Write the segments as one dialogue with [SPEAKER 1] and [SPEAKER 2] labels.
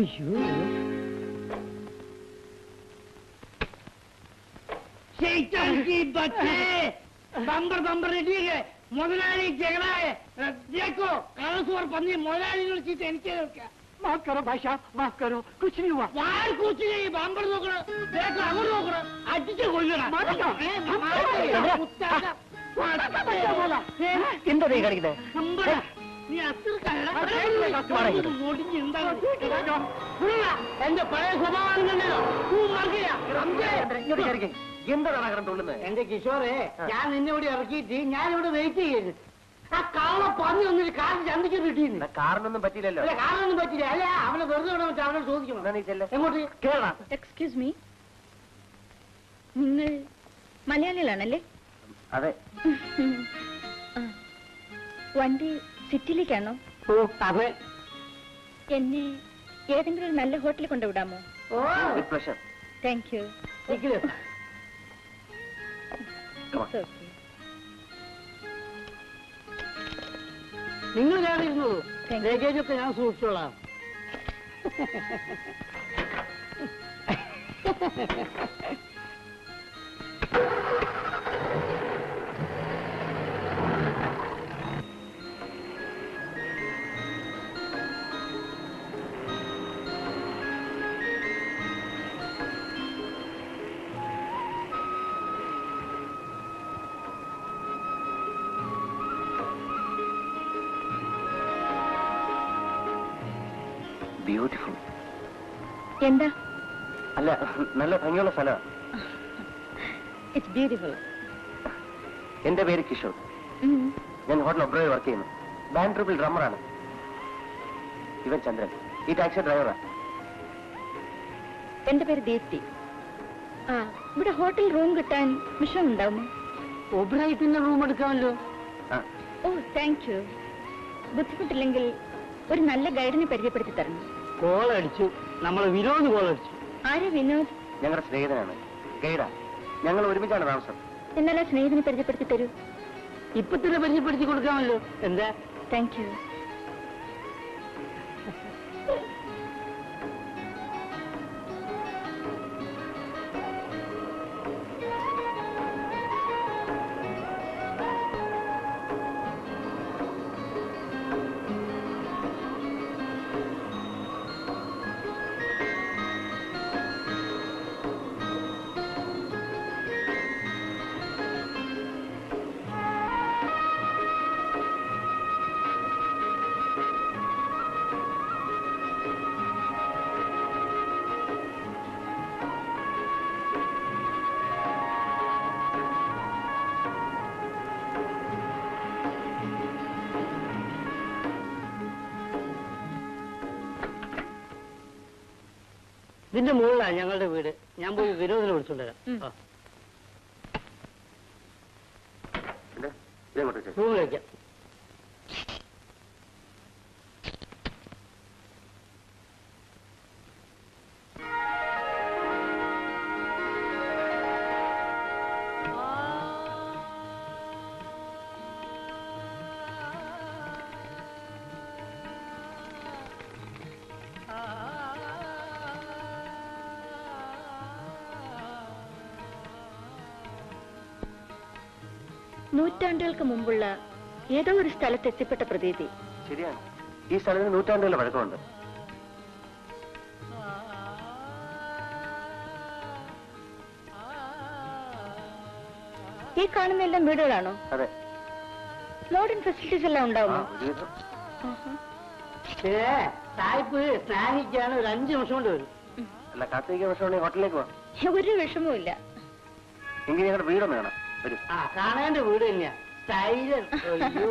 [SPEAKER 1] അയ്യോ शैतान की बच्चे बम्बर बम्बर रेडी है മുതലാളി ജഗള देखो कालसवर പന്നി മുതലാളി വിളിച്ചിട്ട് എനിക്ക് കേൾക്കാം
[SPEAKER 2] माफ करो भाई साहब माफ करो कुछ नहीं हुआ
[SPEAKER 1] ഞാൻ കുറിച്ച് ബമ്പർ നോക്കണം ദേക്ക് അങ്ങോട്ട് നോക്കണം അടിച്ച് കൊല്ലണം
[SPEAKER 2] മാറിക്കോ.
[SPEAKER 1] ഏ, മാറിക്കോ. കുത്താക്ക.
[SPEAKER 2] എന്താ നീ കാണിക്കുന്നത്
[SPEAKER 1] നമ്പടാ. നീ അത്ര കള്ള
[SPEAKER 2] ആ, കേട്ടില്ലേ, കത്തുവാടാ ഇത്.
[SPEAKER 1] ഒടിഞ്ഞ് എന്താണ് വിടുക. എന്റെ പഴയ സ്വഭാവം കണ്ടല്ലോ
[SPEAKER 2] ഇങ്ങോട്ട് കയറിക്കേ എന്താണ് കിടന്ന് തുള്ളുന്നത്
[SPEAKER 1] എന്റെ കിഷോറെ
[SPEAKER 2] ആ.
[SPEAKER 1] ഞാൻ നിന്നെ ഇവിടെ ഇറക്കിയിട്ട് ഞാൻ ഇവിടെ വെയിറ്റ് ചെയ്യുന്നു ആ കള്ള പന്നി ഒന്നിട്ട് കാറിൽ ചന്തിക്ക് കിട്ടിയിരുന്നു
[SPEAKER 2] കാറിനൊന്നും പറ്റിയില്ലല്ലോ
[SPEAKER 1] അല്ല കാറിനൊന്നും പറ്റില്ല അല്ല അവനെ വെറുതെ വിടാൻ വെച്ചാൽ അവനോട് ചോദിക്കണം
[SPEAKER 2] എന്നാ നീ ചെല്ല്.
[SPEAKER 1] എങ്ങോട്ട്
[SPEAKER 2] കേറണം
[SPEAKER 3] എക്സ്ക്യൂസ് മീ നിങ്ങൾ മലയാളികളാണല്ലേ
[SPEAKER 2] അതെ
[SPEAKER 3] ആ. വണ്ടി സിറ്റിയിലേക്കാണോ
[SPEAKER 1] ഓ അതെ
[SPEAKER 3] എന്നെ ഏതെങ്കിലും ഒരു നല്ല ഹോട്ടലിൽ കൊണ്ടുവിടാമോ
[SPEAKER 1] oh
[SPEAKER 2] with pleasure
[SPEAKER 3] thank you
[SPEAKER 1] നിക്കില്.
[SPEAKER 2] Come on.
[SPEAKER 1] നിങ്ങൾ ഞാൻ ഇരുന്നത്
[SPEAKER 3] Thank you.
[SPEAKER 1] ലഗേജ് ഒക്കെ ഞാൻ സൂക്ഷിച്ചോളാം
[SPEAKER 2] ബ്യൂട്ടിഫുൾ
[SPEAKER 3] എന്താ
[SPEAKER 2] അല്ല നല്ല ഭംഗിയുള്ള സ്ഥലമാണ്
[SPEAKER 3] ഇറ്റ്സ് ബ്യൂട്ടിഫുൾ
[SPEAKER 2] എന്റെ പേര് കിഷോർ ഞാൻ ഹോട്ടൽ ഒബ്രോയിൽ വർക്ക് ചെയ്യുന്നു ബാൻഡ് ട്രിപ്പിൾ ഡ്രമ്മറാണ് ഇവൻ ചന്ദ്രൻ ഈ ടാക്സി ഡ്രൈവറാ
[SPEAKER 3] എന്റെ പേര് ദീപ്തി ആ ഇവിടെ ഹോട്ടൽ റൂം കിട്ടാൻ മിഷം ഉണ്ടാവുമോ
[SPEAKER 1] ഒബ്രൈറ്റിന്റെ റൂം എടുക്കാമല്ലോ
[SPEAKER 2] ആ
[SPEAKER 3] ഓ താങ്ക് യു ബുദ്ധിമുട്ടില്ലെങ്കിൽ ഒരു നല്ല ഗൈഡിനെ പരിചയപ്പെടുത്തി തരണം
[SPEAKER 1] കോൾ അടിച്ചു നമ്മളെ വിനോദ് കോൾ അടിച്ചു
[SPEAKER 3] ആരാ വിനോദ്
[SPEAKER 2] ഞങ്ങളുടെ സ്നേഹിതനാണ് ഗൈഡാ ഞങ്ങൾ ഒരുമിച്ചാണ് താമസം
[SPEAKER 3] എന്നാൽ ആ സ്നേഹിതനെ പരിചയപ്പെടുത്തി തരൂ
[SPEAKER 1] ഇപ്പൊ തന്നെ പരിചയപ്പെടുത്തി കൊടുക്കാമല്ലോ എന്താ
[SPEAKER 3] താങ്ക് യു
[SPEAKER 1] ഇതിന്റെ മുകളിലാണ് ഞങ്ങളുടെ വീട് ഞാൻ പോയി വിനോദിനെ വിളിച്ചോണ്ടുവരാം
[SPEAKER 3] ഉം.
[SPEAKER 1] ആ,
[SPEAKER 2] ഇത് ഇതെങ്ങോട്ട് വെച്ചേ
[SPEAKER 1] റൂമിലേക്ക്
[SPEAKER 3] നൂറ്റാണ്ടുകൾക്ക് മുമ്പുള്ള ഏതോ ഒരു സ്ഥലത്ത് എത്തിപ്പെട്ട പ്രതീതി
[SPEAKER 2] ശരിയാണ് ഈ സ്ഥലത്തിന് നൂറ്റാണ്ടുകളുടെ പഴക്കമുണ്ട്
[SPEAKER 3] ഈ കാണുന്ന എല്ലാം വീടുകളാണോ
[SPEAKER 2] അതെ
[SPEAKER 3] മോഡേൺ ഫെസിലിറ്റീസ് എല്ലാം
[SPEAKER 2] ആ,
[SPEAKER 3] ഉണ്ടാവുമോ
[SPEAKER 2] ഒരുവിധം.
[SPEAKER 3] ആഹാ.
[SPEAKER 1] ഏ സായിപ്പ് സ്നാനിക്കാണ് ഒരു അഞ്ച് നിമിഷം കൊണ്ട് വരും
[SPEAKER 2] അല്ല കാർത്തിക വർഷമാണെങ്കിൽ ഹോട്ടലിലേക്ക് പോവാം
[SPEAKER 3] ഒരു വിഷമവും ഇല്ല
[SPEAKER 2] എങ്കിൽ ഞങ്ങളുടെ വീടൊന്ന് കാണാം വരും
[SPEAKER 1] ആ കാണേണ്ട വീട് തന്നെയാ സ്റ്റൈലൻ അയ്യോ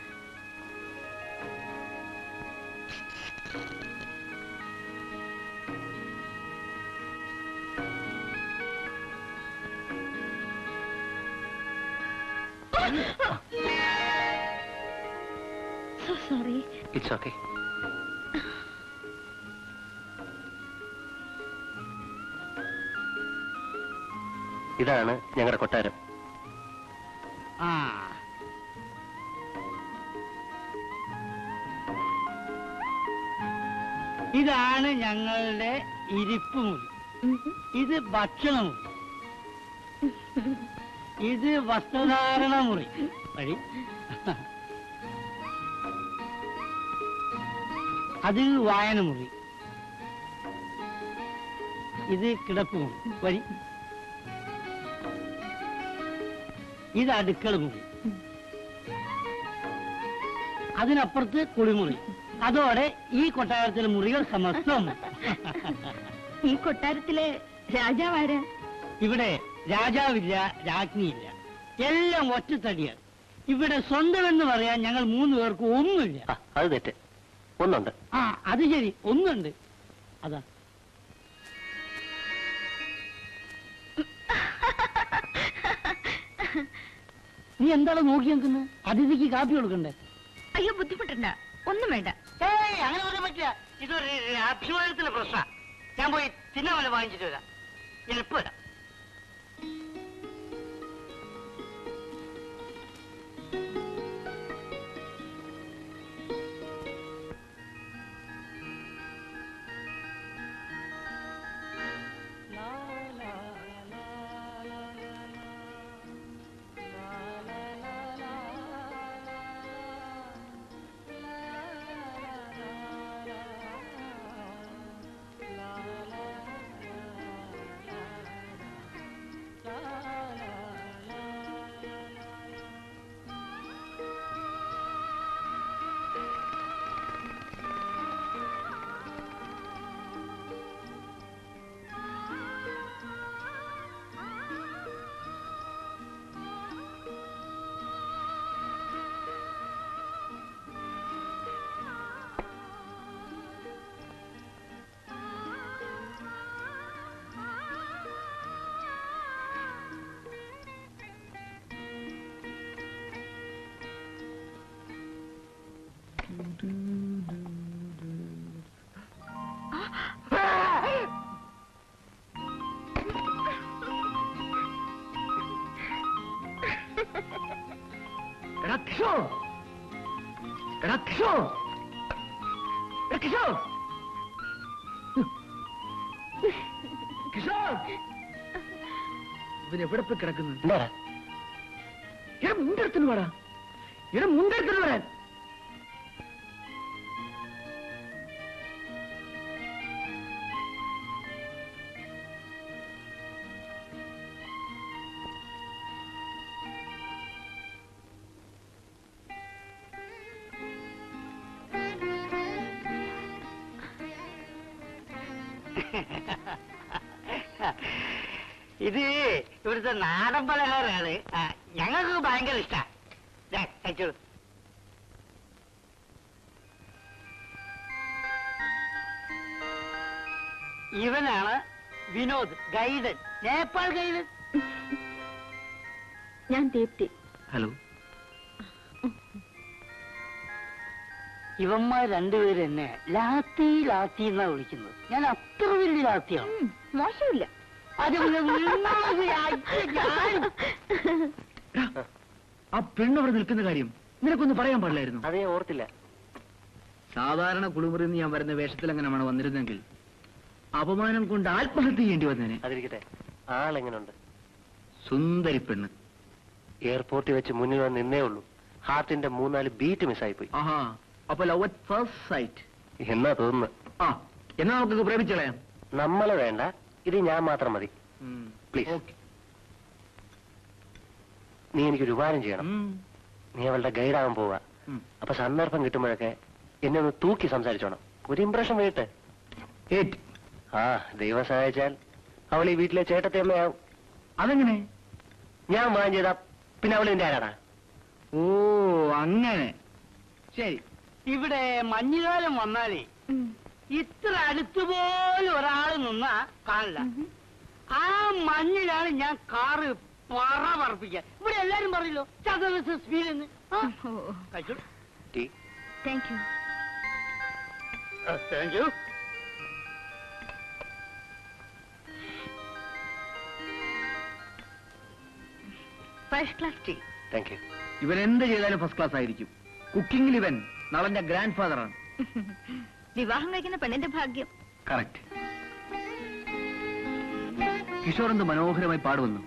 [SPEAKER 3] സോ സോറി
[SPEAKER 2] ഇറ്റ്സ് ഓക്കെ ഇതാണ് ഞങ്ങളുടെ കൊട്ടാരം
[SPEAKER 1] ആ ഇതാണ് ഞങ്ങളുടെ ഇരിപ്പ് മുറി ഇത് ഭക്ഷണമുറി ഇത് വസ്ത്രധാരണ മുറി വഴി അത് വായന മുറി ഇത് കിടപ്പ് മുറി വഴി ഇത് അടുക്കള മുറി അതിനപ്പുറത്ത് കുളിമുറി അതോടെ ഈ കൊട്ടാരത്തിലെ മുറികൾ സമസ്തം
[SPEAKER 3] ഈ കൊട്ടാരത്തിലെ രാജാവാരാ
[SPEAKER 1] ഇവിടെ രാജാവില്ല രാജ്ഞിയില്ല എല്ലാം ഒറ്റത്തടിയാണ് ഇവിടെ സ്വന്തം എന്ന് പറയാൻ ഞങ്ങൾ മൂന്ന് പേർക്ക് ഒന്നുമില്ല
[SPEAKER 2] ആ, അത് തെറ്റ് ഒന്നുണ്ട്
[SPEAKER 1] ആ അത് ശരി ഒന്നുണ്ട് അതാ നീ എന്താണ് നോക്കി നിൽക്കുന്നത് അതിഥിക്ക് കാപ്പി കൊടുക്കണ്ടേ
[SPEAKER 3] അയ്യോ ബുദ്ധിമുട്ടണ്ട ഒന്നും വേണ്ട
[SPEAKER 1] ഏയ് അങ്ങനെ പറയാൻ പറ്റില്ല ഇതൊരു അഭിമാനത്തിന്റെ പ്രശ്ന ഞാൻ പോയി തിന്നമല വാങ്ങിച്ചിട്ട് വരാം എളുപ്പം വരാം
[SPEAKER 2] എടാ കിഷോർ എടാ കിഷോർ എടാ കിഷോർ കിഷോർ ഇവൻ എവിടെ പോയി കിടക്കുന്നു
[SPEAKER 4] എന്താടാ
[SPEAKER 2] എടാ മുണ്ടെടുത്തിന് വേടാ എടാ മുണ്ടെടുത്തിന് വരാൻ
[SPEAKER 1] ഇത് ഇവിടുത്തെ നാടൻ പലഹാരമാണ് ആ, ഞങ്ങൾക്ക് ഭയങ്കര ഇഷ്ടാ ദേ, കഴിച്ചോളൂ ഇവനാണ് വിനോദ് ഗൈഡൻ നേപ്പാൾ ഗൈഡൻ
[SPEAKER 3] ഞാൻ ദീപ്തി
[SPEAKER 2] ഹലോ
[SPEAKER 1] ഇവന്മാർ രണ്ടുപേരും എന്നെ ലാത്തി ലാത്തി എന്നാ വിളിക്കുന്നത് ഞാൻ അത്ര വലിയ ലാത്തിയാണ്
[SPEAKER 3] ഉം, മോശമില്ല
[SPEAKER 1] അത് ഞാൻ-
[SPEAKER 2] ആ പെണ്ണവിടെ നിൽക്കുന്ന കാര്യം നിനക്കൊന്ന് പറയാൻ പാടില്ലായിരുന്നു
[SPEAKER 4] അതേ ഓർത്തില്ല
[SPEAKER 2] സാധാരണ കുളിമുറിയിൽ നിന്ന് ഞാൻ വരുന്ന വേഷത്തിൽ അങ്ങനെയാണ് വന്നിരുന്നെങ്കിൽ അപമാനം കൊണ്ട് ആത്മഹത്യ ചെയ്യേണ്ടി വന്നേനെ
[SPEAKER 4] അതിരിക്കട്ടെ ആളെങ്ങനുണ്ട്
[SPEAKER 2] സുന്ദരി പെണ്ണ്
[SPEAKER 4] എയർപോർട്ടിൽ വെച്ച് മുന്നിൽ വന്ന് നിന്നേ ഉള്ളൂ ഹാർട്ടിന്റെ മൂന്നാല് ബീറ്റ് മിസ്സായി പോയി
[SPEAKER 2] ആഹാ അപ്പൊ ലവ് അറ്റ് ഫസ്റ്റ് സൈറ്റ്
[SPEAKER 4] എന്നാ തോന്നുന്നു
[SPEAKER 2] ആ എന്നാ നമുക്ക് പ്രേമിച്ചളയാം
[SPEAKER 4] നമ്മളെ വേണ്ട ഇത് ഞാൻ മാത്രം മതി Please.
[SPEAKER 2] ഓക്കെ
[SPEAKER 4] നീ എനിക്കൊരു ഉപകാരം ചെയ്യണം നീ അവളുടെ ഗൈഡാകാൻ പോവാ അപ്പൊ സന്ദർഭം കിട്ടുമ്പോഴൊക്കെ എന്നെ ഒന്ന് തൂക്കി സംസാരിച്ചോണം ഒരു ഇംപ്രഷൻ വീട്ട്
[SPEAKER 2] ഏറ്റ്
[SPEAKER 4] ആ ദൈവം സഹായിച്ചാൽ അവൾ ഈ വീട്ടിലെ ചേട്ടത്തിയമ്മയാവും
[SPEAKER 2] അതെങ്ങനെ
[SPEAKER 4] ഞാൻ വാങ്ങി ചെയ്താ പിന്നെ അവൾ എന്റെ ആരാടാ
[SPEAKER 2] ഓ അങ്ങനെ ശരി
[SPEAKER 1] ഇവിടെ മഞ്ഞുകാലം വന്നാലേ
[SPEAKER 3] ഉം.
[SPEAKER 1] ഇത്ര അടുത്തുപോലും ഒരാൾ നിന്നാ കാണില്ല ആ മഞ്ഞിലാണ് ഞാൻ കാറ് പറ പറപ്പിക്കാൻ ഇവിടെ എല്ലാരും പറയല്ലോ ചതവസ് സ്പീഡ് എന്ന് ആ,
[SPEAKER 3] ഓ
[SPEAKER 1] കഴിച്ചു
[SPEAKER 4] tea
[SPEAKER 3] thank you
[SPEAKER 1] thank you
[SPEAKER 3] first class tea
[SPEAKER 4] thank you
[SPEAKER 2] ഇവൻ എന്ത് ചെയ്താലും ഫസ്റ്റ് ക്ലാസ് ആയിരിക്കും കുക്കിംഗിൽ ഇവൻ നളന്റെ ഗ്രാൻഡ് ഫാദറാണ്
[SPEAKER 3] വിവാഹം കഴിക്കുന്ന പെണ്ണിന്റെ ഭാഗ്യം
[SPEAKER 5] കറക്റ്റ് കിഷോർ എന്ത് മനോഹരമായി പാടുവന്നു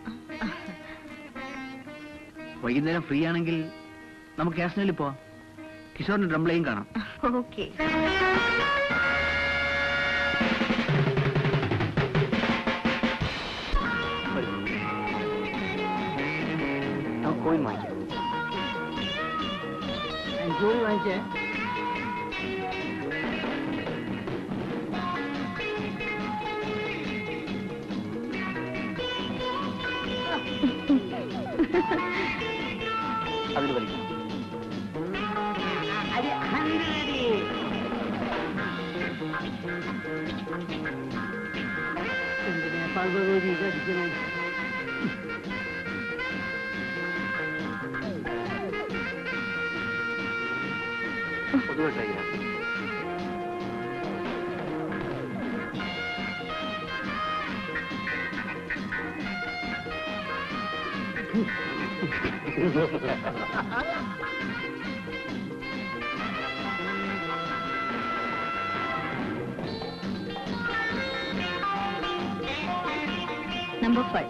[SPEAKER 5] വൈകുന്നേരം ഫ്രീ ആണെങ്കിൽ നമുക്ക് കാശ്മീരിൽ പോവാം കിഷോറിന്റെ ഡ്രംപ്ലേയും കാണാം
[SPEAKER 3] ഓക്കെ
[SPEAKER 2] നമുക്ക് കോയിൻ വാങ്ങിക്കാം
[SPEAKER 1] ജോലി വാങ്ങിച്ചേ
[SPEAKER 2] അതിൽ വലിക്കാം
[SPEAKER 1] അടി ഹൺഡ്രഡ് എന്തിനാ ഭഗവതി ഇതടിക്കണേ
[SPEAKER 2] പൊതുവെ ട്രൈ ചെയ്യാം
[SPEAKER 3] നമ്പർ ഫൈവ്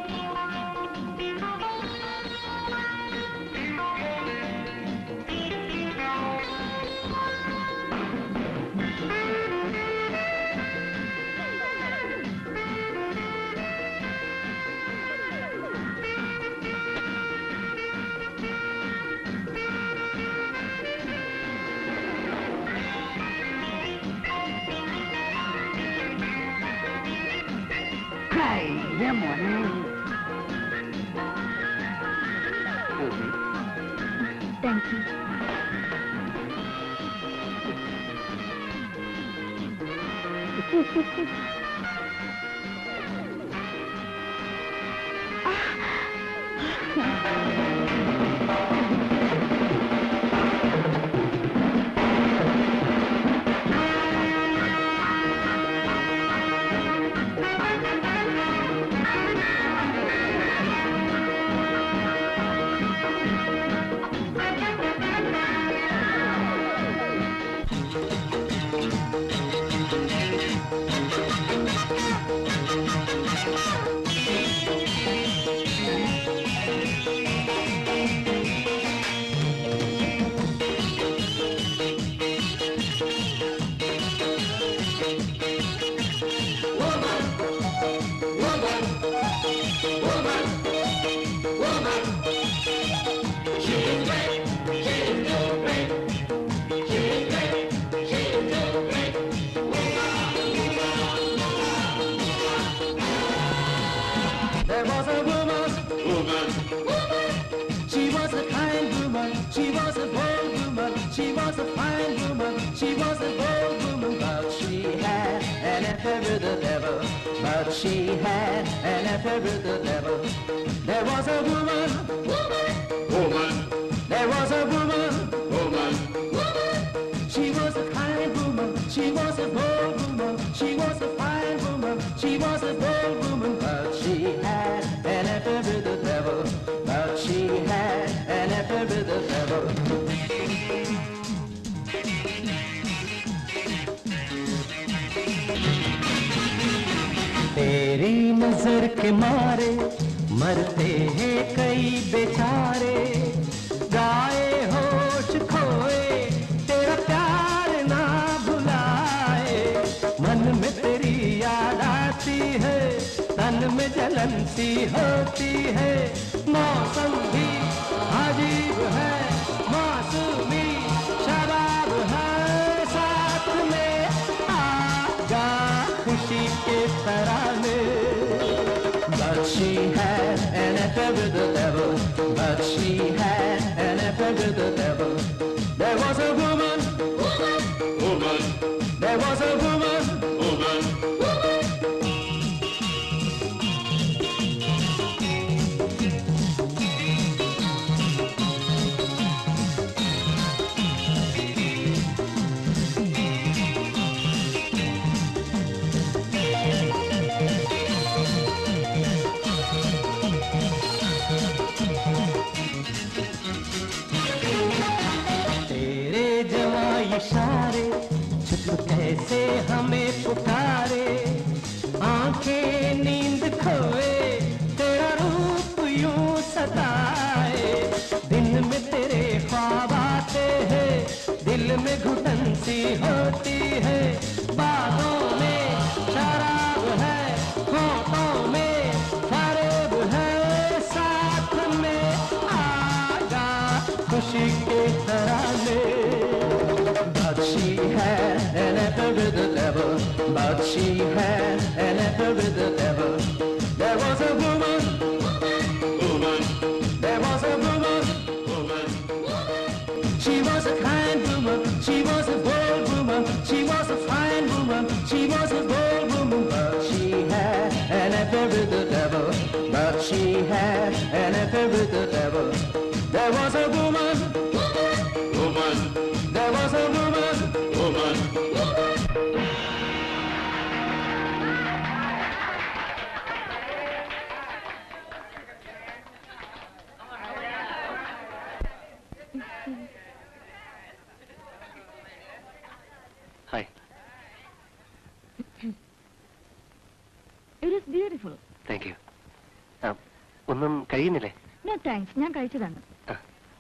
[SPEAKER 1] കൈ മോനെ
[SPEAKER 3] thank you
[SPEAKER 6] There was a woman, woman, She was a kind woman. She was a bold woman. She was a fine woman. She was a bold woman, but she had an affair with the devil. But she had an affair with the devil. There was a woman, woman, woman. There was a woman, woman, woman. She was a kind woman. She was a bold woman. She was a fine woman. She was a bold woman, but she had an affair with the devil. But she had an affair with the devil. तेरी नजर के मारे मरते हैं कई बेचारे गाए होश खोए तेरा प्यार ना भुलाए मन में तेरी याद आती है तन में जलन सी होती है मौसम भी अजीब है मौसमी शराब है साथ में आगा खुशी के तराने But she had an affair with the devil. But she had an affair with the devil. There was a woman, woman, woman. There was a woman, woman, woman. तेरे जवा इशारे चुप कैसे हमें पुकारे आंखें नींद खोए तेरा रूप यूं सताए दिन में तेरे ख्वाब आते हैं दिल में घुटन सी होती है बाहों में शराब है होठों में फरेब है साथ में आगा खुशी के तराने But she had an apple with the devil. But she had an apple with the devil. There was a woman. Woman. There was a woman. Woman. She was a kind woman. She was a bold woman. She was a fine woman. She was a bold woman. But she had an affair with the devil. But she had an affair with the devil. There was a woman. Woman. There was a woman. Woman.
[SPEAKER 4] Hi
[SPEAKER 3] it is beautiful
[SPEAKER 4] thank you ഒന്നും കഴിയുന്നില്ലേ
[SPEAKER 3] no thanks ഞാൻ കഴിച്ചതാണ്
[SPEAKER 4] ആ.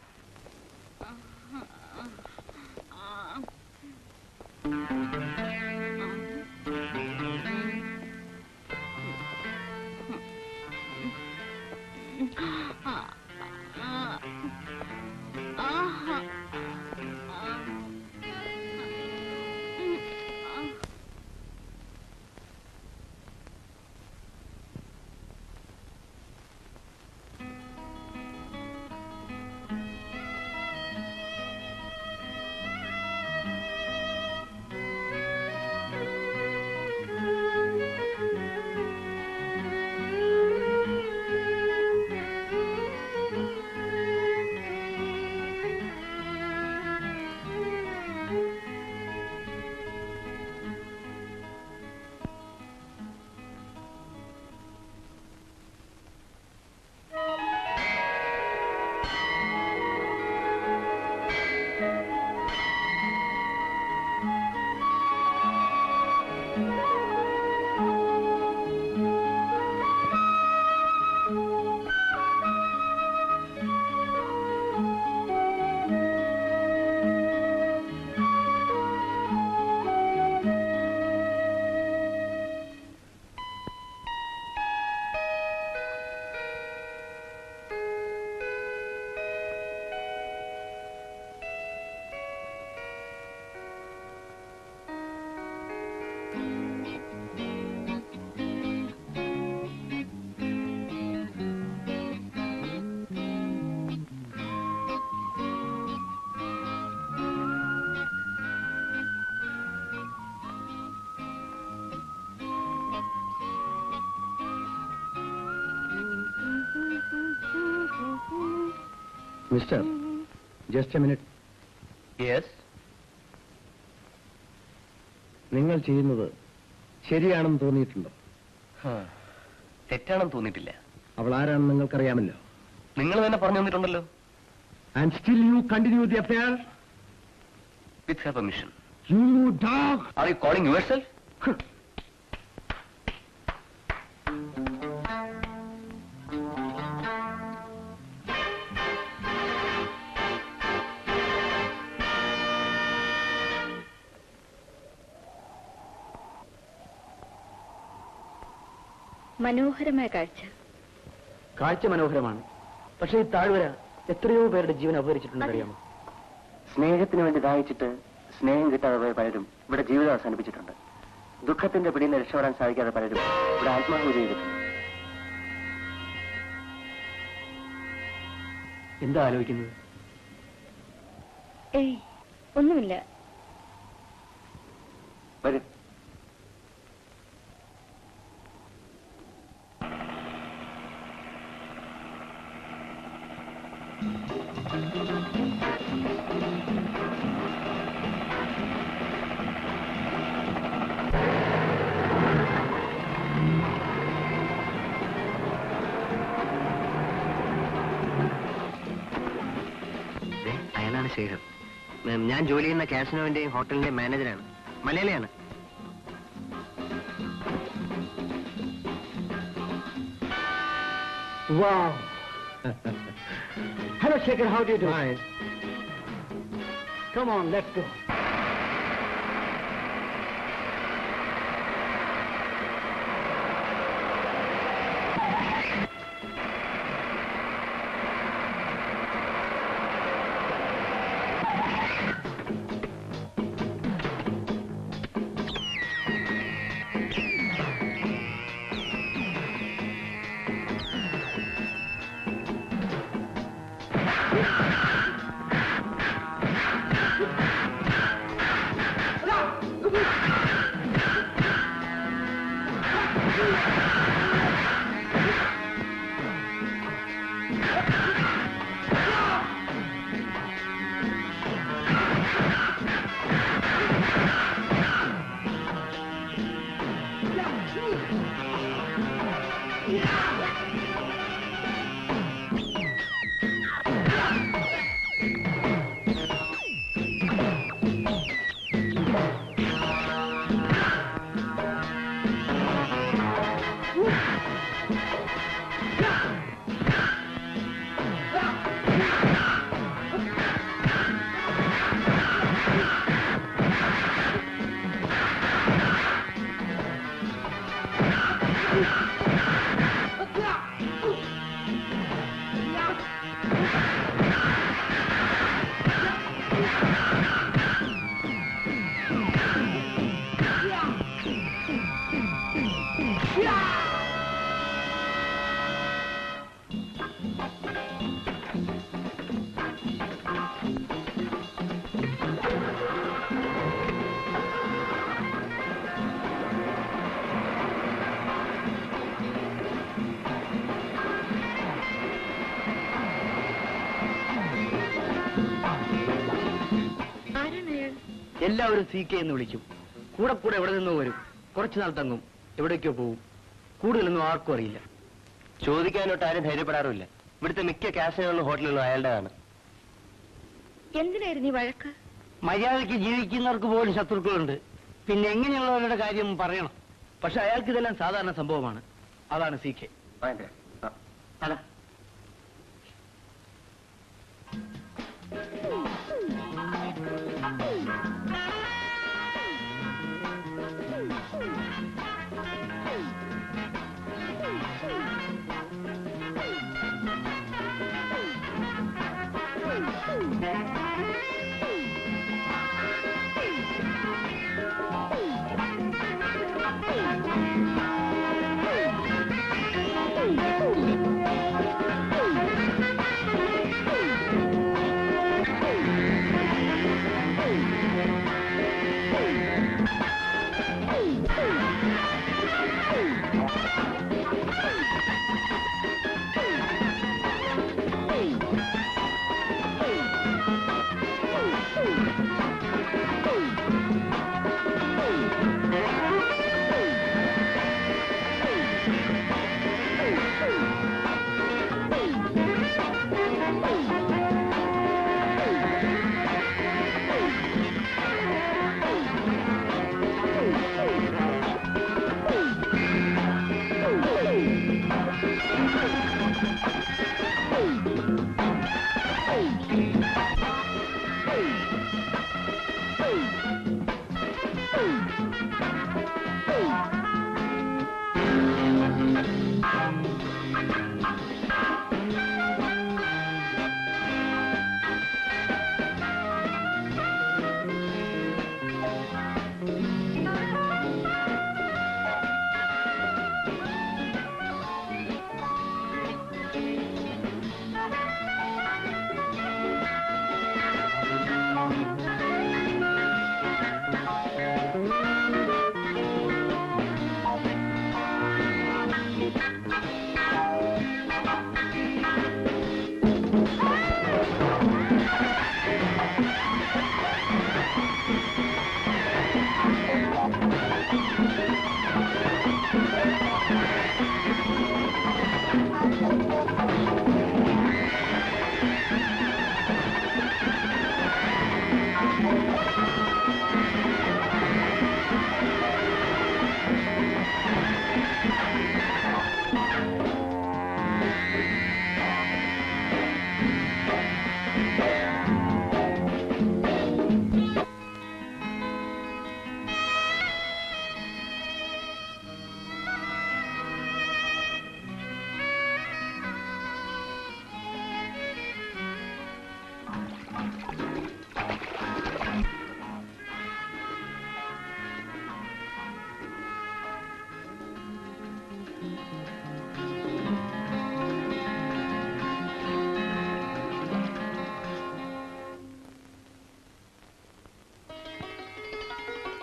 [SPEAKER 2] Mister just a minute
[SPEAKER 4] yes
[SPEAKER 2] നിങ്ങൾ ചെയ്യുന്നത് ശരിയാണെന്ന് തോന്നിയിട്ടുണ്ടോ
[SPEAKER 4] തെറ്റാണെന്ന് തോന്നിയിട്ടില്ല
[SPEAKER 2] അവൾ ആരാണെന്ന് നിങ്ങൾക്കറിയാമല്ലോ
[SPEAKER 4] നിങ്ങൾ തന്നെ പറഞ്ഞു തന്നിട്ടുണ്ടല്ലോ
[SPEAKER 2] and still you continue the affair
[SPEAKER 4] with her permission
[SPEAKER 2] you dog
[SPEAKER 4] are you calling yourself
[SPEAKER 3] മനോഹരമായ കാഴ്ച
[SPEAKER 2] കാഴ്ച മനോഹരമാണ് പക്ഷേ ഈ താഴ്വര എത്രയോ പേരുടെ ജീവൻ അപഹരിച്ചിട്ടുണ്ടെന്നറിയാമോ സ്നേഹത്തിന് വേണ്ടി ദാഹിച്ചിട്ട് സ്നേഹം കിട്ടാതെ പോയ പലരും ഇവിടെ ജീവിതം അവസാനിപ്പിച്ചിട്ടുണ്ട് ദുഃഖത്തിന്റെ പിടിയിൽ നിന്ന് രക്ഷപ്പെടാൻ സാധിക്കാതെ പലരും ഇവിടെ ആത്മാഹുതി ചെയ്തിട്ടുണ്ട് എന്താ ആലോചിക്കുന്നത്
[SPEAKER 3] ഏയ് ഒന്നുമില്ല
[SPEAKER 2] വരും
[SPEAKER 4] ദേ, അയാളാണ് ശേഖർ ഉം, ഞാൻ ജോലി ചെയ്യുന്ന കാസിനോവിന്റെയും ഹോട്ടലിന്റെയും മാനേജറാണ്
[SPEAKER 2] മലയാളിയാണ്
[SPEAKER 1] Wow. Hello, Shekhar. How do you do?
[SPEAKER 2] Fine.
[SPEAKER 1] Come on, let's go.
[SPEAKER 3] ആരാണ് അയാൾ
[SPEAKER 5] എല്ലാവരും സി കെ എന്ന് വിളിക്കും കൂടെ കൂടെ എവിടെ നിന്നോ വരും കുറച്ചു നാൾ തങ്ങും എവിടേക്കോ പോവും കൂടുതലൊന്നും ആർക്കും അറിയില്ല
[SPEAKER 4] ചോദിക്കാനോട്ട് ആരും ധൈര്യപ്പെടാറുമില്ല ഇവിടുത്തെ മിക്ക കാസിനുകളും ഹോട്ടലുകളും അയാളുടെതാണ്
[SPEAKER 3] എന്തിനായിരുന്നു ഈ വഴക്ക്
[SPEAKER 1] മര്യാദയ്ക്ക് ജീവിക്കുന്നവർക്ക് പോലും ശത്രുക്കളുണ്ട് പിന്നെ എങ്ങനെയുള്ളവരുടെ കാര്യം പറയണം
[SPEAKER 5] പക്ഷെ അയാൾക്ക് ഇതെല്ലാം സാധാരണ സംഭവമാണ് അതാണ് സി കെ
[SPEAKER 2] മഹേന്ദ്ര ആ, അതാ
[SPEAKER 3] Thank you.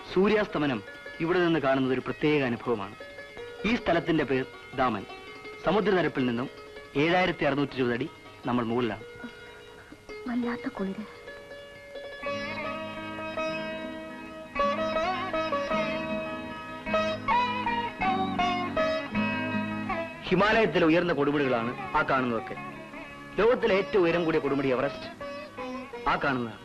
[SPEAKER 5] സൂര്യാസ്തമനം ഇവിടെ നിന്ന് കാണുന്നത് ഒരു പ്രത്യേക അനുഭവമാണ് ഈ സ്ഥലത്തിന്റെ പേർ ദാമൻ സമുദ്രനിരപ്പിൽ നിന്നും ഏഴായിരത്തി അറുന്നൂറ്റി ഇരുപത് അടി നമ്മൾ മുകളിലാണ്
[SPEAKER 3] വല്ലാത്ത കുളിര്
[SPEAKER 5] ഹിമാലയത്തിലെ ഉയർന്ന കൊടുമുടികളാണ് ആ കാണുന്നതൊക്കെ ലോകത്തിലെ ഏറ്റവും ഉയരം കൂടിയ കൊടുമുടി എവറസ്റ്റ് ആ കാണുന്നതാണ്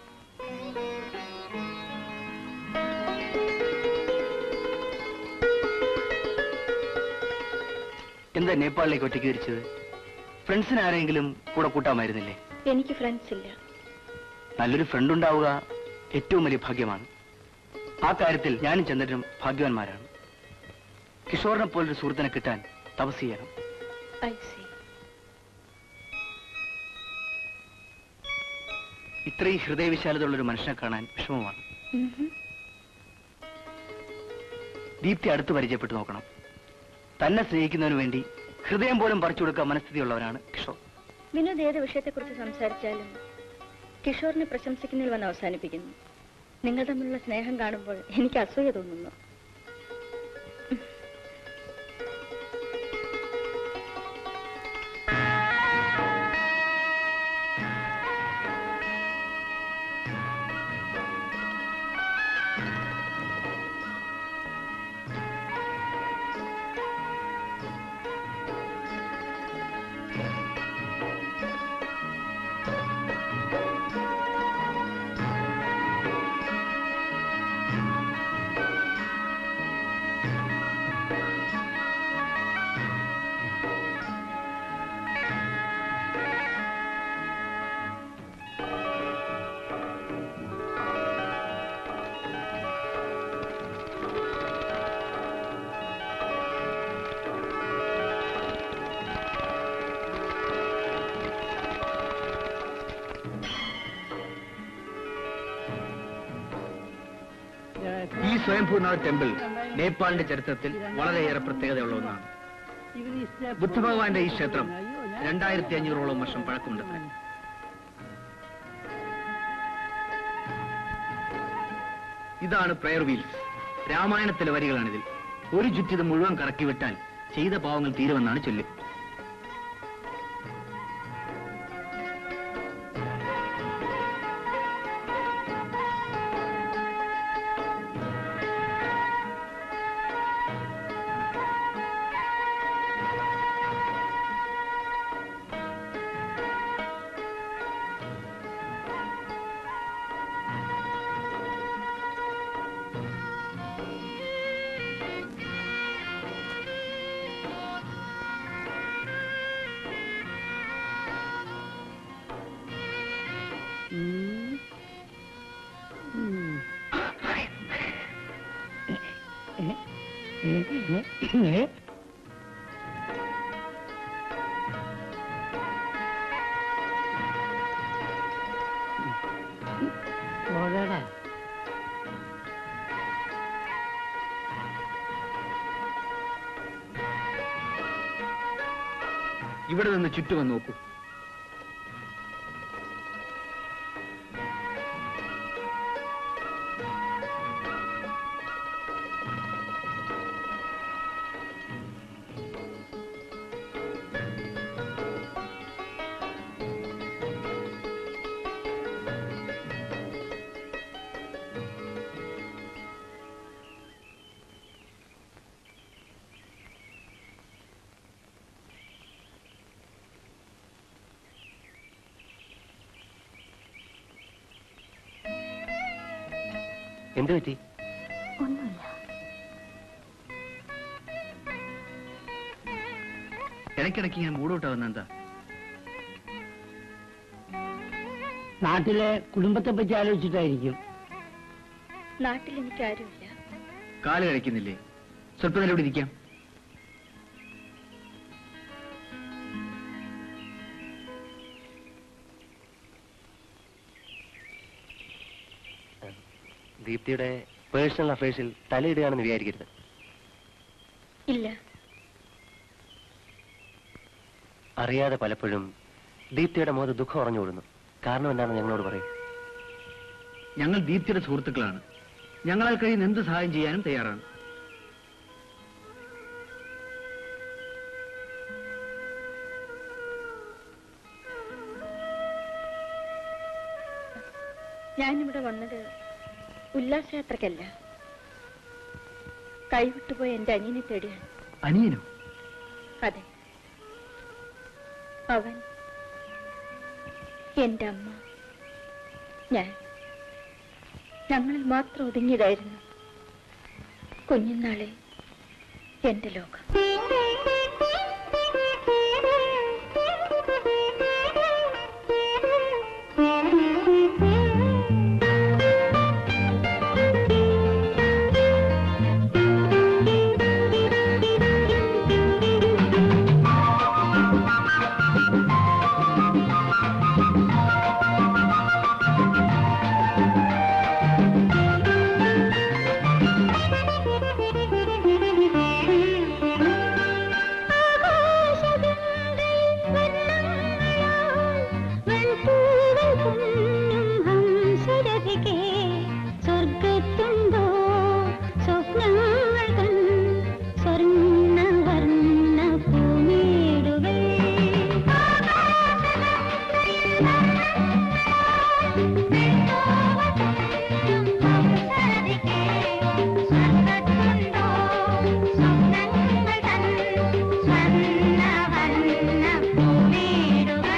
[SPEAKER 5] എന്താ നേപ്പാളിലേക്ക് ഒറ്റയ്ക്ക് തിരിച്ചത് ഫ്രണ്ട്സിന് ആരെങ്കിലും കൂടെ കൂട്ടാമായിരുന്നില്ലേ
[SPEAKER 3] എനിക്ക് ഫ്രണ്ട്സ് ഇല്ല
[SPEAKER 5] നല്ലൊരു ഫ്രണ്ട് ഉണ്ടാവുക ഏറ്റവും വലിയ ഭാഗ്യമാണ് ആ കാര്യത്തിൽ ഞാനും ചന്ദ്രനും ഭാഗ്യവാന്മാരാണ് കിഷോറിനെ പോലൊരു സുഹൃത്തിനെ കിട്ടാൻ തപസ് ചെയ്യണം
[SPEAKER 3] ഐ സി
[SPEAKER 5] ഇത്രയും ഹൃദയവിശാലതയുള്ള ഒരു മനുഷ്യനെ കാണാൻ വിഷമമാണ് ദീപ്തി അടുത്ത് പരിചയപ്പെട്ടു നോക്കണം തന്നെ സ്നേഹിക്കുന്നതിന് വേണ്ടി ഹൃദയം പോലും പറിച്ചു കൊടുക്കാൻ മനസ്ഥിതിയുള്ളവരാണ് കിഷോർ
[SPEAKER 3] വിനോദ് ഏത് വിഷയത്തെക്കുറിച്ച് സംസാരിച്ചാലും കിഷോറിനെ പ്രശംസിക്കുന്നതിൽ വന്ന് അവസാനിപ്പിക്കുന്നു നിങ്ങൾ തമ്മിലുള്ള സ്നേഹം കാണുമ്പോൾ എനിക്ക് അസൂയ തോന്നുന്നു
[SPEAKER 5] ഈ സ്വയംഭൂനാഥ് ടെമ്പിൾ നേപ്പാളിന്റെ ചരിത്രത്തിൽ വളരെയേറെ പ്രത്യേകതയുള്ള ഒന്നാണ് ബുദ്ധഭഗവാന്റെ ഈ ക്ഷേത്രം രണ്ടായിരത്തി അഞ്ഞൂറോളം വർഷം പഴക്കമുണ്ടത്രേ ഇതാണ് പ്രയർ വീൽസ് രാമായണത്തിലെ വരികളാണിതിൽ ഒരു ചുറ്റിത് മുഴുവൻ കറക്കി വിട്ടാൽ ചെയ്ത പാവങ്ങൾ തീരുമെന്നാണ് ചൊല്ല് ഇവിടെ നിന്ന് ചുറ്റും നോക്കൂ
[SPEAKER 4] എന്ത് പറ്റി
[SPEAKER 3] ഒന്നുമില്ല
[SPEAKER 5] ഇടയ്ക്കിടയ്ക്ക് ഇങ്ങനെ മൂടോട്ട് വന്ന എന്താ
[SPEAKER 1] നാട്ടിലെ കുടുംബത്തെ പറ്റി ആലോചിച്ചിട്ടായിരിക്കും
[SPEAKER 3] നാട്ടിൽ എനിക്ക് ആരുമില്ല
[SPEAKER 5] കാല് കഴിക്കുന്നില്ലേ സ്വല്പം നേരം ഇവിടെ ഇരിക്കാം
[SPEAKER 4] ദീപ്തിയുടെ പേഴ്സണൽ അഫയേഴ്സിൽ തലയിടുകയാണെന്ന് വിചാരിക്കരുത്
[SPEAKER 3] ഇല്ല
[SPEAKER 4] അറിയാതെ പലപ്പോഴും ദീപ്തിയുടെ മുഖത്ത് ദുഃഖം ഉറഞ്ഞുവിടുന്നു കാരണം എന്താണെന്ന് ഞങ്ങളോട് പറയും
[SPEAKER 5] ഞങ്ങൾ ദീപ്തിയുടെ സുഹൃത്തുക്കളാണ് ഞങ്ങളാൽ കഴിയുന്ന എന്ത് സഹായം ചെയ്യാനും തയ്യാറാണ്
[SPEAKER 3] ഞാനിവിടെ വന്നത് ഉല്ലാസയാത്രക്കല്ല കൈവിട്ടുപോയ എന്റെ അനിയനെ തേടിയാണ്
[SPEAKER 5] അനിയനോ
[SPEAKER 3] അതെ അവൻ എന്റെ അമ്മ ഞാൻ ഞങ്ങളിൽ മാത്രം ഒതുങ്ങിയതായിരുന്നു കുഞ്ഞുനാളിൽ എന്റെ ലോകം
[SPEAKER 7] സ്വർഗത്തുണ്ടോ സ്വപ്നങ്ങൾ തൻ സ്വർണ്ണ വർണ്ണ പൂമേടുകൾ സ്വർഗത്തുണ്ടോ സ്വപ്നങ്ങൾ തൻ സ്വർണ്ണ വർണ്ണ പൂമേടുകൾ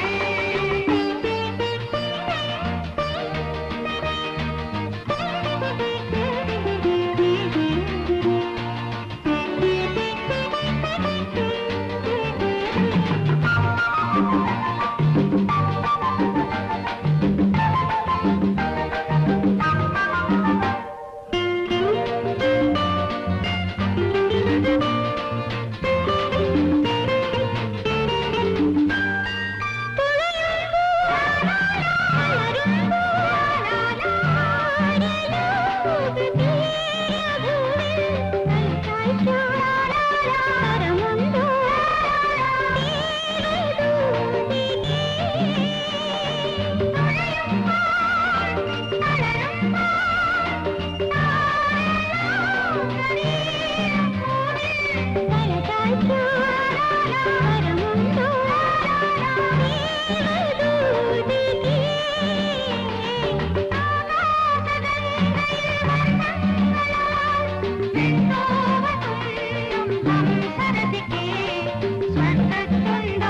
[SPEAKER 7] സ്വർഗത്തുണ്ടോ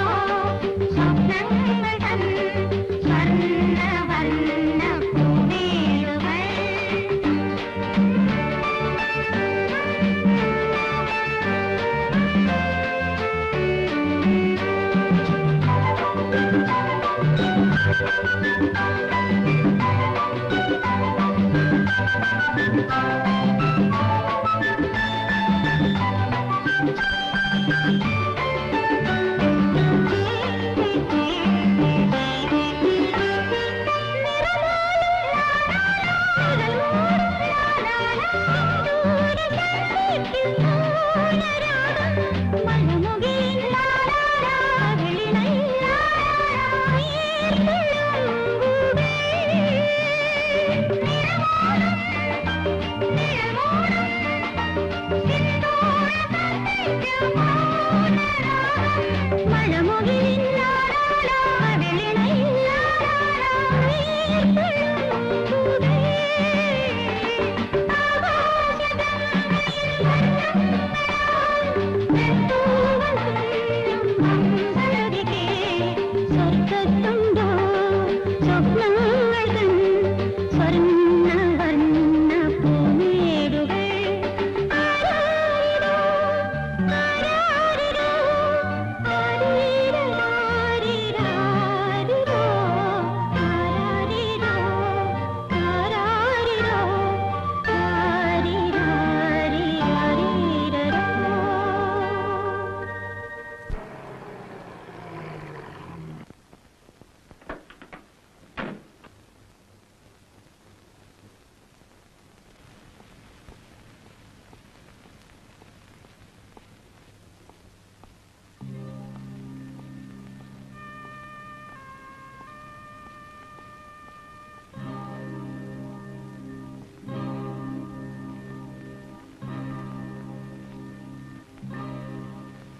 [SPEAKER 7] സ്വപ്നങ്ങൾ തൻ സ്വർണ്ണ വർണ്ണ പൂവേലുകൾ ും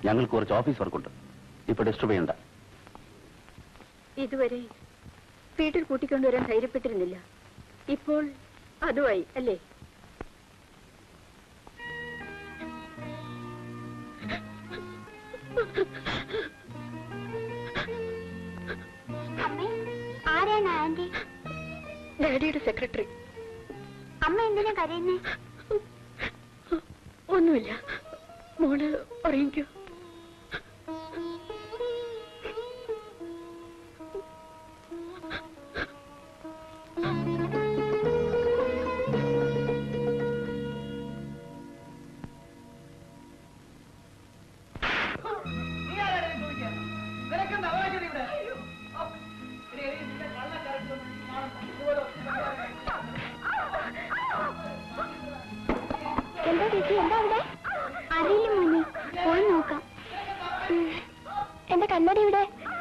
[SPEAKER 2] ഞങ്ങൾക്ക് കുറച്ച് ഓഫീസ് വർക്കുണ്ട് ഇപ്പൊ ഡിസ്റ്റർബ് ചെയ്യണ്ട
[SPEAKER 3] ഇതുവരെ വീട്ടിൽ കൂട്ടിക്കൊണ്ടുവരാൻ ധൈര്യപ്പെട്ടിരുന്നില്ല ഇപ്പോൾ അതുമായി അല്ലേ
[SPEAKER 7] അമ്മേ ആരാണ് ആന്റി
[SPEAKER 3] ഡാഡിയുടെ സെക്രട്ടറി
[SPEAKER 7] അമ്മ എന്തിനാ കരയുന്നേ
[SPEAKER 3] ഒന്നുമില്ല മോള് ഉറങ്ങിക്കോ
[SPEAKER 7] എന്താ ചേച്ചി എന്താ അവിടെ അറിയില്ല മോനെ പോയി നോക്കാം ഉം. എന്റെ കണ്ണടി ഇവിടെ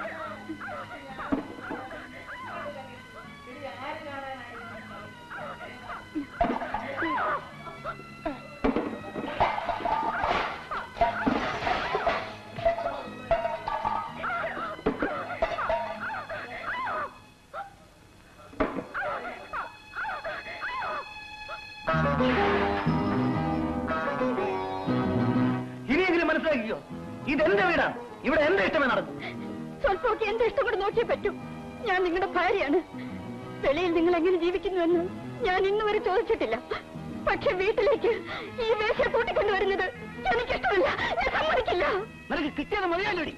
[SPEAKER 5] ഇനിയെങ്കിലും മനസ്സിലാക്കിയോ ഇതെന്റെ വീടാണ് ഇവിടെ എന്റെ ഇഷ്ടമേ നടക്കും
[SPEAKER 3] സ്വല്പമൊക്കെ എന്റെ ഇഷ്ടം കൂടെ നോക്കിയേ പറ്റൂ ഞാൻ നിങ്ങളുടെ ഭാര്യയാണ് വെളിയിൽ നിങ്ങൾ എങ്ങനെ ജീവിക്കുന്നുവെന്ന് ഞാൻ ഇന്ന് വരെ ചോദിച്ചിട്ടില്ല പക്ഷെ വീട്ടിലേക്ക് ഈ വേഷ കൂട്ടിക്കൊണ്ടുവരുന്നത് എനിക്കിഷ്ടമല്ല ഞാൻ സമ്മതിക്കില്ല
[SPEAKER 5] നിനക്ക് കിട്ടിയത് മതിയാലോടി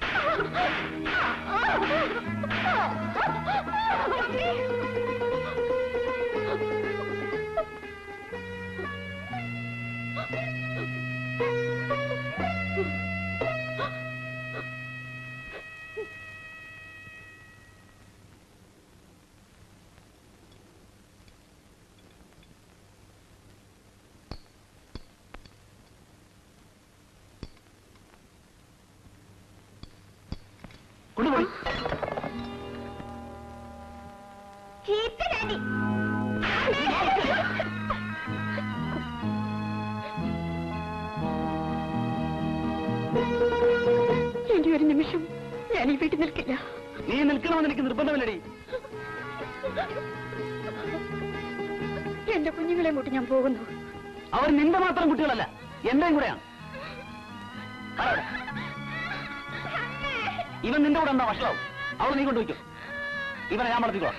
[SPEAKER 5] കൊണ്ടുപോയി
[SPEAKER 7] ചീത്തനാടി
[SPEAKER 3] ഇനി ഒരു നിമിഷം ഞാൻ ഈ വീട്ടിൽ നിൽക്കില്ല
[SPEAKER 5] നീ നിൽക്കണമെന്ന് എനിക്ക് നിർബന്ധമില്ലടി
[SPEAKER 3] എന്റെ കുഞ്ഞുങ്ങളെ കൂട്ടി ഞാൻ പോകുന്നു
[SPEAKER 5] അവർ നിന്റെ മാത്രം കുട്ടികളല്ല എന്റെയും കൂടെയാണ് ആരാ? ഇവൻ നിന്റെ കൂടെ എന്താ വഷളാവും അവൾ നീ കൊണ്ടുവയ്ക്കും ഇവനെ ഞാൻ വളർത്തിക്കോളാം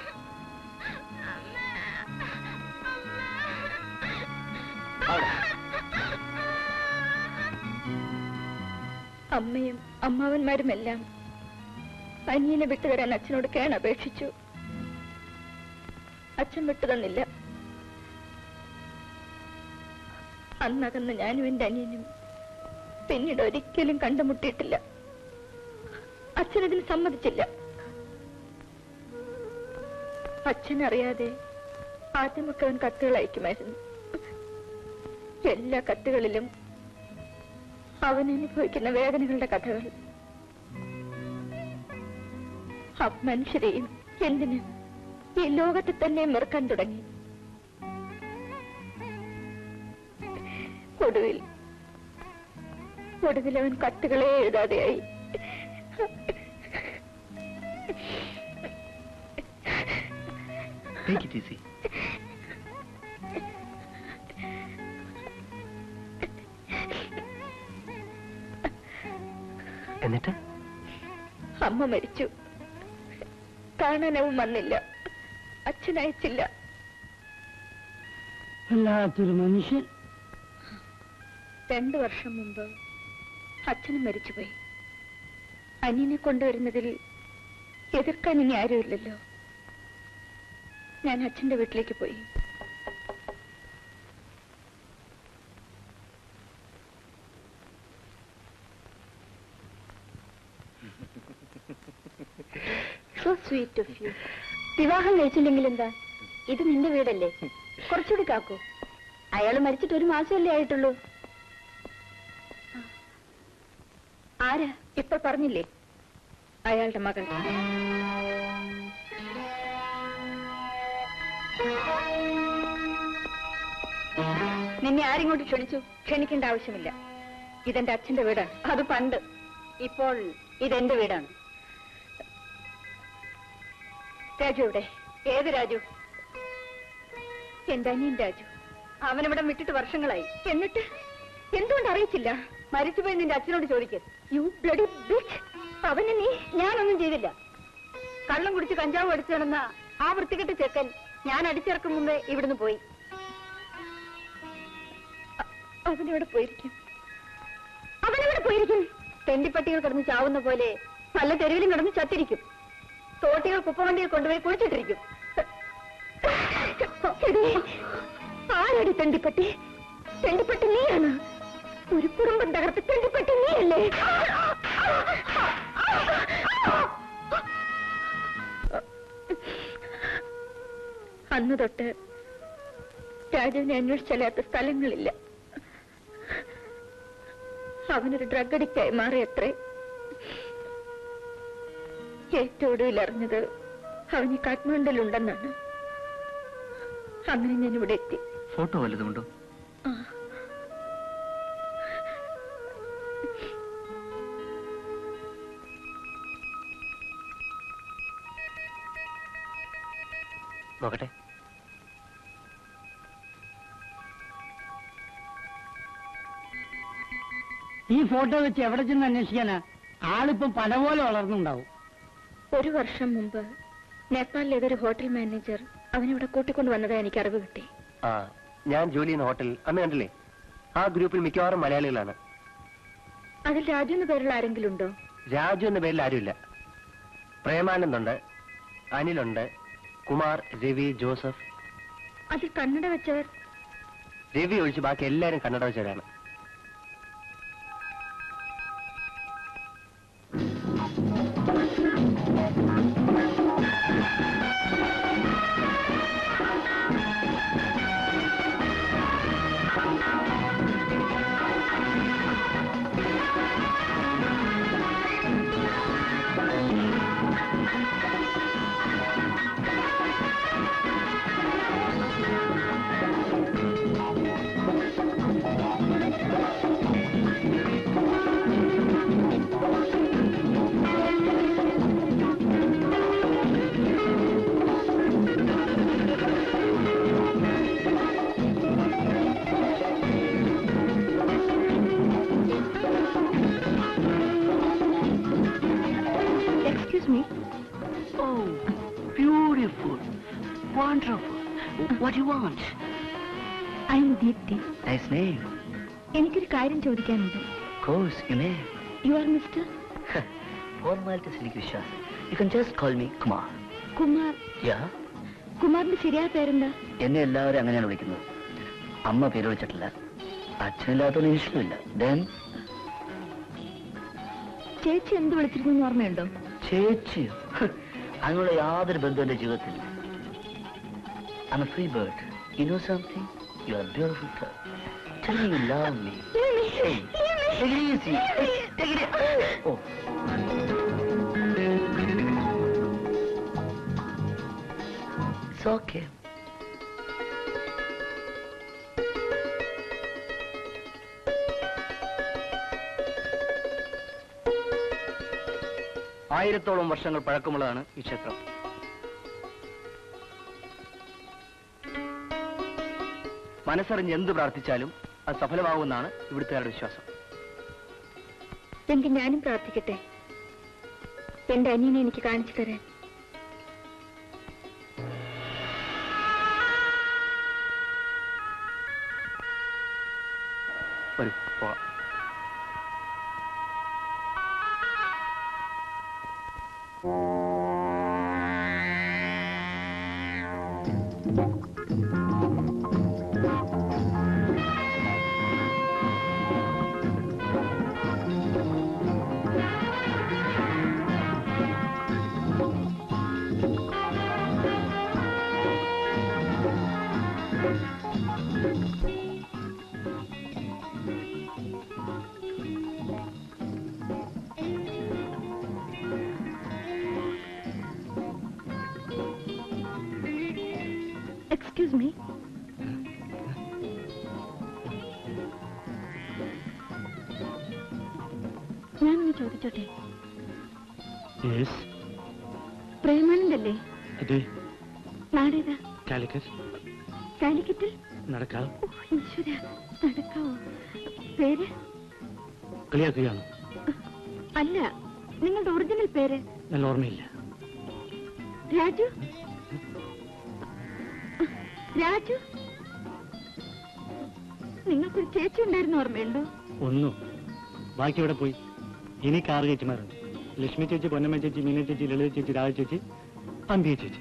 [SPEAKER 5] അവിടെ.
[SPEAKER 3] അമ്മയും അമ്മാവന്മാരും എല്ലാം അനിയനെ വിട്ടുതരാൻ അച്ഛനോട് കേൺ അപേക്ഷിച്ചു അച്ഛൻ വിട്ടുതന്നില്ല അന്നകന്ന് ഞാനും എന്റെ അനിയനും പിന്നീട് ഒരിക്കലും കണ്ടുമുട്ടിയിട്ടില്ല അച്ഛനതിന് സമ്മതിച്ചില്ല അച്ഛനറിയാതെ ആദ്യമൊക്കെ അവൻ കത്തുകൾ അയക്കുമായിരുന്നു എല്ലാ കത്തുകളിലും അവൻ അനുഭവിക്കുന്ന വേദനകളുടെ കഥകൾ ആ മനുഷ്യരെയും എന്തിന് ഈ ലോകത്തെ തന്നെ മെറുക്കാൻ തുടങ്ങി ഒടുവിൽ ഒടുവിൽ അവൻ കത്തുകളെ എഴുതാതെയായി
[SPEAKER 5] Take it easy.
[SPEAKER 4] എന്നിട്ട്
[SPEAKER 3] അമ്മ മരിച്ചു കാണാനവും വന്നില്ല അച്ഛൻ അയച്ചില്ല
[SPEAKER 1] വല്ലാത്തൊരു മനുഷ്യൻ
[SPEAKER 3] രണ്ടു വർഷം മുമ്പ് അച്ഛനും മരിച്ചുപോയി അനിയനെ കൊണ്ടുവരുന്നതിൽ എതിർക്കാൻ ഇനി ആരുമില്ലല്ലോ ഞാൻ അച്ഛന്റെ വീട്ടിലേക്ക് പോയി സോ സ്വീറ്റ് ഓഫ് യു വിവാഹം കഴിച്ചില്ലെങ്കിൽ എന്താ ഇത് നിന്റെ വീടല്ലേ കുറച്ചുകൂടി കാക്കൂ അയാൾ മരിച്ചിട്ട് ഒരു മാസമല്ലേ ആയിട്ടുള്ളൂ ആരാ ഇപ്പൊ പറഞ്ഞില്ലേ അയാളുടെ മകൾ നിന്നെ ആരിങ്ങോട്ട് ക്ഷണിച്ചു ക്ഷണിക്കേണ്ട ആവശ്യമില്ല ഇതെന്റെ അച്ഛന്റെ വീടാണ് അത് പണ്ട് ഇപ്പോൾ ഇതെന്റെ വീടാണ് രാജു ഇവിടെ ഏത് രാജു എന്റെ അനിയൻ രാജു അവനിവിടെ വിട്ടിട്ട് വർഷങ്ങളായി എന്നിട്ട് എന്തുകൊണ്ട് അറിയിച്ചില്ല മരിച്ചുപോയി നിന്റെ അച്ഛനോട് ചോദിക്ക യു ബ്ലഡി ബിച്ച് അവന് നീ ഞാനൊന്നും ചെയ്തില്ല കള്ളം കുടിച്ച് കഞ്ചാവ് അടിച്ചു നടന്ന ആ വൃത്തികെട്ട ചെക്കൻ ഞാൻ അടിച്ചിറക്കും മുമ്പേ ഇവിടുന്ന് പോയി അ- അവനെവിടെ പോയിരിക്കും അവനെവിടെ പോയിരിക്കും തെണ്ടിപ്പട്ടികൾ കിടന്ന് ചാവുന്ന പോലെ പല തെരുവിലും കിടന്ന് ചത്തിരിക്കും തോട്ടികൾ കുപ്പവണ്ടിയിൽ കൊണ്ടുപോയി കുഴിച്ചിട്ടിരിക്കും എടീ, ആരടി തെണ്ടിപ്പട്ടി തെണ്ടിപ്പട്ടി നീയാണ് ഒരു കുടുംബം തകർത്ത് തെണ്ടിപ്പട്ടി നീയല്ലേ അന്ന് തൊട്ട് രാജുവിനെ അന്വേഷിച്ചല്ലാത്ത സ്ഥലങ്ങളില്ല അവനൊരു ഡ്രഗ് അഡിക്റ്റായി മാറിയത്രേ ഏറ്റവും ഒടുവിൽ അറിഞ്ഞത് അവന് കാഠ്മണ്ഡലുണ്ടെന്നാണ് അങ്ങനെ ഞാൻ ഇവിടെ എത്തി
[SPEAKER 5] ഫോട്ടോ വല്ലതുമുണ്ടോ
[SPEAKER 3] ആ.
[SPEAKER 4] നോക്കട്ടെ
[SPEAKER 1] ഈ ഫോട്ടോ വെച്ച് എവിടെ ചെന്ന് അന്വേഷിക്കാനാ ആളിപ്പം പല പോലെ വളർന്നുണ്ടാവും
[SPEAKER 3] ഒരു വർഷം മുമ്പ് നേപ്പാളിലെ ഏതൊരു ഹോട്ടൽ മാനേജർ അവനിവിടെ കൂട്ടിക്കൊണ്ട് വന്നതായി എനിക്ക് അറിവ് കിട്ടി
[SPEAKER 4] ആ ഞാൻ ജോലി ചെയ്യുന്ന ഹോട്ടൽ അന്ന് കണ്ടില്ലേ ആ ഗ്രൂപ്പിൽ മിക്കവാറും മലയാളികളാണ്
[SPEAKER 3] അതിൽ രാജു എന്ന പേരുള്ള ആരെങ്കിലും ഉണ്ടോ
[SPEAKER 4] രാജു എന്ന പേരിൽ ആരുമില്ല പ്രേമാനന്ദുണ്ട് അനിലുണ്ട് കുമാർ രവി ജോസഫ്
[SPEAKER 3] അതിൽ കണ്ണട വെച്ചവർ
[SPEAKER 4] രവി ഒഴിച്ച് ബാക്കി എല്ലാവരും കന്നഡ വെച്ചവരാണ്
[SPEAKER 3] excuse me
[SPEAKER 5] Oh, beautiful, wonderful. What do you want?
[SPEAKER 3] I am Deepti
[SPEAKER 5] Nice name.
[SPEAKER 3] എനിക്കൊരു കാര്യം ചോദിക്കാനുണ്ട്
[SPEAKER 5] Of course, you may.
[SPEAKER 3] You are mister
[SPEAKER 5] Formalities എനിക്ക് വിശ്വാസം. You can just call me Kumar.
[SPEAKER 3] Kumar
[SPEAKER 5] Yeah?
[SPEAKER 3] കുമാറിന്റെ ശരിയായ പേരെന്താ
[SPEAKER 5] എന്നെ എല്ലാവരും അങ്ങനെയാണ് വിളിക്കുന്നത് അമ്മ പേര് വിളിച്ചിട്ടില്ല അച്ഛനില്ലാത്തൊന്നും ഇഷ്ടമില്ല ദെൻ
[SPEAKER 3] ചേച്ചി എന്ത് വിളിച്ചിരുന്നു ഓർമ്മയുണ്ടോ
[SPEAKER 5] ചേച്ചി അതിനുള്ള യാതൊരു ബന്ധവും എന്റെ ജീവിതത്തിൽ I'm a free bird. You know something? You are beautiful girl. Tell me you love me. Hey, take it easy. Hey, take it easy. Oh. It's okay. ആയിരത്തോളം വർഷങ്ങൾ പഴക്കമുള്ളതാണ് ഈ ക്ഷേത്രം മനസ്സറിഞ്ഞ് എന്ത് പ്രാർത്ഥിച്ചാലും അത് സഫലമാകുമെന്നാണ് ഇവിടുത്തെ വിശ്വാസം
[SPEAKER 3] എങ്കിൽ ഞാനും പ്രാർത്ഥിക്കട്ടെ എന്റെ അനിയനെ എനിക്ക് കാണിച്ചു തരാൻ
[SPEAKER 5] വരൂ പോവാം
[SPEAKER 3] എക്സ്ക്യൂസ് മീ ചോദിച്ചോട്ടെ
[SPEAKER 2] യെസ്
[SPEAKER 3] പ്രേമാനന്ദല്ലേ
[SPEAKER 2] അതെ
[SPEAKER 3] നാടേതാ
[SPEAKER 2] കാലിക്കറ്റ്
[SPEAKER 3] കാലിക്കറ്റിൽ
[SPEAKER 2] നടക്കാം
[SPEAKER 3] ഓ, ഈശ്വര നടക്കാവോ പേര്
[SPEAKER 2] കളിയാക്കുകയാണ്
[SPEAKER 3] അല്ല നിങ്ങളുടെ ഒറിജിനൽ പേര്
[SPEAKER 2] നല്ല ഓർമ്മയില്ല
[SPEAKER 3] രാജു രാജു നിങ്ങൾക്കൊരു ചേച്ചി ഉണ്ടായിരുന്ന ഓർമ്മയുണ്ടോ
[SPEAKER 2] ഒന്നു ബാക്കി എവിടെ പോയി ഇനി കാറ് ചേച്ചിമാരുണ്ട് ലക്ഷ്മി ചേച്ചി പൊന്നമ്മ ചേച്ചി മീന ചേച്ചി ലളിത ചേച്ചി രാജ ചേച്ചി അമ്പിയ ചേച്ചി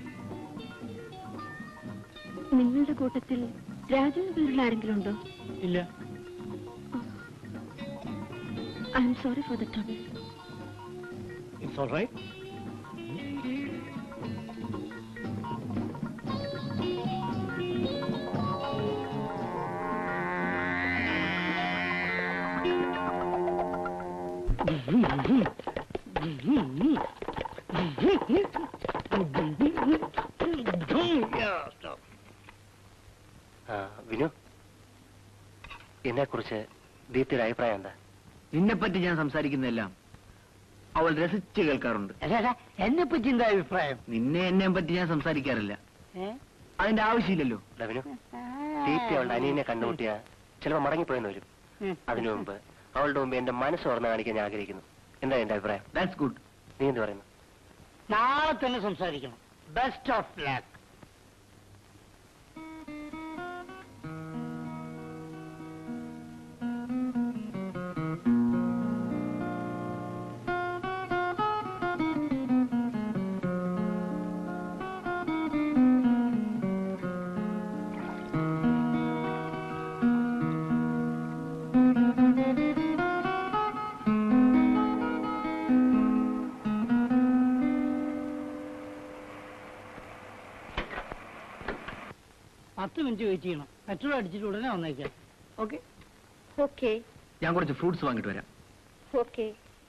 [SPEAKER 3] നിങ്ങളുടെ കൂട്ടത്തിൽ രാജു എന്ന് പേരുള്ള ആരെങ്കിലും ഉണ്ടോ
[SPEAKER 2] ഇല്ല
[SPEAKER 3] I am sorry for the trouble
[SPEAKER 2] it's all right
[SPEAKER 4] ആ, വിനു എന്നെ കുറിച്ച് ദീപ്തിയുടെ അഭിപ്രായം എന്താ
[SPEAKER 5] നിന്നെ പറ്റി ഞാൻ സംസാരിക്കുന്നതെല്ലാം അവൾ രസിച്ച് കേൾക്കാറുണ്ട്
[SPEAKER 1] എന്നെ പറ്റി എന്താ അഭിപ്രായം
[SPEAKER 5] നിന്നെ എന്നെ പറ്റി ഞാൻ സംസാരിക്കാറില്ല
[SPEAKER 1] ഏ?
[SPEAKER 5] അതിന്റെ ആവശ്യമില്ലല്ലോ
[SPEAKER 4] എടാ വിനു ദീപ്തി അവളുടെ അനിയനെ കണ്ടുമുട്ടിയ ചിലപ്പോൾ മടങ്ങിപ്പോയെന്ന് വരും
[SPEAKER 1] ഉം.
[SPEAKER 4] അതിനു മുമ്പ് അവളുടെ മുമ്പ് എന്റെ മനസ്സ് തുറന്ന് കാണിക്കാൻ ഞാൻ ആഗ്രഹിക്കുന്നു എന്താ എന്റെ അഭിപ്രായം
[SPEAKER 5] ദാറ്റ്സ് ഗുഡ്
[SPEAKER 4] നീ എന്ത് പറയുന്നു
[SPEAKER 1] നാളെ തന്നെ സംസാരിക്കണം ബെസ്റ്റ് ഓഫ് ലക്ക് പത്ത് മിനിറ്റ് വെയിറ്റ് ചെയ്യണം പെട്രോൾ അടിച്ചിട്ട് ഉടനെ വന്നേക്കാം ഓക്കെ
[SPEAKER 3] ഓക്കെ
[SPEAKER 5] ഞാൻ കുറച്ച് ഫ്രൂട്ട്സ് വാങ്ങിട്ട് വരാം
[SPEAKER 3] okay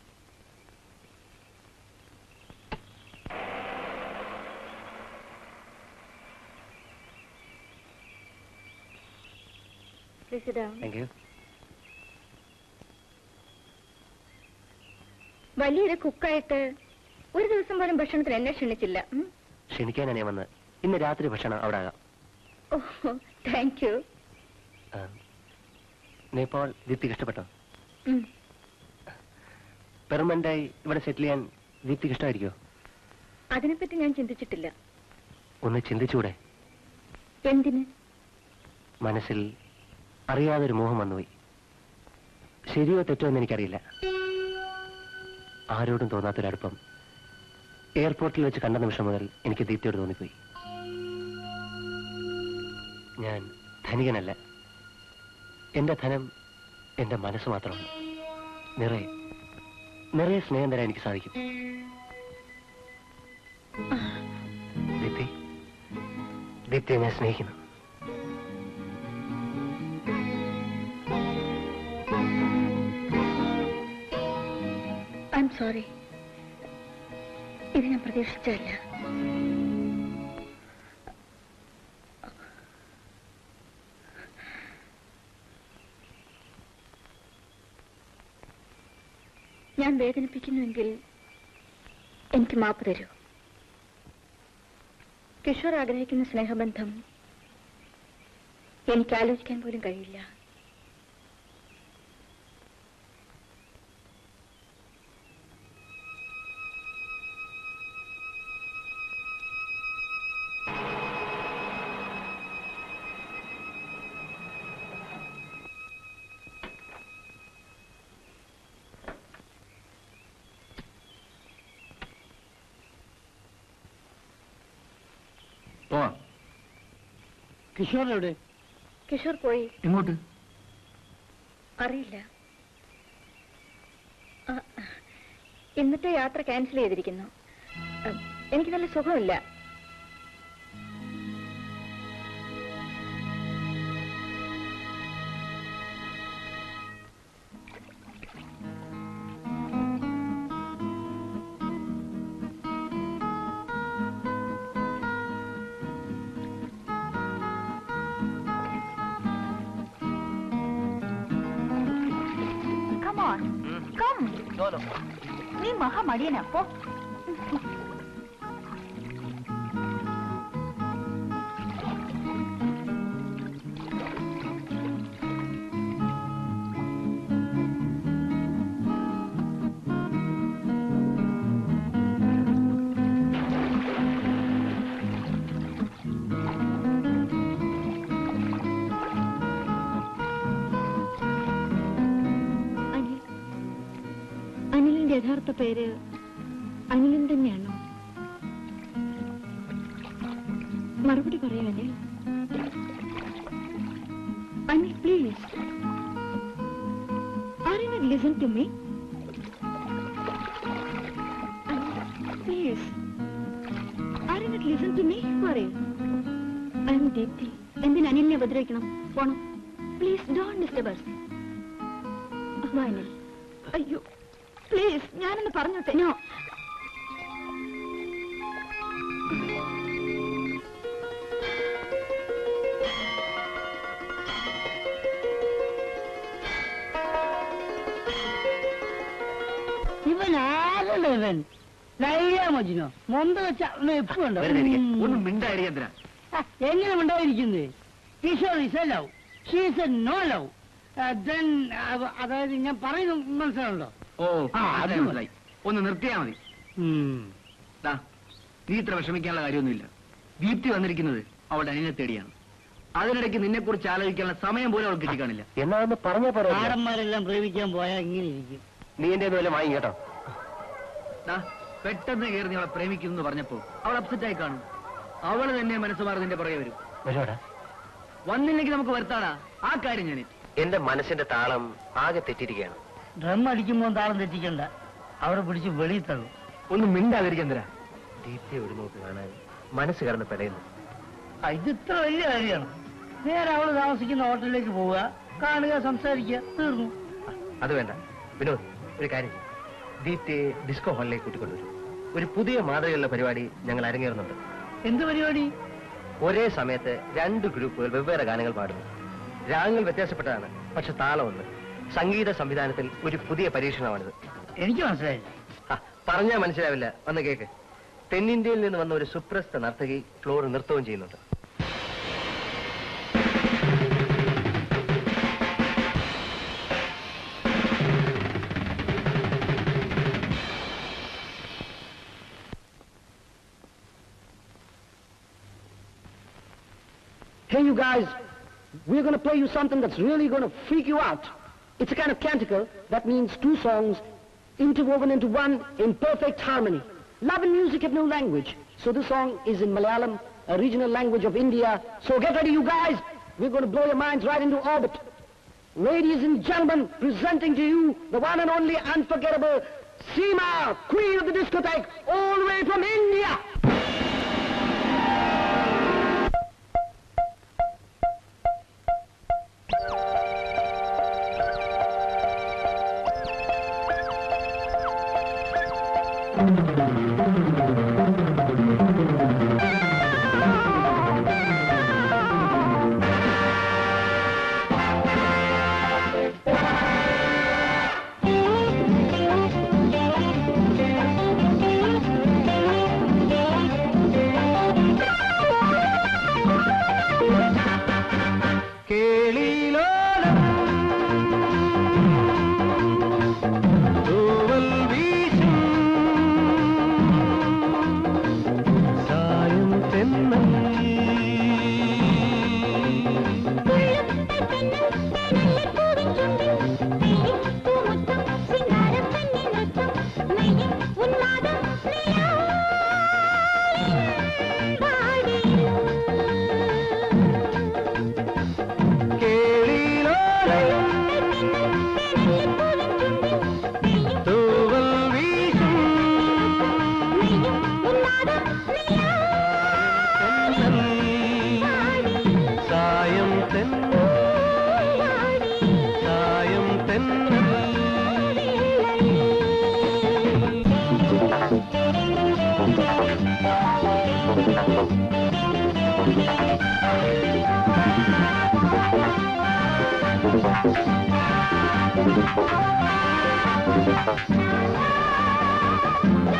[SPEAKER 3] Please sit down.
[SPEAKER 4] Thank you
[SPEAKER 3] വലിയൊരു കുക്കായിട്ട് ഒരു ദിവസം പോലും ഭക്ഷണത്തിന് എന്നെ ക്ഷണിച്ചില്ല ഉം?
[SPEAKER 4] ക്ഷണിക്കാനാണ് ഞാൻ വന്നത് ഇന്ന് രാത്രി ഭക്ഷണം അവിടെ ആകാം
[SPEAKER 3] ഓ താങ്ക് യു
[SPEAKER 4] ആ, നേപ്പാൾ ദീപ്തിക്ക് ഇഷ്ടപ്പെട്ടോ പെർമനന്റായി ഇവിടെ സെറ്റിൽ ചെയ്യാൻ ദീപ്തിക്ക് ഇഷ്ടമായിരിക്കോ
[SPEAKER 3] അതിനെപ്പറ്റി ഞാൻ ചിന്തിച്ചിട്ടില്ല
[SPEAKER 4] ഒന്ന് ചിന്തിച്ചൂടെ
[SPEAKER 3] എന്തിന്
[SPEAKER 4] മനസ്സിൽ അറിയാതൊരു മോഹം വന്നുപോയി ശരിയോ തെറ്റോ എന്ന് എനിക്കറിയില്ല ആരോടും തോന്നാത്തൊരടുപ്പം എയർപോർട്ടിൽ വെച്ച് കണ്ട നിമിഷം മുതൽ എനിക്ക് ദീപ്തിയോട് തോന്നിപ്പോയി ഞാൻ ധനികനല്ല എന്റെ ധനം എന്റെ മനസ്സ് മാത്രമാണ് നിറയെ നിറയെ സ്നേഹം തരാൻ എനിക്ക് സാധിക്കും ദീപ്തി ദീപ്തിയെ ഞാൻ സ്നേഹിക്കുന്നു
[SPEAKER 3] ഐ എം സോറി ഇത് ഞാൻ പ്രതീക്ഷിച്ചല്ല ഞാൻ വേദനിപ്പിക്കുന്നുവെങ്കിൽ എനിക്ക് മാപ്പ് തരൂ കിഷോർ ആഗ്രഹിക്കുന്ന സ്നേഹബന്ധം എനിക്ക് ആലോചിക്കാൻ പോലും കഴിയില്ല
[SPEAKER 5] പോവാം
[SPEAKER 1] കിഷോർ എവിടെ
[SPEAKER 3] കിഷോർ പോയി
[SPEAKER 5] എങ്ങോട്ട്
[SPEAKER 3] അറിയില്ല ആ, ഇന്നത്തെ യാത്ര ക്യാൻസൽ ചെയ്തിരിക്കുന്നു ആ, എനിക്ക് നല്ല സുഖമില്ല Come on, come.
[SPEAKER 5] No, no.
[SPEAKER 3] നീ മഹാമടിയനപ്പോ
[SPEAKER 7] അനിൽ അനിലിന്റെ യഥാർത്ഥ പേര് അനിലൻ തന്നെയാണോ മറുപടി പറയൂ Anil Anil please are you not listen to me please are you not listen to me പറയൂ ഐ എം ദീപ്തി എന്തിന് അനിലിനെ ഉപദ്രവിക്കണം പോണം പ്ലീസ് ഡോണ്ട് ഡിസ്റ്റർബ് അനിൽ
[SPEAKER 3] അയ്യോ പ്ലീസ് ഞാനൊന്ന് പറഞ്ഞോട്ടെ നോ
[SPEAKER 1] ഇവൻ ആരുടെ ഇവൻ ലൈല മജിനോ മൊന്ത വെച്ച എപ്പുണ്ടോ
[SPEAKER 2] വെറുതെ ഇരിക്ക്. ഒന്നും മിണ്ടായിരിക്കും എന്തിനാ
[SPEAKER 1] എങ്ങനെ ഉണ്ടായിരിക്കുന്നത് Kishore is a love she's a no love then അതായത് ഞാൻ പറയുന്ന മനസ്സിലുണ്ടോ
[SPEAKER 2] ഓ
[SPEAKER 1] ആ,
[SPEAKER 2] അത്
[SPEAKER 1] അത്
[SPEAKER 2] മനസ്സിലായി ഒന്ന് നിർത്തിയാ മതി ദാ, നീ ഇത്ര വിഷമിക്കാനുള്ള കാര്യമൊന്നുമില്ല ദീപ്തി വന്നിരിക്കുന്നത് അവളുടെ അനിയനെ തേടിയാണ് അതിനിടയ്ക്ക് നിന്നെ കുറിച്ച് ആലോചിക്കാനുള്ള സമയം പോലും അവൾക്ക് കിട്ടിക്കാണില്ല
[SPEAKER 4] എന്നാ ഒന്ന് പറഞ്ഞാ പോരാ
[SPEAKER 1] ആടന്മാരെല്ലാം പ്രേമിക്കാൻ പോയാൽ ഇങ്ങനെ ഇരിക്കും
[SPEAKER 4] നീ എന്റെ വല്ല വാങ്ങി കേട്ടോ
[SPEAKER 2] ദാ, പെട്ടെന്ന് കയറി നീ അവളെ പ്രേമിക്കുന്നു എന്ന് പറഞ്ഞപ്പോ അവൾ അപ്സെറ്റ് ആയി കാണും അവള് തന്നെ മനസ്സ് മാറി നിന്റെ പുറകെ വരും
[SPEAKER 4] വരുവാടാ
[SPEAKER 2] വന്നില്ലെങ്കിൽ നമുക്ക് വരുത്താടാ ആ കാര്യം ഞാൻ
[SPEAKER 4] എന്റെ മനസ്സിന്റെ താളം ആകെ തെറ്റിയിരിക്കുകയാണ്
[SPEAKER 1] ഡ്രം അടിക്കുമ്പോൾ താളം തെറ്റിക്കണ്ട അവരെ പിടിച്ച് വെളിയിൽ തള്ളും
[SPEAKER 2] ഒന്ന് മിണ്ടാതിരിക്കെന്തരാ
[SPEAKER 4] ദീപ്തി ഒരു നോക്ക് കാണാൻ മനസ്സ് കിടന്ന് പെടയുന്നു
[SPEAKER 1] ആ, ഇത് ഇത്ര വലിയ കാര്യമാണ് നേരെ അവള് താമസിക്കുന്ന ഹോട്ടലിലേക്ക് പോവുക കാണുക സംസാരിക്കുക തീർന്നു
[SPEAKER 4] അത് വേണ്ട വിനോദ് ഒരു കാര്യം ചെയ്യ്. ദീപ്തിയെ ഡിസ്കോ ഹാളിലേക്ക് കൂട്ടിക്കൊണ്ടുവരും ഒരു പുതിയ മാതൃകയുള്ള പരിപാടി ഞങ്ങൾ അരങ്ങേറുന്നുണ്ട്
[SPEAKER 1] എന്ത് പരിപാടി
[SPEAKER 4] ഒരേ സമയത്ത് രണ്ട് ഗ്രൂപ്പുകൾ വെവ്വേറെ ഗാനങ്ങൾ പാടുന്നു രാഗങ്ങൾ വ്യത്യാസപ്പെട്ടതാണ് പക്ഷെ താളം ഒന്ന് സംഗീത സംവിധാനത്തിൽ ഒരു പുതിയ പരീക്ഷണമാണിത്
[SPEAKER 1] എനിക്ക് മനസ്സിലായില്ല
[SPEAKER 4] ആ, പറഞ്ഞാ മനസ്സിലാവില്ല വന്ന് കേക്ക് തെന്നിന്ത്യയിൽ നിന്ന് വന്ന ഒരു സുപ്രസിദ്ധ നർത്തകി ഫ്ലോർ നൃത്തവും ചെയ്യുന്നുണ്ട്
[SPEAKER 8] Hey, you guys, we're going to play you something that's really going to freak you out. It's a kind of canticle that means two songs interwoven into one in perfect harmony. Love and music have no language. So this song is in Malayalam, a regional language of India. So get ready, you guys. We're going to blow your minds right into orbit. Ladies and gentlemen, presenting to you the one and only unforgettable Seema, queen of the discotheque, all the way from India.
[SPEAKER 6] കേളിലോലം തൂവൽ വീശും സായം തെന്നൽ കേളിലോലം തൂവൽ വീശും തെന്നൽ സായം തെന്നൽ സായം തെന്നൽ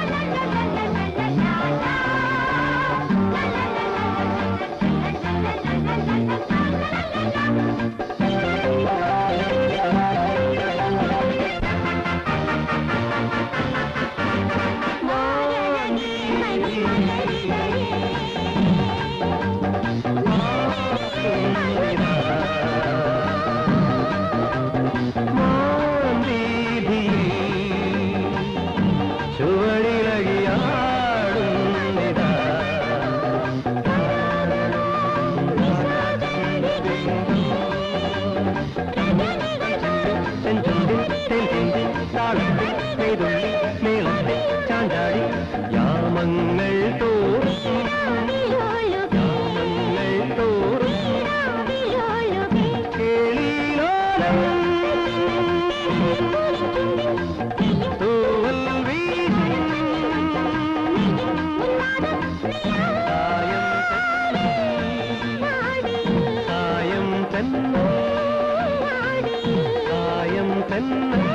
[SPEAKER 6] യാമങ്ങൾ തോറും യാമങ്ങൾ തോറും കേളിലോലം തൂവൽ വീശും സായം തന്നെ സായം തന്നെ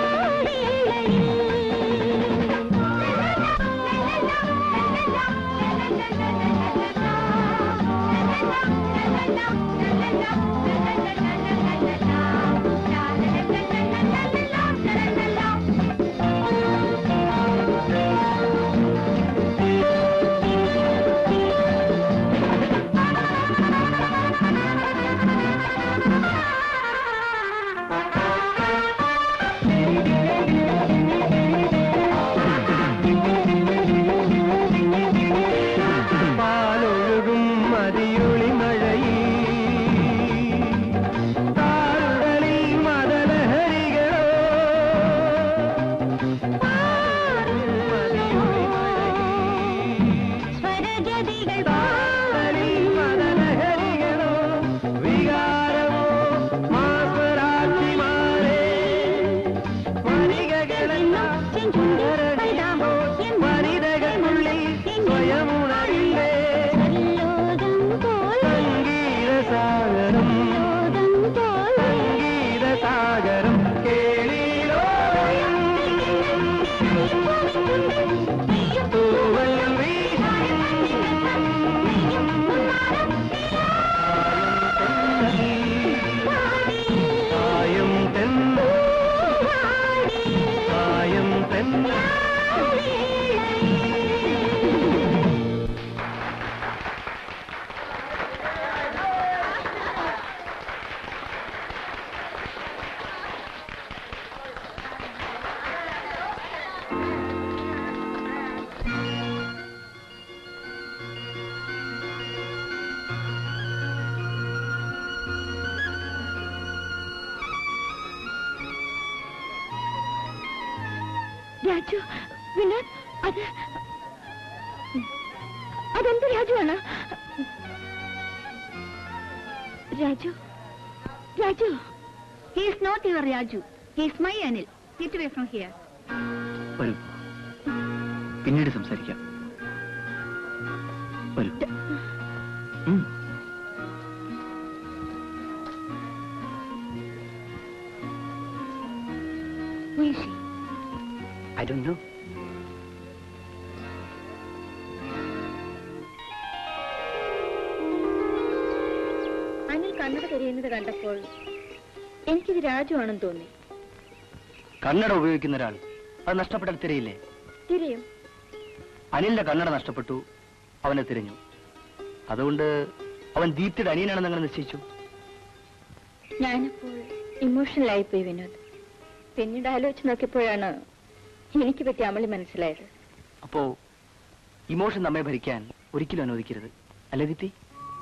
[SPEAKER 6] പാലൊഴുകും മതിയൊളി മഴയിൽ താരുടലിൽ മതലഹരികളോ മതിയൊളി
[SPEAKER 3] സ്വരജതികൾ
[SPEAKER 6] താരുടലിൽ മതലഹരികളോ വികാരമോ മാസ്വരാക്ഷിമാരേ വരികകളെല്ലാം സുന്ദരനീയമോ വനിതകൾക്കുള്ളിൽ സ്വയമുണരില്ലേ സംഗീതസാഗരം സംഗീതസാഗരം കേളിലോ തൂവൽ സായം തെന്ന സായം തെന്ന
[SPEAKER 3] രാജു വിനോദ് അത് അതെന്ത് രാജുവാണ് Raju Raju he's not your Raju he's my Anil get way from here
[SPEAKER 2] വരൂ പിന്നീട് സംസാരിക്കാം വരൂ ഉം. I don't know.
[SPEAKER 3] അനിൽ കണ്ണട തെരിയുന്നത് കണ്ടപ്പോൾ എനിക്കിത് രാജു ആണെന്ന് തോന്നി
[SPEAKER 2] കന്നഡ ഉപയോഗിക്കുന്ന ഒരാൾ അത് നഷ്ടപ്പെട്ടാൽ തിരയില്ലേ
[SPEAKER 3] തിരിയും
[SPEAKER 2] അനിലിന്റെ കന്നഡ നഷ്ടപ്പെട്ടു അവനെ തിരഞ്ഞു അതുകൊണ്ട് അവൻ ദീപ്തിയുടെ അനിയനാണെന്ന് അങ്ങനെ നിശ്ചയിച്ചു
[SPEAKER 3] ഞാനപ്പോൾ ഇമോഷണൽ ആയിപ്പോയി വിനോദ് പിന്നീട് ആലോചിച്ച് നോക്കിയപ്പോഴാണ് എനിക്ക് പറ്റിയ അമളി മനസ്സിലായത്
[SPEAKER 2] അപ്പോ ഇമോഷൻ നമ്മെ ഭരിക്കാൻ ഒരിക്കലും അനുവദിക്കരുത് അല്ലേ ദീപ്തി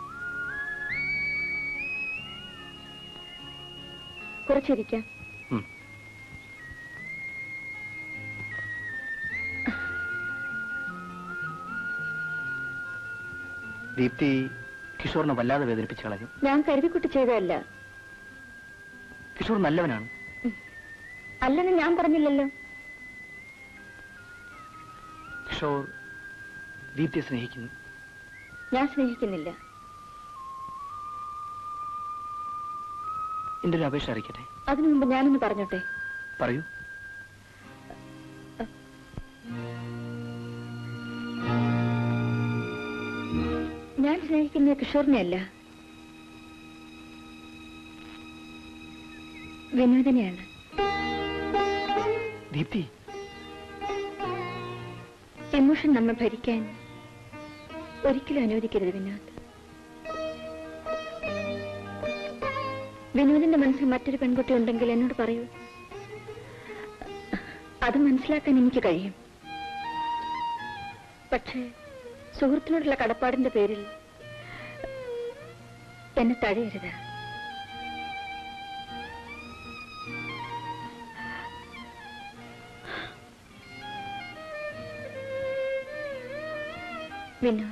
[SPEAKER 3] കുറച്ചിരിക്കാം
[SPEAKER 2] ഉം. ദീപ്തി കിഷോറിനെ വല്ലാതെ വേദനിപ്പിച്ചു കളഞ്ഞു
[SPEAKER 3] ഞാൻ കരുതിക്കുട്ടി ചെയ്തതല്ല
[SPEAKER 2] കിഷോർ നല്ലവനാണ്
[SPEAKER 3] അല്ലെന്ന് ഞാൻ പറഞ്ഞില്ലല്ലോ
[SPEAKER 2] കിഷോർ ദീപ്തിയെ സ്നേഹിക്കുന്നു
[SPEAKER 3] ഞാൻ സ്നേഹിക്കുന്നില്ല
[SPEAKER 2] എന്റെ ഒരു അപേക്ഷ അറിയിക്കട്ടെ
[SPEAKER 3] അതിനു മുമ്പ് ഞാനൊന്ന് പറഞ്ഞോട്ടെ
[SPEAKER 2] പറയൂ
[SPEAKER 3] ഞാൻ സ്നേഹിക്കുന്ന കിഷോറിനെ അല്ല വിനോദിനെയാണ്
[SPEAKER 2] ദീപ്തി
[SPEAKER 3] എമോഷൻ നമ്മെ ഭരിക്കാൻ ഒരിക്കലും അനുവദിക്കരുത് വിനോദ് വിനോദിന്റെ മനസ്സിൽ മറ്റൊരു പെൺകുട്ടി ഉണ്ടെങ്കിൽ എന്നോട് പറയൂ അത് മനസ്സിലാക്കാൻ എനിക്ക് കഴിയും പക്ഷേ സുഹൃത്തിനോടുള്ള കടപ്പാടിന്റെ പേരിൽ എന്നെ തഴയരുത് വിനോദ്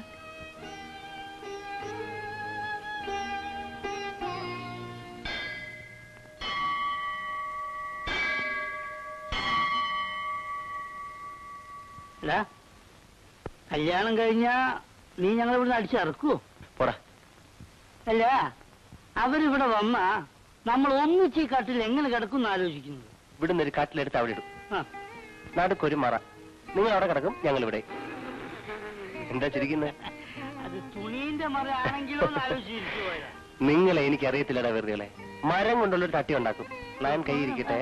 [SPEAKER 1] അല്ല കല്യാണം കഴിഞ്ഞാ നീ ഞങ്ങൾ ഇവിടുന്ന് അടിച്ചിറക്കുവോ
[SPEAKER 2] പോടാ
[SPEAKER 1] അല്ല അവരിവിടെ വന്നാ നമ്മൾ ഒന്നിച്ച് ഈ കട്ടിൽ എങ്ങനെ കിടക്കും ആലോചിക്കുന്നത്
[SPEAKER 4] ഇവിടുന്ന് ഒരു കാട്ടിലെടുത്ത് അവിടെ ഇടും
[SPEAKER 1] ആ
[SPEAKER 4] നടുക്കൊരു മറ നിങ്ങൾ അവിടെ കിടക്കും ഞങ്ങൾ ഇവിടെ എന്താ ചിരിക്കുന്നത്
[SPEAKER 1] അത് തുണീന്റെ മറ ആണെങ്കിലോ എന്ന് ആലോചിച്ചിരിച്ചു പോയതാ
[SPEAKER 4] നിങ്ങളെ എനിക്ക് അറിയത്തില്ലടാ വെറുതെ മരം കൊണ്ടുള്ള ഒരു തട്ടി ഉണ്ടാക്കും പ്ലാൻ കൈയിരിക്കട്ടെ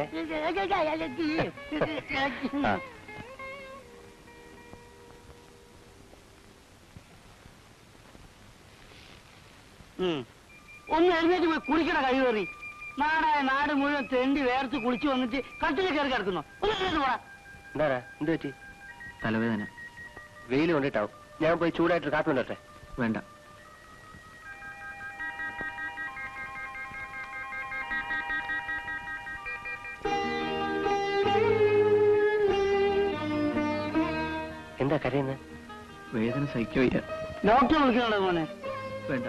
[SPEAKER 4] ആ.
[SPEAKER 1] ഉം. ഒന്ന് എഴുന്നേറ്റ് പോയി കുളിക്കണ കഴിവേറി നാടായ നാട് മുഴുവൻ തെണ്ടി വേർത്ത് കുളിച്ചു വന്നിട്ട് കട്ടിൽ കയറി കിടക്കുന്നു ഒന്ന് എഴുന്നേറ്റ് പോടാ
[SPEAKER 4] എന്താടാ എന്ത് പറ്റി
[SPEAKER 2] തലവേദന
[SPEAKER 4] വെയിൽ കൊണ്ടിട്ടാവും ഞാൻ പോയി ചൂടായിട്ട് കാപ്പി കൊണ്ടട്ടെ
[SPEAKER 2] വേണ്ട
[SPEAKER 4] എന്താ കരയുന്നത്
[SPEAKER 2] വേദന സഹിക്കുകയില്ല
[SPEAKER 1] ഡോക്ടർ വിളിക്കണോ മോനെ
[SPEAKER 2] വേണ്ട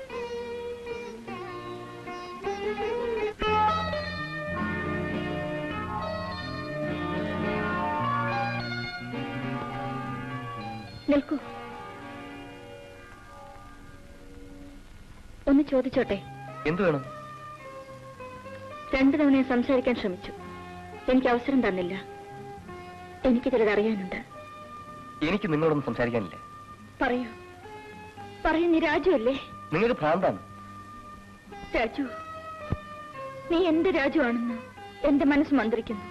[SPEAKER 3] നിൽക്കൂ ഒന്ന് ചോദിച്ചോട്ടെ
[SPEAKER 4] എന്ത് വേണം
[SPEAKER 3] രണ്ടു തവണ ഞാൻ സംസാരിക്കാൻ ശ്രമിച്ചു എനിക്ക് അവസരം തന്നില്ല എനിക്ക് ചിലത് അറിയാനുണ്ട്
[SPEAKER 4] എനിക്ക് നിങ്ങളോടൊന്നും സംസാരിക്കാനില്ല
[SPEAKER 3] പറയൂ പറയൂ നീ രാജു അല്ലേ
[SPEAKER 4] നിങ്ങൾക്ക് ഭ്രാന്താണ്
[SPEAKER 3] രാജു നീ എന്റെ രാജു ആണെന്ന് എന്റെ മനസ്സ് മന്ത്രിക്കുന്നു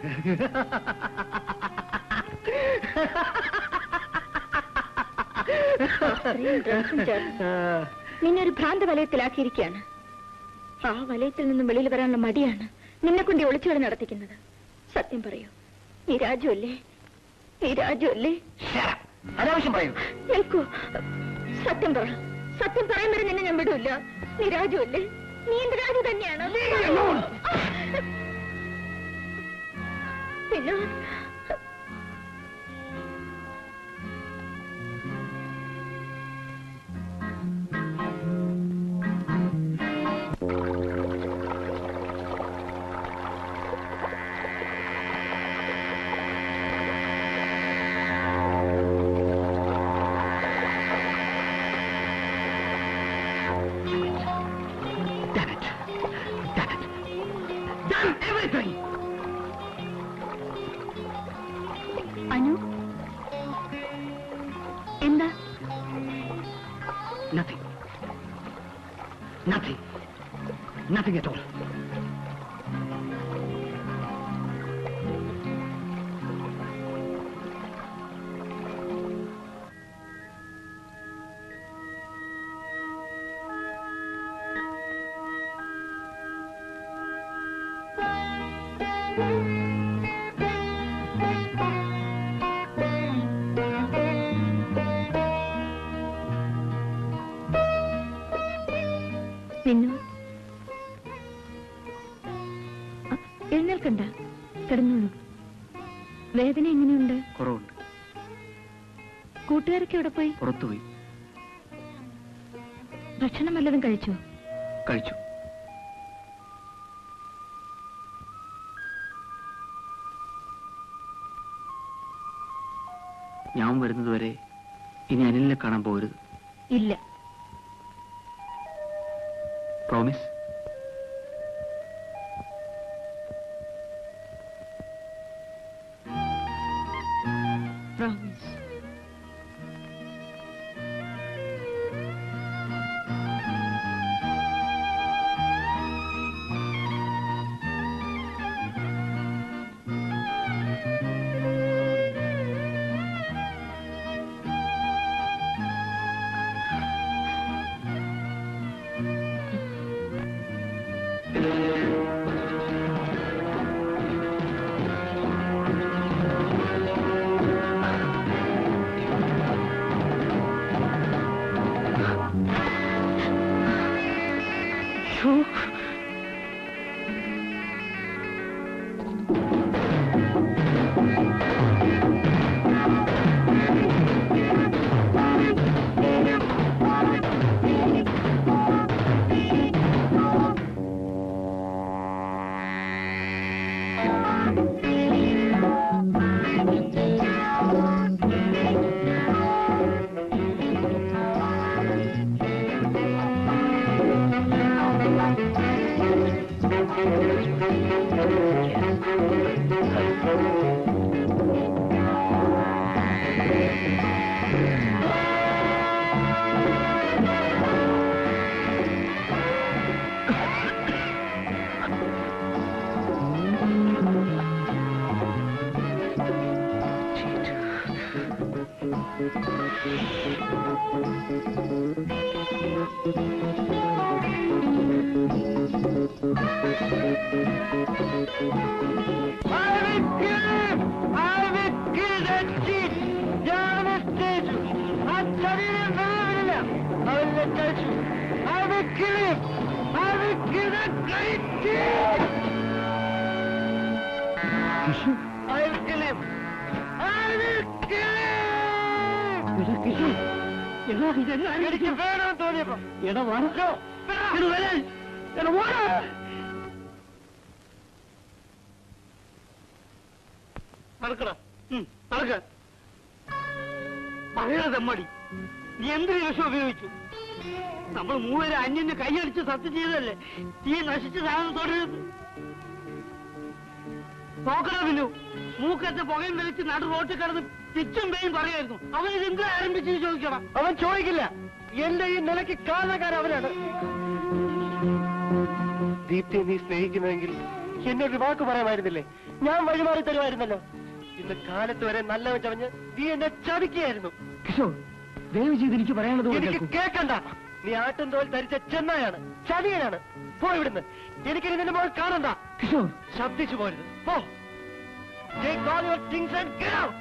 [SPEAKER 3] അത്രയും ഡ്രസ്സും ചേർത്ത് നിന്നെ ഒരു ഭ്രാന്ത വലയത്തിലാക്കിയിരിക്കുകയാണ് ആ വലയത്തിൽ നിന്നും വെളിയിൽ വരാനുള്ള മടിയാണ് നിന്നെ കൊണ്ട് ഈ ഒളിച്ചുകളി നടത്തിക്കുന്നത് സത്യം പറയൂ നീ രാജു അല്ലേ നീ രാജു അല്ലേ
[SPEAKER 4] അനാവശ്യം പറയൂ
[SPEAKER 3] നിൽക്കൂ സത്യം പറ സത്യം പറയാൻ വരെ നിന്നെ ഞാൻ വിടൂല്ല നീ രാജു അല്ലേ നീ എന്റെ രാജു തന്നെയാണ് പിന്നെ
[SPEAKER 8] Done everything!
[SPEAKER 3] അനു എന്താ
[SPEAKER 8] Nothing. Nothing. Nothing at all.
[SPEAKER 3] Vinod അ, എഴുന്നേൽക്കണ്ട കിടന്നോളൂ വേദന എങ്ങനെയുണ്ട്
[SPEAKER 2] കുറവുണ്ട്
[SPEAKER 3] കൂട്ടുകാരൊക്കെ എവിടെ പോയി
[SPEAKER 2] പുറത്തുപോയി
[SPEAKER 3] ഭക്ഷണം വല്ലതും കഴിച്ചോ
[SPEAKER 2] കഴിച്ചു ഞാൻ വരുന്നതുവരെ ഇനി അനിലിനെ കാണാൻ പോകരുത്
[SPEAKER 3] ഇല്ല
[SPEAKER 2] പ്രോമിസ്
[SPEAKER 3] പ്രോമിസ്
[SPEAKER 1] എനിക്ക് വേണമെന്ന് തോന്നിയപ്പോ എടാ വരച്ചോ എടാ വരാൻ എടാ ഓടാ നടക്കടാ നടക്ക പറയണ തെമ്മടി നീ എന്ത് വിഷം ഉപയോഗിച്ചു നമ്മൾ മൂവരെ അന്യന് കൈയടിച്ച് സത്യം ചെയ്തതല്ലേ ഈ നശിച്ച സാധനം തുടരുത് നോക്കണ പിന്നു മൂക്കത്തെ പുകയും വലിച്ച് നടു റോട്ടിൽ കിടന്ന് പിച്ചും പേയും പറയായിരുന്നു അവൻ ഇത് എന്ത് ആരംഭിച്ചു ചോദിക്കണം അവൻ ചോദിക്കില്ല എന്റെ ഈ നിലയ്ക്ക് കാരണക്കാരൻ അവനാണ് ദീപ്തിയെ നീ സ്നേഹിക്കുന്നുവെങ്കിൽ എന്നൊരു വാക്ക് പറയാമായിരുന്നില്ലേ ഞാൻ വഴിമാറി തരുമായിരുന്നല്ലോ ഇന്ന് കാലത്ത് വരെ നല്ലവൻ ചവഞ്ഞ് നീ എന്നെ ചതിക്കുകയായിരുന്നു
[SPEAKER 8] കിഷോർ ദയവ് ചെയ്ത് എനിക്ക് പറയാനുള്ളത് പോലെ
[SPEAKER 1] എനിക്ക്
[SPEAKER 8] കേൾക്കൂ.
[SPEAKER 1] കേക്കണ്ട നീ ആട്ടും തോൽ ധരിച്ച ചെന്നായാണ് ചതിയനാണ് പോ ഇവിടുന്ന് എനിക്കിനി നിന്റെ മോൾ കാണണ്ട
[SPEAKER 8] കിഷോർ
[SPEAKER 1] ശബ്ദിച്ചു പോരുത് പോ Take all your things and get out!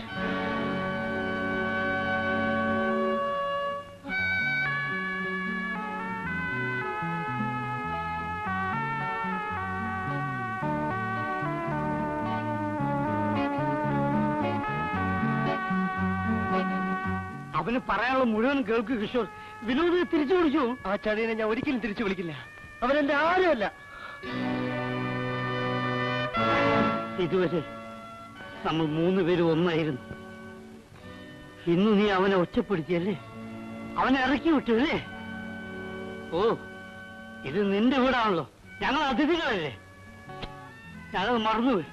[SPEAKER 1] അവന് പറയാനുള്ള മുഴുവൻ കേൾക്ക് കിഷോർ വിനോദ് തിരിച്ചു വിളിച്ചു ആ ചതിയനെ ഞാൻ ഒരിക്കലും തിരിച്ചു വിളിക്കില്ല അവനെന്റെ ആരുമല്ല ഇതുവരെ നമ്മൾ മൂന്ന് പേരും ഒന്നായിരുന്നു ഇന്ന് നീ അവനെ ഒറ്റപ്പെടുത്തിയല്ലേ അവനെ ഇറക്കി വിട്ടു അല്ലേ ഓ ഇത് നിന്റെ വീടാണല്ലോ ഞങ്ങൾ അതിഥികളല്ലേ ഞാനത് മറന്നുപോയി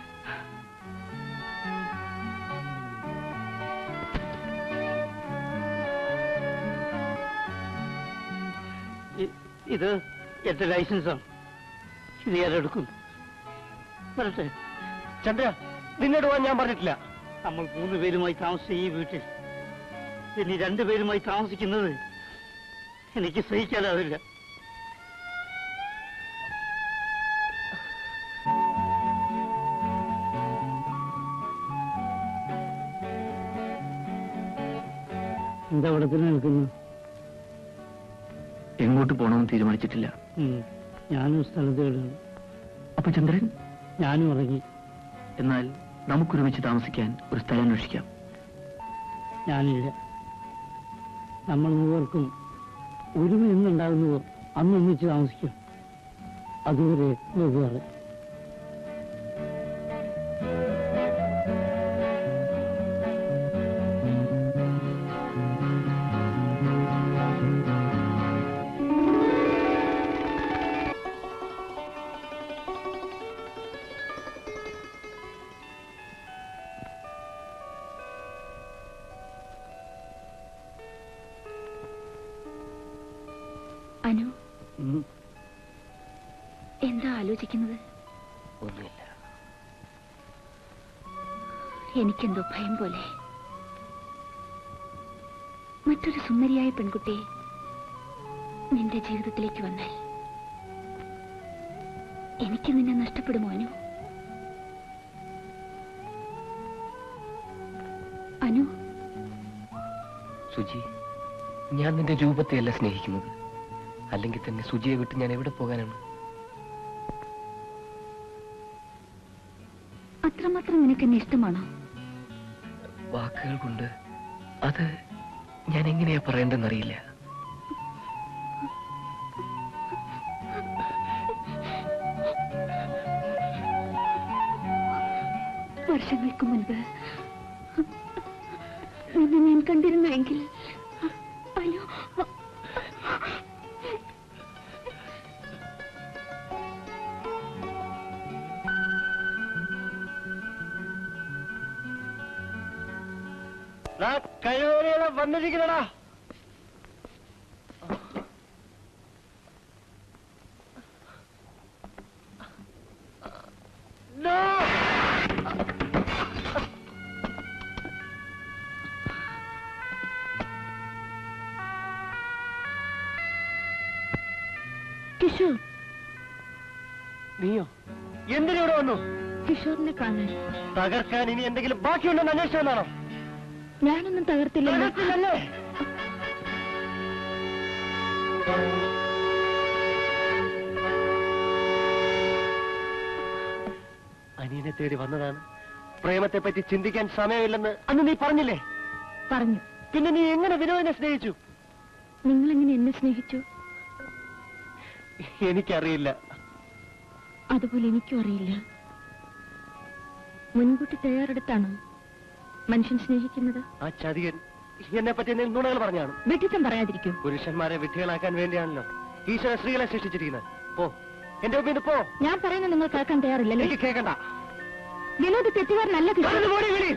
[SPEAKER 1] ഇ- ഇത് എന്റെ ലൈസൻസാണ് ഇത് ഞാൻ എടുക്കുന്നു വരട്ടെ ചന്ദ്ര നിന്നോട് പോകാൻ ഞാൻ പറഞ്ഞിട്ടില്ല നമ്മൾ മൂന്ന് പേരുമായി താമസിച്ച ഈ വീട്ടിൽ ഇനി രണ്ടുപേരുമായി താമസിക്കുന്നത് എനിക്ക് സഹിക്കാനാവില്ല എന്താ ഇവിടെ തന്നെ നിൽക്കുന്നു
[SPEAKER 2] എങ്ങോട്ട് പോകണമെന്ന് തീരുമാനിച്ചിട്ടില്ല
[SPEAKER 1] ഉം. ഞാനും സ്ഥലത്തേടാണ്
[SPEAKER 2] അപ്പൊ ചന്ദ്രൻ
[SPEAKER 1] ഞാനും ഇറങ്ങി
[SPEAKER 2] എന്നാൽ നമുക്കൊരുമിച്ച് താമസിക്കാൻ ഒരു സ്ഥലം അന്വേഷിക്കാം
[SPEAKER 1] ഞാനില്ല നമ്മൾ മൂവർക്കും ഒരുമ എന്നുണ്ടാകുന്നവർ അന്ന് ഒന്നിച്ച് താമസിക്കാം അതുവരെ വെവ്വേറെ
[SPEAKER 3] അനു എന്താ ആലോചിക്കുന്നത്
[SPEAKER 2] ഒന്നുമില്ല
[SPEAKER 3] എനിക്കെന്തോ ഭയം പോലെ മറ്റൊരു സുന്ദരിയായ പെൺകുട്ടി നിന്റെ ജീവിതത്തിലേക്ക് വന്നാൽ
[SPEAKER 7] എനിക്ക് നിന്നെ നഷ്ടപ്പെടുമോ അനു അനു
[SPEAKER 2] സുജി ഞാൻ നിന്റെ രൂപത്തെയല്ല സ്നേഹിക്കുന്നത് അല്ലെങ്കിൽ തന്നെ സുജിയെ വിട്ട് ഞാൻ എവിടെ പോകാനാണ്
[SPEAKER 7] അത്രമാത്രം നിനക്ക് എന്നെ ഇഷ്ടമാണോ
[SPEAKER 2] വാക്കുകൾ കൊണ്ട് അത് ഞാൻ എങ്ങനെയാ പറയേണ്ടെന്നറിയില്ല
[SPEAKER 7] വർഷങ്ങൾക്ക് മുൻപ് നിന്നെ ഞാൻ കണ്ടിരുന്നുവെങ്കിൽ അയ്യോ
[SPEAKER 1] കഴിവറികളെ വന്നിരിക്കണടാ
[SPEAKER 7] കിഷോർ
[SPEAKER 1] നീയോ എന്തിനിവിടെ വന്നു
[SPEAKER 7] കിഷോറിനെ കാണാൻ
[SPEAKER 1] തകർക്കാൻ ഇനി എന്തെങ്കിലും ബാക്കിയുണ്ടെന്ന് അന്വേഷിച്ചെന്നാണോ
[SPEAKER 7] ഞാനൊന്നും തകർത്തില്ലല്ലോ
[SPEAKER 1] തകർത്തില്ലല്ലേ അനിയനെ തേടി വന്നതാണ് പ്രേമത്തെ പറ്റി ചിന്തിക്കാൻ സമയമില്ലെന്ന് അന്ന് നീ പറഞ്ഞില്ലേ
[SPEAKER 7] പറഞ്ഞു
[SPEAKER 1] പിന്നെ നീ എങ്ങനെ വിനോദിനെ സ്നേഹിച്ചു
[SPEAKER 7] നിങ്ങൾ എങ്ങനെ എന്നെ സ്നേഹിച്ചു
[SPEAKER 1] എനിക്കറിയില്ല
[SPEAKER 7] അതുപോലെ എനിക്കും അറിയില്ല മുൻകൂട്ടി തയ്യാറെടുത്താണോ മനുഷ്യൻ സ്നേഹിക്കുന്നത്
[SPEAKER 1] ആ ചതിയൻ എന്നെ പറ്റി എന്തെങ്കിലും നുണകൾ പറഞ്ഞാണ്
[SPEAKER 7] വെട്ടിത്തം പറയാതിരിക്കൂ
[SPEAKER 1] പുരുഷന്മാരെ വിഡ്ഢികളാക്കാൻ വേണ്ടിയാണല്ലോ ഈശ്വര സ്ത്രീകളെ സൃഷ്ടിച്ചിരിക്കുന്നത് പോ എന്റെ മുമ്പിൽ നിന്ന് പോ
[SPEAKER 7] ഞാൻ പറയുന്നത് നിങ്ങൾ കേൾക്കാൻ തയ്യാറില്ലല്ലോ
[SPEAKER 1] എനിക്ക് കേൾക്കണ്ട
[SPEAKER 7] വിനോദ് തെറ്റുകാരനല്ല കിഷോർ
[SPEAKER 1] നടന്നു പോടി വെളിയിൽ.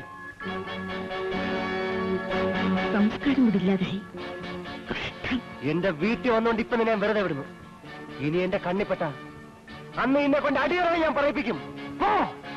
[SPEAKER 7] സംസ്കാരം കൂടി ഇല്ലാതായി
[SPEAKER 1] എന്റെ വീട്ടിൽ വന്നോണ്ട് ഇപ്പൊ നിന്നെ ഞാൻ വെറുതെ വിടുന്നു ഇനി എന്റെ കണ്ണിപ്പെട്ട അന്ന് എന്നെ കൊണ്ട് അടിയറവ് ഞാൻ പറയിപ്പിക്കും പോ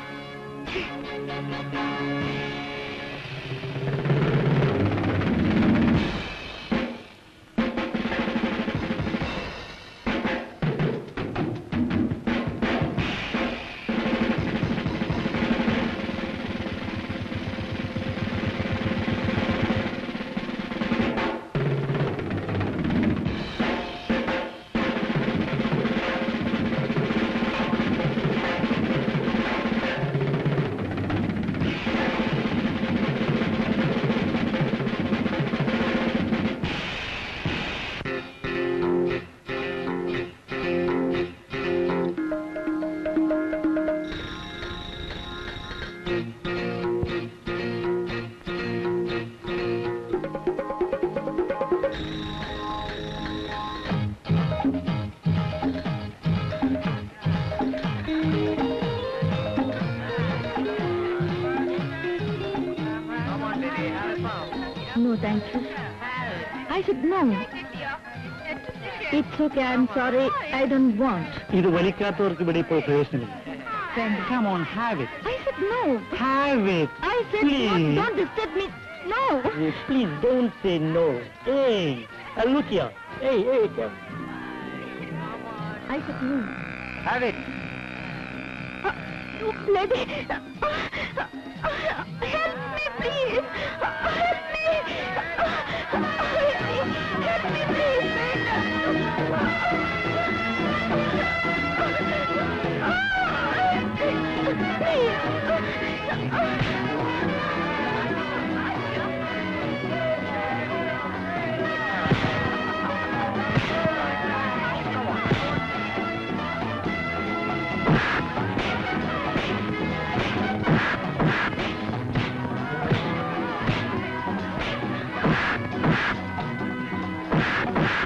[SPEAKER 7] No, thank you. I said no. It's okay, I'm sorry. I don't want.
[SPEAKER 8] ഇത് വലിക്കാത്തവർക്ക് ഇവിടെ ഇപ്പോൾ പ്രവേശനമില്ല
[SPEAKER 7] Friend.
[SPEAKER 8] Come on, have it.
[SPEAKER 7] I said no.
[SPEAKER 8] Have it.
[SPEAKER 7] I said no.
[SPEAKER 8] Please.
[SPEAKER 7] Don't disturb me. No.
[SPEAKER 8] Hey, please don't say no. Hey, uh, look here. Hey, hey, come.
[SPEAKER 7] I said no.
[SPEAKER 1] Have it.
[SPEAKER 7] Uh, you lady. Help me, please. Help me. Help me, please.
[SPEAKER 1] Have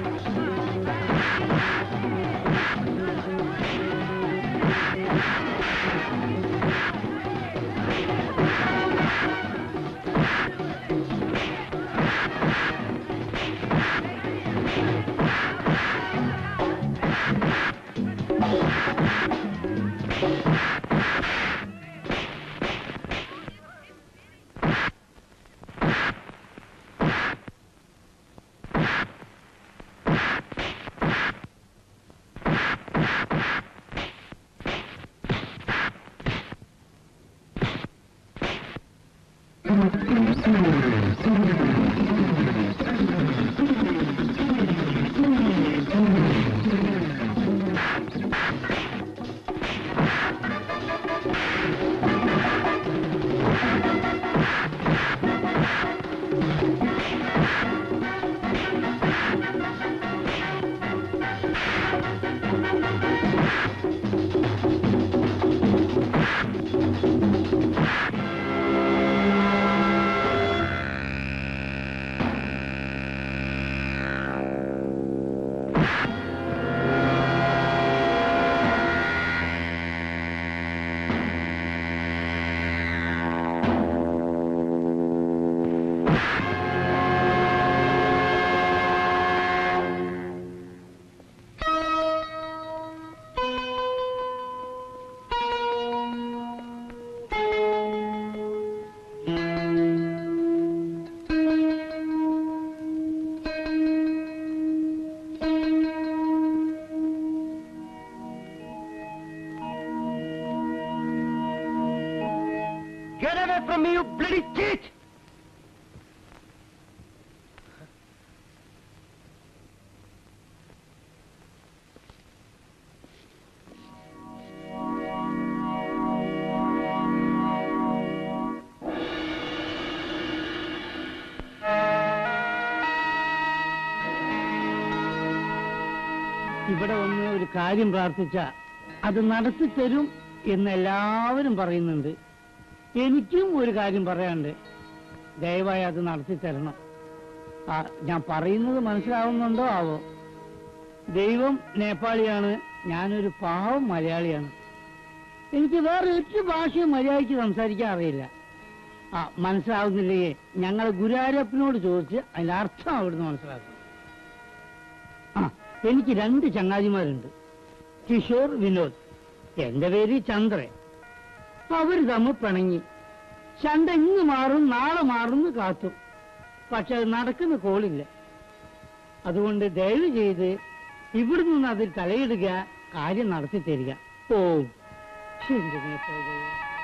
[SPEAKER 1] me, you bloody cheat! ഇവിടെ വന്ന് ഒരു കാര്യം പ്രാർത്ഥിച്ച അത് നടത്തി തരും എന്ന് എല്ലാവരും പറയുന്നുണ്ട് എനിക്കും ഒരു കാര്യം പറയാനുണ്ട് ദയവായി അത് നടത്തി തരണം ആ, ഞാൻ പറയുന്നത് മനസ്സിലാവുന്നുണ്ടോ ആവോ ദൈവം നേപ്പാളിയാണ് ഞാനൊരു പാവം മലയാളിയാണ് എനിക്ക് വേറെ ഒരു ഭാഷയും മര്യാദയ്ക്ക് സംസാരിക്കാൻ അറിയില്ല ആ മനസ്സിലാവുന്നില്ലേ ഞങ്ങൾ ഗുരുവായൂരപ്പനോട് ചോദിച്ച് അതിന്റെ അർത്ഥം അവിടുന്ന് മനസ്സിലാക്കും ആ എനിക്ക് രണ്ട് ചങ്ങാതിമാരുണ്ട് കിഷോർ വിനോദ് എന്റെ പേര് ചന്ദ്രൻ അവർ തമ്മിൽ പിണങ്ങി ചണ്ട ഇന്ന് മാറും നാളെ മാറും കാത്തു പക്ഷെ അത് നടക്കുന്ന കോളില്ല അതുകൊണ്ട് ദയവ് ചെയ്ത് ഇവിടെ നിന്ന് അതിൽ തലയിടുക കാര്യം നടത്തി തരിക ഓ എന്റെ നേപ്പാളി.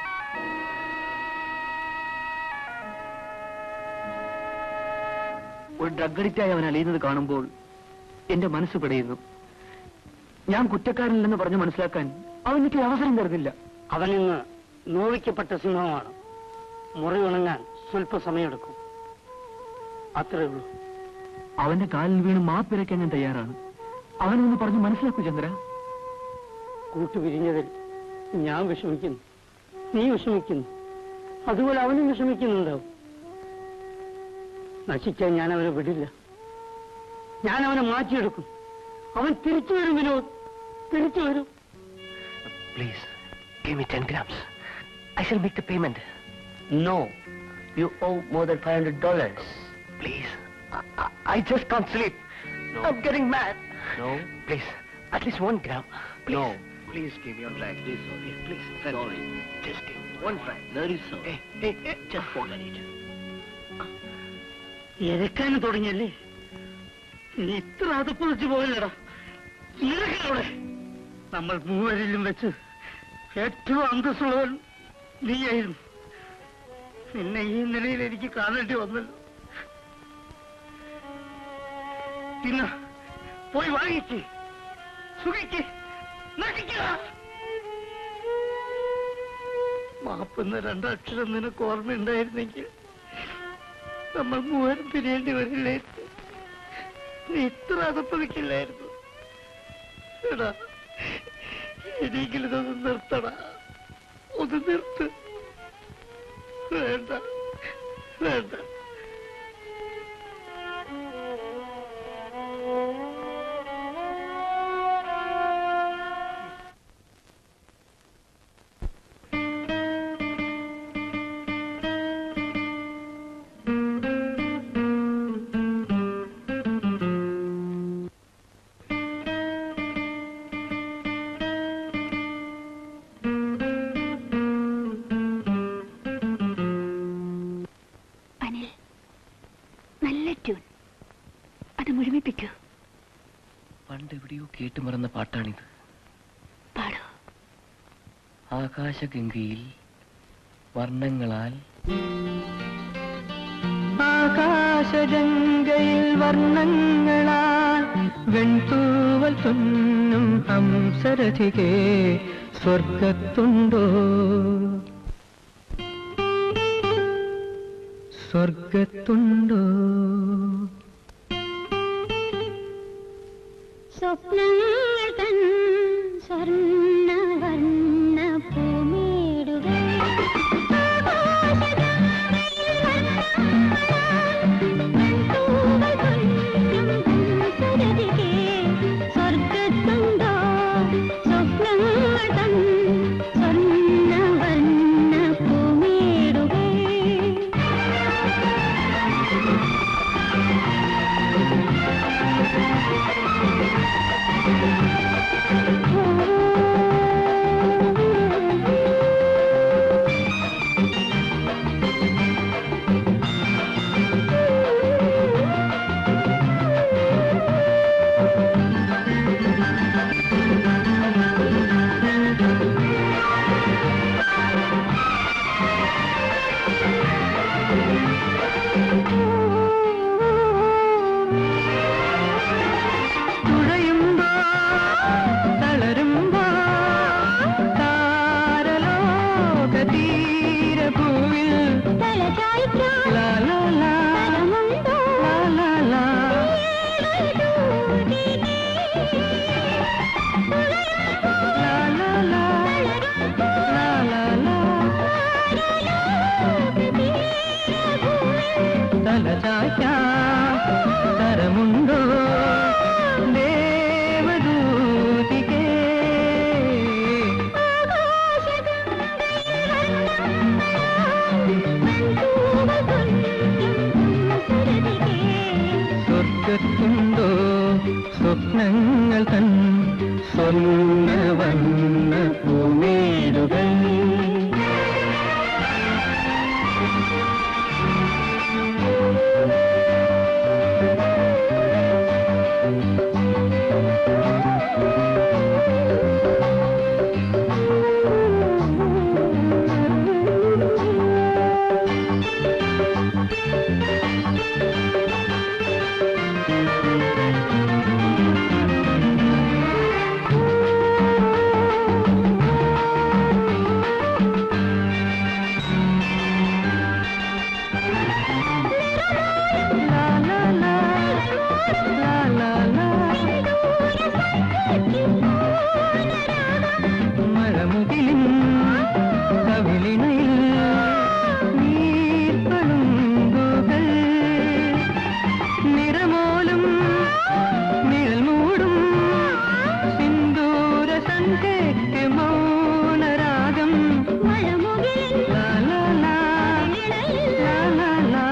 [SPEAKER 2] ഒരു ഡ്രഗ് അഡിക്റ്റായി അവൻ അലിയുന്നത് കാണുമ്പോൾ എന്റെ മനസ്സ് പിടയുന്നു ഞാൻ കുറ്റക്കാരനല്ലെന്ന് പറഞ്ഞ് മനസ്സിലാക്കാൻ അവൻ എനിക്ക് അവസരം തരുന്നില്ല
[SPEAKER 1] അവനിന്ന് നോവിക്കപ്പെട്ട സിംഹമാണ് മുറി ഉണങ്ങാൻ സ്വല്പ സമയമെടുക്കും അത്രേ ഉള്ളൂ
[SPEAKER 2] അവന്റെ കാലിൽ വീണ് മാപ്പിരയ്ക്കാൻ ഞാൻ തയ്യാറാണ് അവനൊന്ന് പറഞ്ഞ് മനസ്സിലാക്കൂ ചന്ദ്ര
[SPEAKER 1] കൂട്ടുപിരിഞ്ഞതിൽ ഞാൻ വിഷമിക്കുന്നു നീ വിഷമിക്കുന്നു അതുപോലെ അവനും വിഷമിക്കുന്നുണ്ടാവും നശിക്കാൻ ഞാൻ അവനെ വിടില്ല ഞാൻ അവനെ മാറ്റിയെടുക്കും അവൻ തിരിച്ചു വരും വിനോദ് തിരിച്ചു വരും
[SPEAKER 4] please give me ten grams I shall make the payment
[SPEAKER 5] No, you owe more than five hundred dollars.
[SPEAKER 4] Please I just can't sleep
[SPEAKER 5] No.
[SPEAKER 4] I getting mad
[SPEAKER 5] No,
[SPEAKER 4] please at least one gram
[SPEAKER 5] no.
[SPEAKER 4] Please give me one franc
[SPEAKER 5] Please, okay.
[SPEAKER 4] Please
[SPEAKER 5] Sorry.
[SPEAKER 4] Just give one franc
[SPEAKER 5] Very sorry.
[SPEAKER 4] Hey, hey, hey,
[SPEAKER 5] Just forget it.
[SPEAKER 1] എരക്കാൻ തുടങ്ങിയല്ലേ നീ ഇത്ര അതപ്പൊളിച്ചു പോയില്ലടാ നിനക്കവിടെ നമ്മൾ മൂവരിലും വെച്ച് ഏറ്റവും അന്തസ്സുള്ളവൻ നീയായിരുന്നു നിന്നെ ഈ നിലയിൽ എനിക്ക് കാണേണ്ടി വന്നല്ലോ പിന്നെ പോയി വാങ്ങിക്ക് സുഖിക്ക് നടിക്കുക മാപ്പെന്ന രണ്ടക്ഷരം നിനക്ക് ഓർമ്മയുണ്ടായിരുന്നെങ്കിൽ നമ്മൾ മൂവരും പിരിയേണ്ടി വരില്ലായിരുന്നു നീ ഇത്ര അതപ്പതിക്കില്ലായിരുന്നു എടാ ഇനിയെങ്കിലും ഇതൊന്ന് നിർത്തടാ ഒന്ന് നിർത്ത് വേണ്ട വേണ്ട
[SPEAKER 3] അനിൽ നല്ല ട്യൂൺ അത് മുഴുമിപ്പിക്കൂ
[SPEAKER 2] പണ്ട് എവിടെയോ കേട്ടുമറന്ന പാട്ടാണിത്
[SPEAKER 3] പാടൂ
[SPEAKER 2] ആകാശഗംഗയിൽ വർണ്ണങ്ങളാൽ
[SPEAKER 6] ആകാശഗംഗയിൽ വർണ്ണങ്ങളാൽ വെൺതൂവൽ തുന്നും ഹംസരഥികേ സ്വർഗത്തുണ്ടോ സ്വർഗത്തുണ്ടോ
[SPEAKER 3] സ്വപ്നങ്ങൾ തൻ സ്വർണ്ണ വർണ്ണ പൂമേടുകൾ സ്വർഗത്തുണ്ടോ സ്വപ്നങ്ങൾ തൻ സ്വർണ്ണ വർണ്ണ പൂമേടുകൾ ഓ
[SPEAKER 6] സ്വപ്നങ്ങൾ തൻ സ്വർണ്ണവർണ്ണ പൂമേടുകൾ മഴമുകിലിൻ കവിളിണയിൽ നീർപ്പളുങ്കുകൾ നിറമോലും നിഴൽ മൂടും സിന്ദൂര സന്ധ്യയ്ക്ക് മൗനരാഗം ലാ, ലാ, ലാ, ലാ, ലാ, ലാ.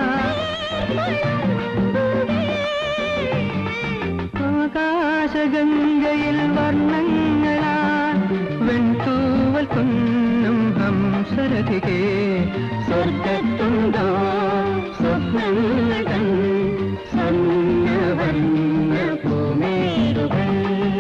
[SPEAKER 6] ആകാശഗംഗയിൽ വർണ്ണങ്ങളാൽ വെൺതൂവൽ കുന്നും ഹംസരഥികേ സ്വർഗത്തുണ്ടോ സ്വപ്നങ്ങൾ തൻ സ്വർണ്ണവർണ്ണ പൂമേടുകൾ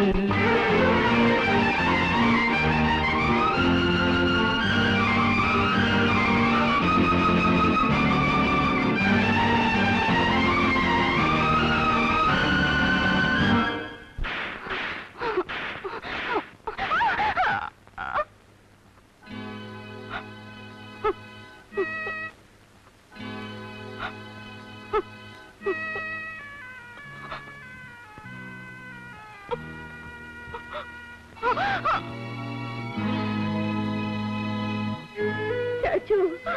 [SPEAKER 3] ചാച്ചു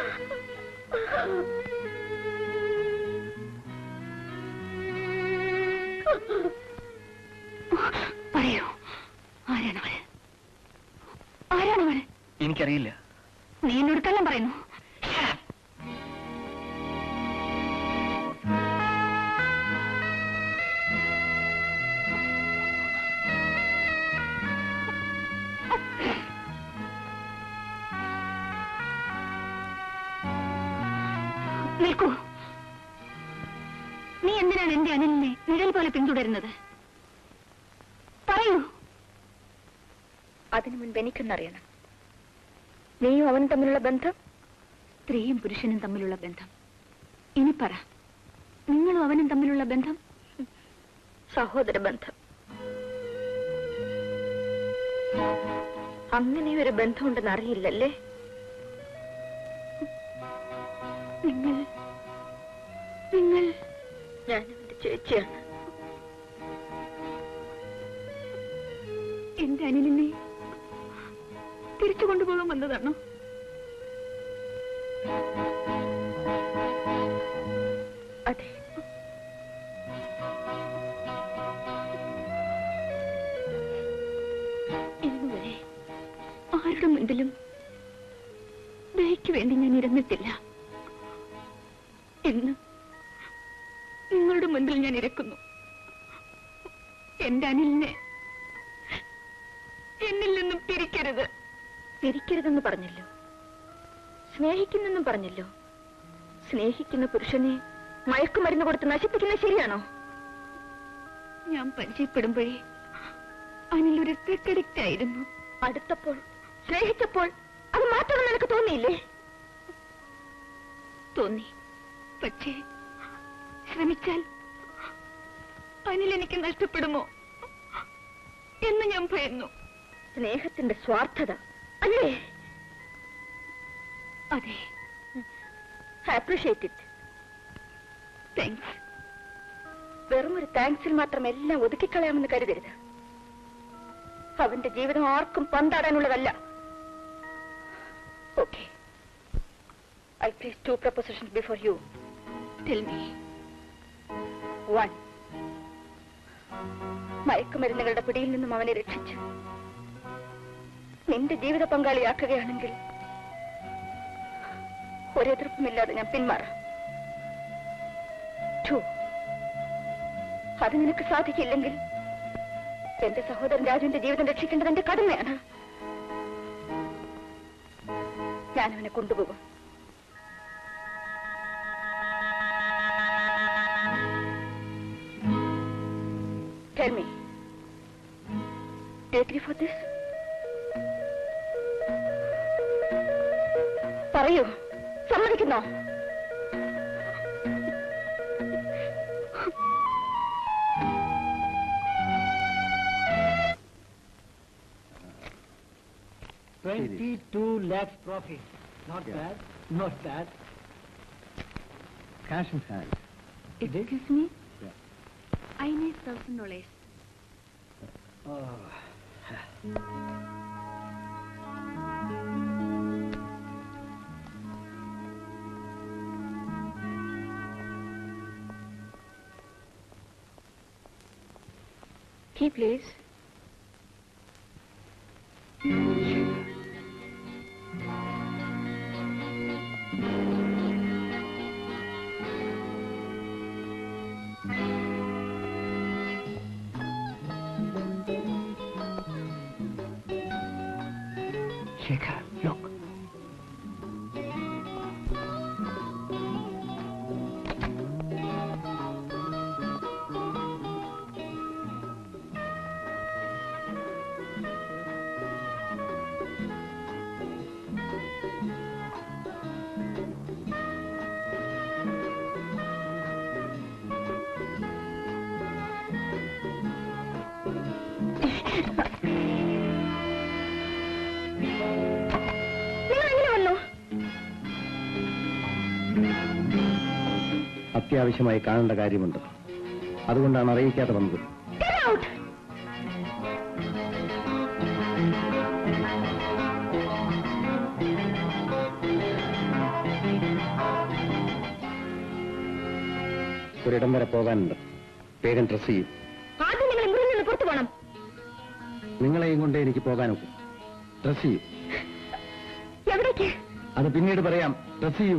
[SPEAKER 3] പറയൂ ആരാണവൾ ആരാണവൾ
[SPEAKER 2] എനിക്കറിയില്ല
[SPEAKER 3] നീ എന്നോട് കള്ളം പറയുന്നു നിൽക്കൂ നീ എന്തിനാണ് എന്റെ അനിലിനെ നിഴൽ പോലെ പിന്തുടരുന്നത് പറയൂ അതിനു മുൻപ് എനിക്കൊന്നറിയണം നീയും അവനും തമ്മിലുള്ള ബന്ധം സ്ത്രീയും പുരുഷനും തമ്മിലുള്ള ബന്ധം ഇനി പറ നിങ്ങളും അവനും തമ്മിലുള്ള ബന്ധം സഹോദര ബന്ധം അങ്ങനെ ഒരു ബന്ധമുണ്ടെന്ന് അറിയില്ലല്ലേ നിങ്ങൾ നിങ്ങൾ ഞാൻ അവന്റെ ചേച്ചിയാണ് എന്റെ അനിലിനെ തിരിച്ചു കൊണ്ടുപോകാൻ വന്നതാണോ അതെ ഇന്നുവരെ ആരുടെ മുൻപിലും ദയക്ക് വേണ്ടി ഞാൻ ഇരുന്നിട്ടില്ല ഇന്ന് നിങ്ങളുടെ മുൻപിൽ ഞാൻ ഇരക്കുന്നു എന്റെ അനിലിനെ എന്നിൽ നിന്നും പിരിക്കരുത് പിരിക്കരുതെന്ന് പറഞ്ഞല്ലോ സ്നേഹിക്കുന്നെന്നും പറഞ്ഞല്ലോ സ്നേഹിക്കുന്ന പുരുഷനെ മയക്കുമരുന്ന് കൊടുത്ത് നശിപ്പിക്കുന്നത് ശരിയാണോ ഞാൻ പരിചയപ്പെടുമ്പോഴേ അനിൽ ഒരു ഡ്രഗ് ആയിരുന്നു അടുത്തപ്പോൾ സ്നേഹിച്ചപ്പോൾ അത് മാറ്റണം നിനക്ക് തോന്നിയില്ലേ തോന്നി പക്ഷേ ശ്രമിച്ചാൽ അനിൽ എനിക്ക് നഷ്ടപ്പെടുമോ എന്ന് ഞാൻ ഭയന്നു സ്നേഹത്തിന്റെ സ്വാർത്ഥത അല്ലേ അതെ അപ്രീഷിയേറ്റ് ഇറ്റ് താങ്ക്സ് വെറും ഒരു താങ്ക്സിൽ മാത്രം എല്ലാം ഒതുക്കിക്കളയാമെന്ന് കരുതരുത് അവന്റെ ജീവിതം ആർക്കും പന്താടാനുള്ളതല്ല okay I place two propositions before you tell me one മയക്കുമരുന്നുകളുടെ പിടിയിൽ നിന്നും അവനെ രക്ഷിച്ച് നിന്റെ ജീവിത പങ്കാളിയാക്കുകയാണെങ്കിൽ ഒരെതിർപ്പുമില്ലാതെ ഞാൻ പിന്മാറാം Two. അത് നിനക്ക് സാധിക്കില്ലെങ്കിൽ എന്റെ സഹോദരൻ രാജുവിന്റെ ജീവിതം രക്ഷിക്കേണ്ടത് എന്റെ കടമയാണ് ഞാൻ അവനെ കൊണ്ടുപോകും Tell me, do you agree for this? പറയൂ സമ്മതിക്കുന്നോ
[SPEAKER 1] Twenty-two lakhs profit. Not bad, not bad.
[SPEAKER 2] Cash in hand.
[SPEAKER 3] Excuse me?
[SPEAKER 2] Yeah.
[SPEAKER 3] I need thousand dollars. Key, please.
[SPEAKER 2] Shekhar, look.
[SPEAKER 3] നിങ്ങൾ എങ്ങനെ വന്നു
[SPEAKER 2] അത്യാവശ്യമായി കാണേണ്ട കാര്യമുണ്ട് അതുകൊണ്ടാണ് അറിയിക്കാതെ വന്നത്
[SPEAKER 3] Get out!
[SPEAKER 2] ഒരിടം വരെ പോകാനുണ്ട് വേഗം ഡ്രസ് ചെയ്യും
[SPEAKER 3] ആദ്യം നിങ്ങൾ മുറിയിൽ നിന്ന് പുറത്തു പോകണം
[SPEAKER 2] നിങ്ങളെയും കൊണ്ടേ എനിക്ക് പോകാനൊക്കും ഡ്രസ് ചെയ്യും
[SPEAKER 3] എവിടേക്ക്
[SPEAKER 2] അത് പിന്നീട് പറയാം ഡ്രസ് ചെയ്യൂ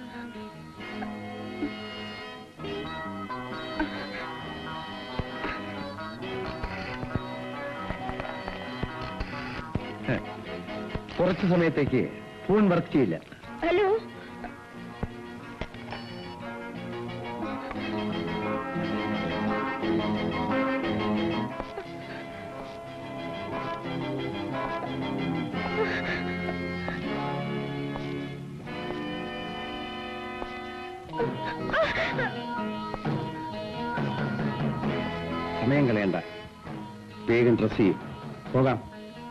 [SPEAKER 2] ഹെ, കുറച്ച് സമയത്തേക്ക് ഫോൺ വർക്ക് ചെയ്യില്ല
[SPEAKER 3] ഹലോ
[SPEAKER 2] സമയം കളയണ്ട വേഗം ഡ്രസ് ചെയ്യും പോകാം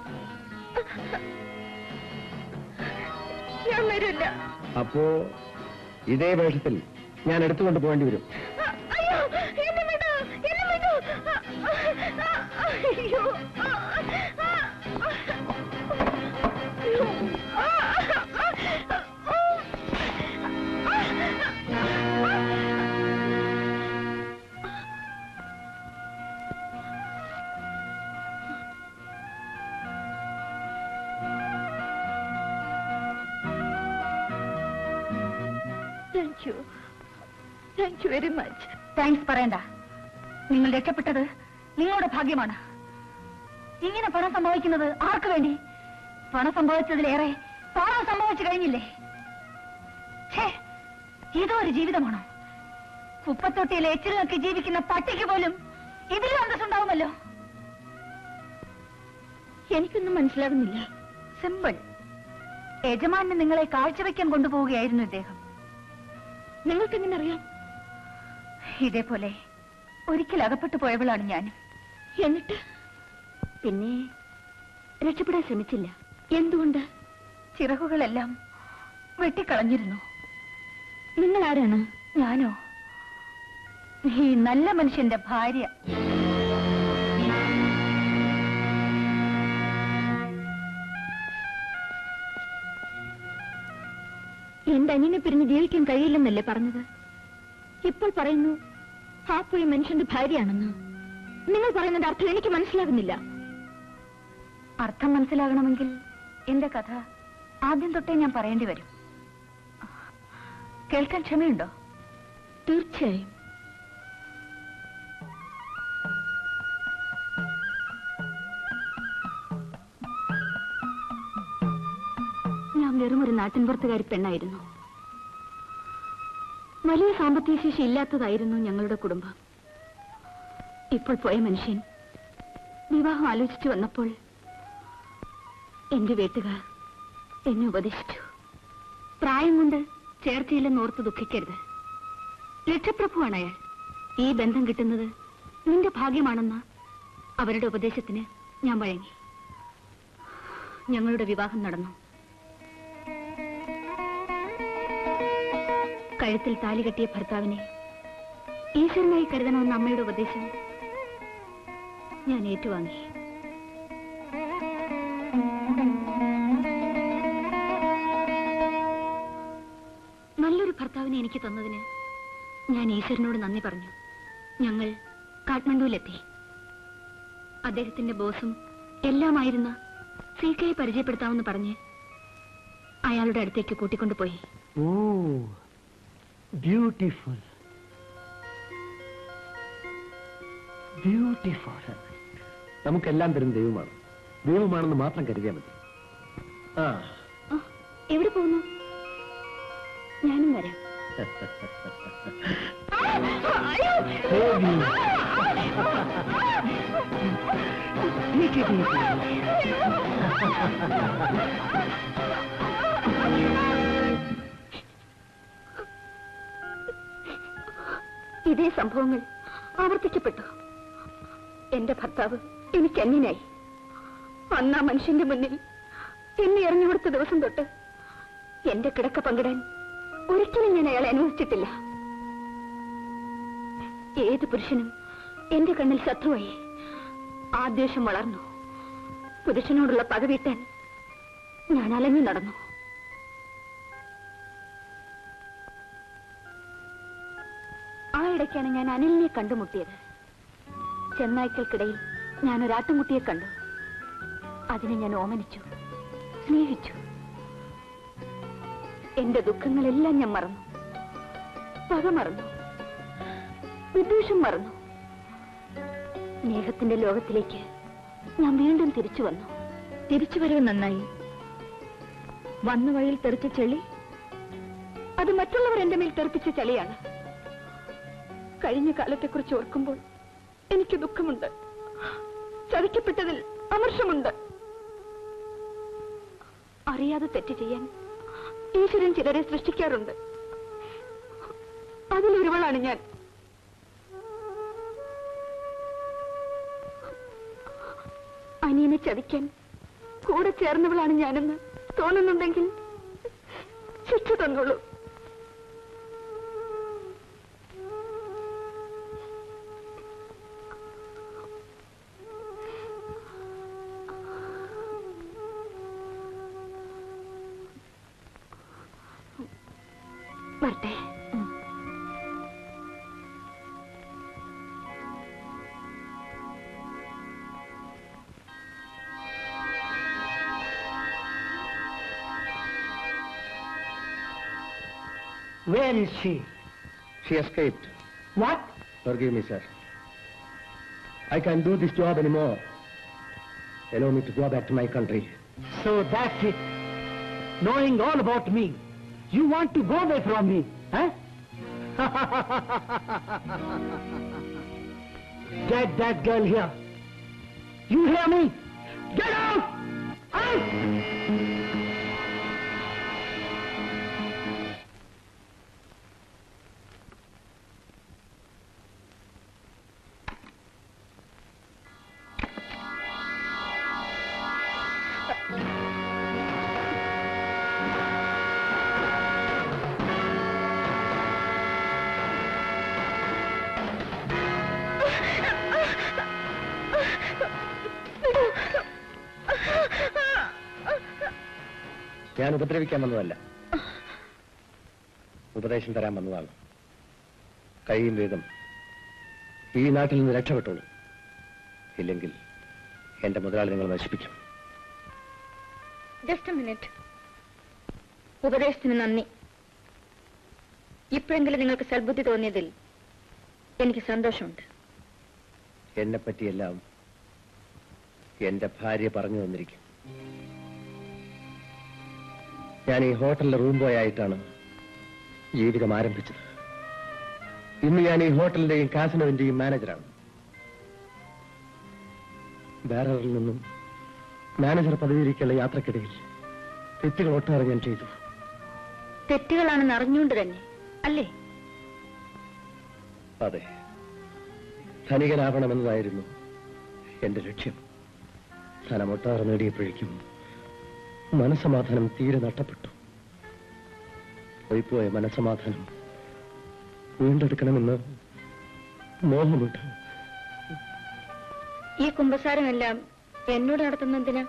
[SPEAKER 3] ഞാൻ വരില്ല
[SPEAKER 2] അപ്പോ ഇതേ വേഷത്തിൽ ഞാൻ എടുത്തുകൊണ്ട് പോകേണ്ടി വരും
[SPEAKER 3] അയ്യോ എന്നെ വിടൂ എന്നെ വിടൂ അയ്യോ thank you thank you very much thanks പറയണ്ട നിങ്ങൾ രക്ഷപ്പെട്ടത് നിങ്ങളുടെ ഭാഗ്യമാണ് ഇങ്ങനെ പണം സംഭവിക്കുന്നത് ആർക്ക് വേണ്ടി പണം സംഭവിച്ചതിലേറെ പണം സംഭവിച്ചു കഴിഞ്ഞില്ലേ ഛേ ഇതോ ഒരു ജീവിതമാണോ കുപ്പത്തൊട്ടിയിൽ എച്ചിൽ നോക്കി ജീവിക്കുന്ന പട്ടിക്ക് പോലും ഇതിലും അന്തസ്സുണ്ടാവുമല്ലോ എനിക്കൊന്നും മനസ്സിലാകുന്നില്ല സിമ്പിൾ യജമാനെ നിങ്ങളെ കാഴ്ചവെക്കാൻ കൊണ്ടുപോവുകയായിരുന്നു ഇദ്ദേഹം നിങ്ങൾക്ക് എങ്ങനെ അറിയാം ഇതേപോലെ ഒരിക്കൽ അകപ്പെട്ടു പോയവളാണ് ഞാൻ എന്നിട്ട് പിന്നെ രക്ഷപ്പെടാൻ ശ്രമിച്ചില്ല എന്തുകൊണ്ട് ചിറകുകളെല്ലാം വെട്ടിക്കളഞ്ഞിരുന്നു നിങ്ങൾ ആരാണ് ഞാനോ ഈ നല്ല മനുഷ്യന്റെ ഭാര്യ എന്റെ അനിയനെ പിരിഞ്ഞ് ജീവിക്കാൻ കഴിയില്ലെന്നല്ലേ പറഞ്ഞത് ഇപ്പോൾ പറയുന്നു ആ പോയി മനുഷ്യന്റെ ഭാര്യയാണെന്ന് നിങ്ങൾ പറയുന്നതിന്റെ അർത്ഥം എനിക്ക് മനസ്സിലാകുന്നില്ല അർത്ഥം മനസ്സിലാകണമെങ്കിൽ എന്റെ കഥ ആദ്യം തൊട്ടേ ഞാൻ പറയേണ്ടി വരും കേൾക്കാൻ ക്ഷമയുണ്ടോ തീർച്ചയായും
[SPEAKER 7] വെറും ഒരു നാട്ടിൻപുറത്തുകാരി പെണ്ണായിരുന്നു വലിയ സാമ്പത്തിക ശേഷി ഇല്ലാത്തതായിരുന്നു ഞങ്ങളുടെ കുടുംബം ഇപ്പോൾ പോയ മനുഷ്യൻ വിവാഹം ആലോചിച്ചു വന്നപ്പോൾ എന്റെ വീട്ടുകാർ എന്നെ ഉപദേശിച്ചു പ്രായം കൊണ്ട് ചേർച്ചയില്ലെന്ന് ഓർത്ത് ദുഃഖിക്കരുത് ലക്ഷപ്രഭുവാണ് അയാൾ ഈ ബന്ധം കിട്ടുന്നത് നിന്റെ ഭാഗ്യമാണെന്ന അവരുടെ ഉപദേശത്തിന് ഞാൻ വഴങ്ങി ഞങ്ങളുടെ വിവാഹം നടന്നു കഴുത്തിൽ താലി കെട്ടിയ ഭർത്താവിനെ ഈശ്വരനായി കരുതണമെന്ന അമ്മയുടെ ഉപദേശം ഞാൻ ഏറ്റുവാങ്ങി നല്ലൊരു ഭർത്താവിനെ എനിക്ക് തന്നതിന് ഞാൻ ഈശ്വരനോട് നന്ദി പറഞ്ഞു ഞങ്ങൾ കാഠ്മണ്ഡുവിലെത്തി അദ്ദേഹത്തിന്റെ ബോസും എല്ലാമായിരുന്ന സി കെയെ പരിചയപ്പെടുത്താമെന്ന് പറഞ്ഞ് അയാളുടെ അടുത്തേക്ക് കൂട്ടിക്കൊണ്ടുപോയി
[SPEAKER 1] ഓ ബ്യൂട്ടിഫുൾ ബ്യൂട്ടിഫുൾ
[SPEAKER 2] നമുക്കെല്ലാം തരും ദൈവമാണ് ദൈവമാണെന്ന് മാത്രം കരുതിയാൽ മതി ആ
[SPEAKER 7] ആ, എവിടെ പോകുന്നു ഞാനും വരാം ഇതേ സംഭവങ്ങൾ ആവർത്തിക്കപ്പെട്ടു എന്റെ ഭർത്താവ് എനിക്ക് അന്യനായി അന്ന് ആ മനുഷ്യന്റെ മുന്നിൽ എന്നെ എറിഞ്ഞുകൊടുത്ത ദിവസം തൊട്ട് എന്റെ കിടക്ക പങ്കിടാൻ ഒരിക്കലും ഞാൻ അയാളെ അനുവദിച്ചിട്ടില്ല ഏത് പുരുഷനും എന്റെ കണ്ണിൽ ശത്രുവായി ആ ദ്വേഷം വളർന്നു പുരുഷനോടുള്ള പക വീട്ടാൻ ഞാൻ അലഞ്ഞു നടന്നു ആ ഇടയ്ക്കാണ് ഞാൻ അനിലിനെ കണ്ടുമുട്ടിയത് ചെന്നായ്ക്കൾക്കിടയിൽ ഞാൻ ഒരാട്ടുമുട്ടിയെ കണ്ടു അതിനെ ഞാൻ ഓമനിച്ചു സ്നേഹിച്ചു എന്റെ ദുഃഖങ്ങളെല്ലാം ഞാൻ മറന്നു പക മറന്നു വിദ്വേഷം മറന്നു സ്നേഹത്തിന്റെ ലോകത്തിലേക്ക് ഞാൻ വീണ്ടും തിരിച്ചു വന്നു തിരിച്ചു വരവ് നന്നായി വന്ന വഴിയിൽ തെറിച്ച ചെളി അത് മറ്റുള്ളവർ എന്റെ മേൽ തെറിപ്പിച്ച ചെളിയാണ് കഴിഞ്ഞ കാലത്തെക്കുറിച്ച് ഓർക്കുമ്പോൾ എനിക്ക് ദുഃഖമുണ്ട് ചതിക്കപ്പെട്ടതിൽ അമർഷമുണ്ട് അറിയാതെ തെറ്റ് ചെയ്യാൻ ഈശ്വരൻ ചിലരെ സൃഷ്ടിക്കാറുണ്ട് അതിലൊരുവളാണ് ഞാൻ അനിയനെ ചതിക്കാൻ കൂടെ ചേർന്നവളാണ് ഞാനെന്ന് തോന്നുന്നുണ്ടെങ്കിൽ ശിക്ഷ തന്നോളൂ വരട്ടെ
[SPEAKER 1] Where is she?
[SPEAKER 2] She escaped.
[SPEAKER 1] What?
[SPEAKER 2] Forgive me, sir. I can't do this job anymore. Allow me to go back to my country.
[SPEAKER 1] So that's it. Knowing all about me, you want to go away from me, huh? Get that girl here. You hear me? Get out! Out!
[SPEAKER 2] ഞാൻ ഉപദ്രവിക്കാൻ വന്നതല്ല ഉപദേശം തരാൻ വന്നതാണ് കഴിയും വേഗം ഈ നാട്ടിൽ നിന്ന് രക്ഷപ്പെട്ടോളൂ ഇല്ലെങ്കിൽ എന്റെ മുതലാളി നിങ്ങൾ നശിപ്പിക്കും
[SPEAKER 7] ജസ്റ്റ് മിനിറ്റ് ഉപദേശത്തിന് നന്ദി ഇപ്പോഴെങ്കിലും നിങ്ങൾക്ക് സൽബുദ്ധി തോന്നിയതിൽ എനിക്ക് സന്തോഷമുണ്ട്
[SPEAKER 2] എന്നെ പറ്റിയെല്ലാം എന്റെ ഭാര്യ പറഞ്ഞു തന്നിരിക്കും
[SPEAKER 4] ഞാൻ ഈ ഹോട്ടലിലെ റൂം ബോയ് ആയിട്ടാണ് ജീവിതം ആരംഭിച്ചത് ഇന്ന് ഞാൻ ഈ ഹോട്ടലിന്റെയും കാസിനോവിന്റെയും മാനേജറാണ് ബാരറിൽ നിന്നും മാനേജർ പദവിയിലേക്കുള്ള യാത്രക്കിടയിൽ തെറ്റുകൾ ഒട്ടേറെ ഞാൻ ചെയ്തു
[SPEAKER 7] തെറ്റുകളാണെന്ന് അറിഞ്ഞുകൊണ്ട് തന്നെ അല്ലേ
[SPEAKER 4] അതെ ധനികനാകണമെന്നതായിരുന്നു എന്റെ ലക്ഷ്യം ധനമൊട്ടാറ് നേടിയപ്പോഴേക്കും മനസമാധാനം തീരെ നഷ്ടപ്പെട്ടു പോയിപ്പോയ മനസമാധാനം വീണ്ടെടുക്കണമെന്ന് മോഹമുണ്ട്
[SPEAKER 7] ഈ കുമ്പസാരമെല്ലാം എന്നോട് നടത്തുന്നതിനാ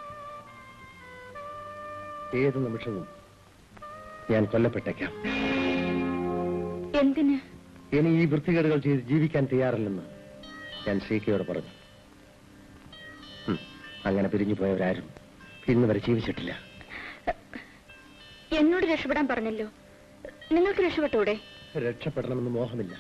[SPEAKER 4] ഏത് നിമിഷവും ഞാൻ കൊല്ലപ്പെട്ടേക്കാം
[SPEAKER 7] എന്തിന്
[SPEAKER 4] ഇനി ഈ വൃത്തികേടുകൾ ചെയ്ത് ജീവിക്കാൻ തയ്യാറല്ലെന്ന് ഞാൻ ശ്രീക്കയോട് പറഞ്ഞു ഉം, അങ്ങനെ പിരിഞ്ഞു പോയവരാരും ഇന്ന് വരെ ജീവിച്ചിട്ടില്ല
[SPEAKER 7] എന്നോട് രക്ഷപ്പെടാൻ പറഞ്ഞല്ലോ നിങ്ങൾക്ക് രക്ഷപ്പെട്ടൂടെ
[SPEAKER 4] രക്ഷപ്പെടണമെന്ന് മോഹമില്ല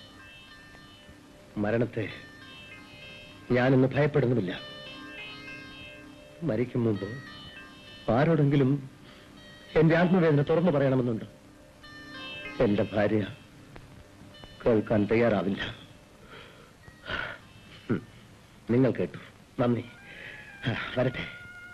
[SPEAKER 4] മരണത്തെ ഞാനിന്ന് ഭയപ്പെടുന്നുമില്ല മരിക്കും മുമ്പ് ആരോടെങ്കിലും എന്റെ ആത്മവേദന തുറന്നു പറയണമെന്നുണ്ട് എന്റെ ഭാര്യ കേൾക്കാൻ തയ്യാറാവില്ല ഉം, നിങ്ങൾ കേട്ടു നന്ദി ആ, വരട്ടെ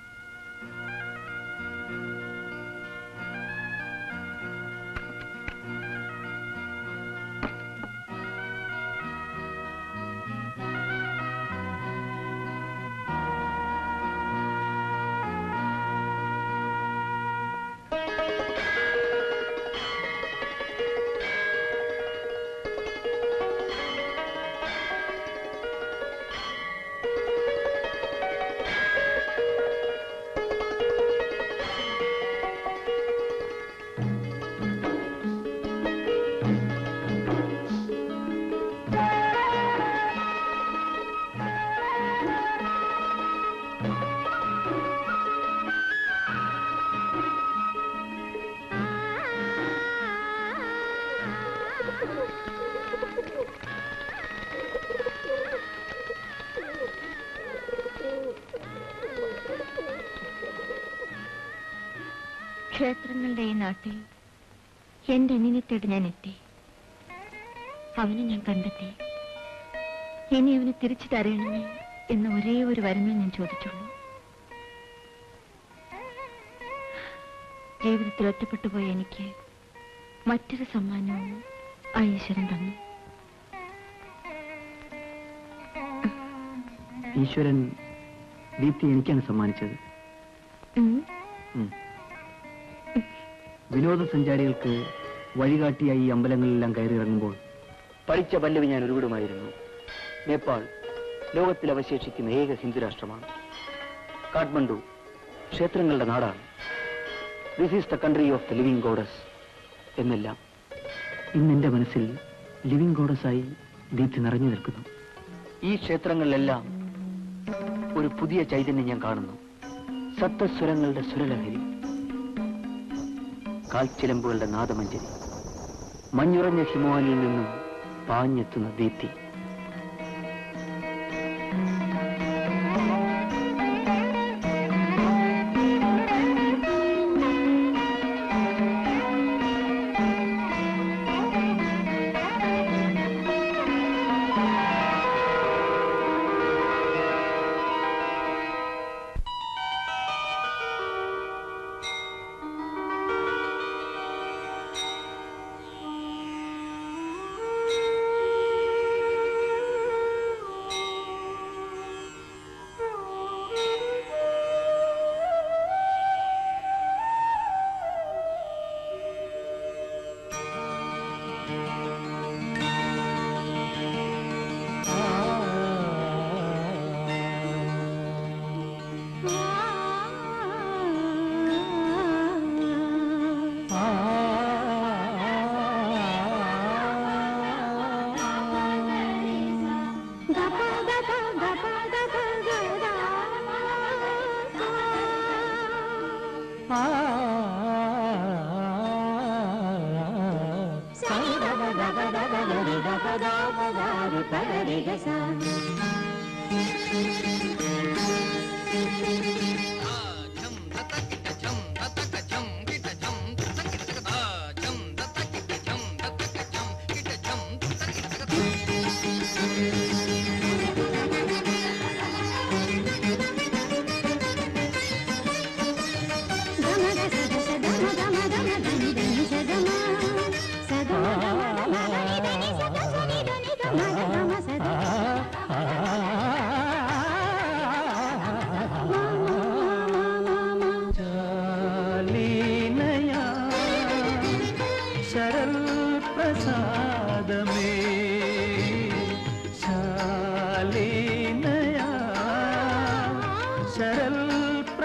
[SPEAKER 7] ക്ഷേത്രങ്ങളുടെ ഈ നാട്ടിൽ എന്റെ അനിയനെ തേടി ഞാൻ എത്തി അവനെ ഞാൻ കണ്ടെത്തി ഇനി അവനെ തിരിച്ചു തരയണമേ എന്ന ഒരേ ഒരു വരമേ ഞാൻ ചോദിച്ചുള്ളൂ ജീവിതത്തിൽ ഒറ്റപ്പെട്ടു പോയ എനിക്ക് മറ്റൊരു സമ്മാനവും ആ ഈശ്വരൻ തന്നു
[SPEAKER 2] ഈശ്വരൻ ദീപ്തി എനിക്കാണ് സമ്മാനിച്ചത്
[SPEAKER 7] ഉം.
[SPEAKER 2] വിനോദസഞ്ചാരികൾക്ക് വഴികാട്ടിയായി ഈ അമ്പലങ്ങളിലെല്ലാം കയറി ഇറങ്ങുമ്പോൾ പഠിച്ച പല്ലവി ഞാൻ ഉരുവിടുമായിരുന്നു നേപ്പാൾ ലോകത്തിൽ അവശേഷിക്കുന്ന ഏക ഹിന്ദു രാഷ്ട്രമാണ് കാഠ്മണ്ഡു ക്ഷേത്രങ്ങളുടെ നാടാണ് this is the country of the living goddess എന്നെല്ലാം ഇന്ന് എന്റെ മനസ്സിൽ ലിവിംഗ് ഗോഡസായി ദീപ്തി നിറഞ്ഞു നിൽക്കുന്നു ഈ ക്ഷേത്രങ്ങളിലെല്ലാം ഒരു പുതിയ ചൈതന്യം ഞാൻ കാണുന്നു സപ്തസ്വരങ്ങളുടെ സുരലഹരി കാൽച്ചിലമ്പുകളുടെ നാദമഞ്ജരി മഞ്ഞുറഞ്ഞ ഹിമവാനിൽ നിന്നും പാഞ്ഞെത്തുന്ന ദീപ്തി
[SPEAKER 6] ఝం ధతకిట ఝం ధతక ఝం కిట ఝం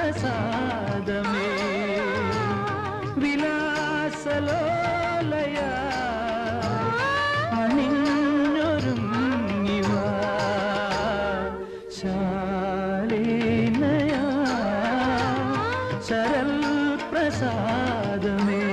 [SPEAKER 6] പ്രസാദമേ വിലാസലോലയ അണിഞ്ഞൊരുങ്ങിവ ശാലീനയ ശരൽ പ്രസാദമേ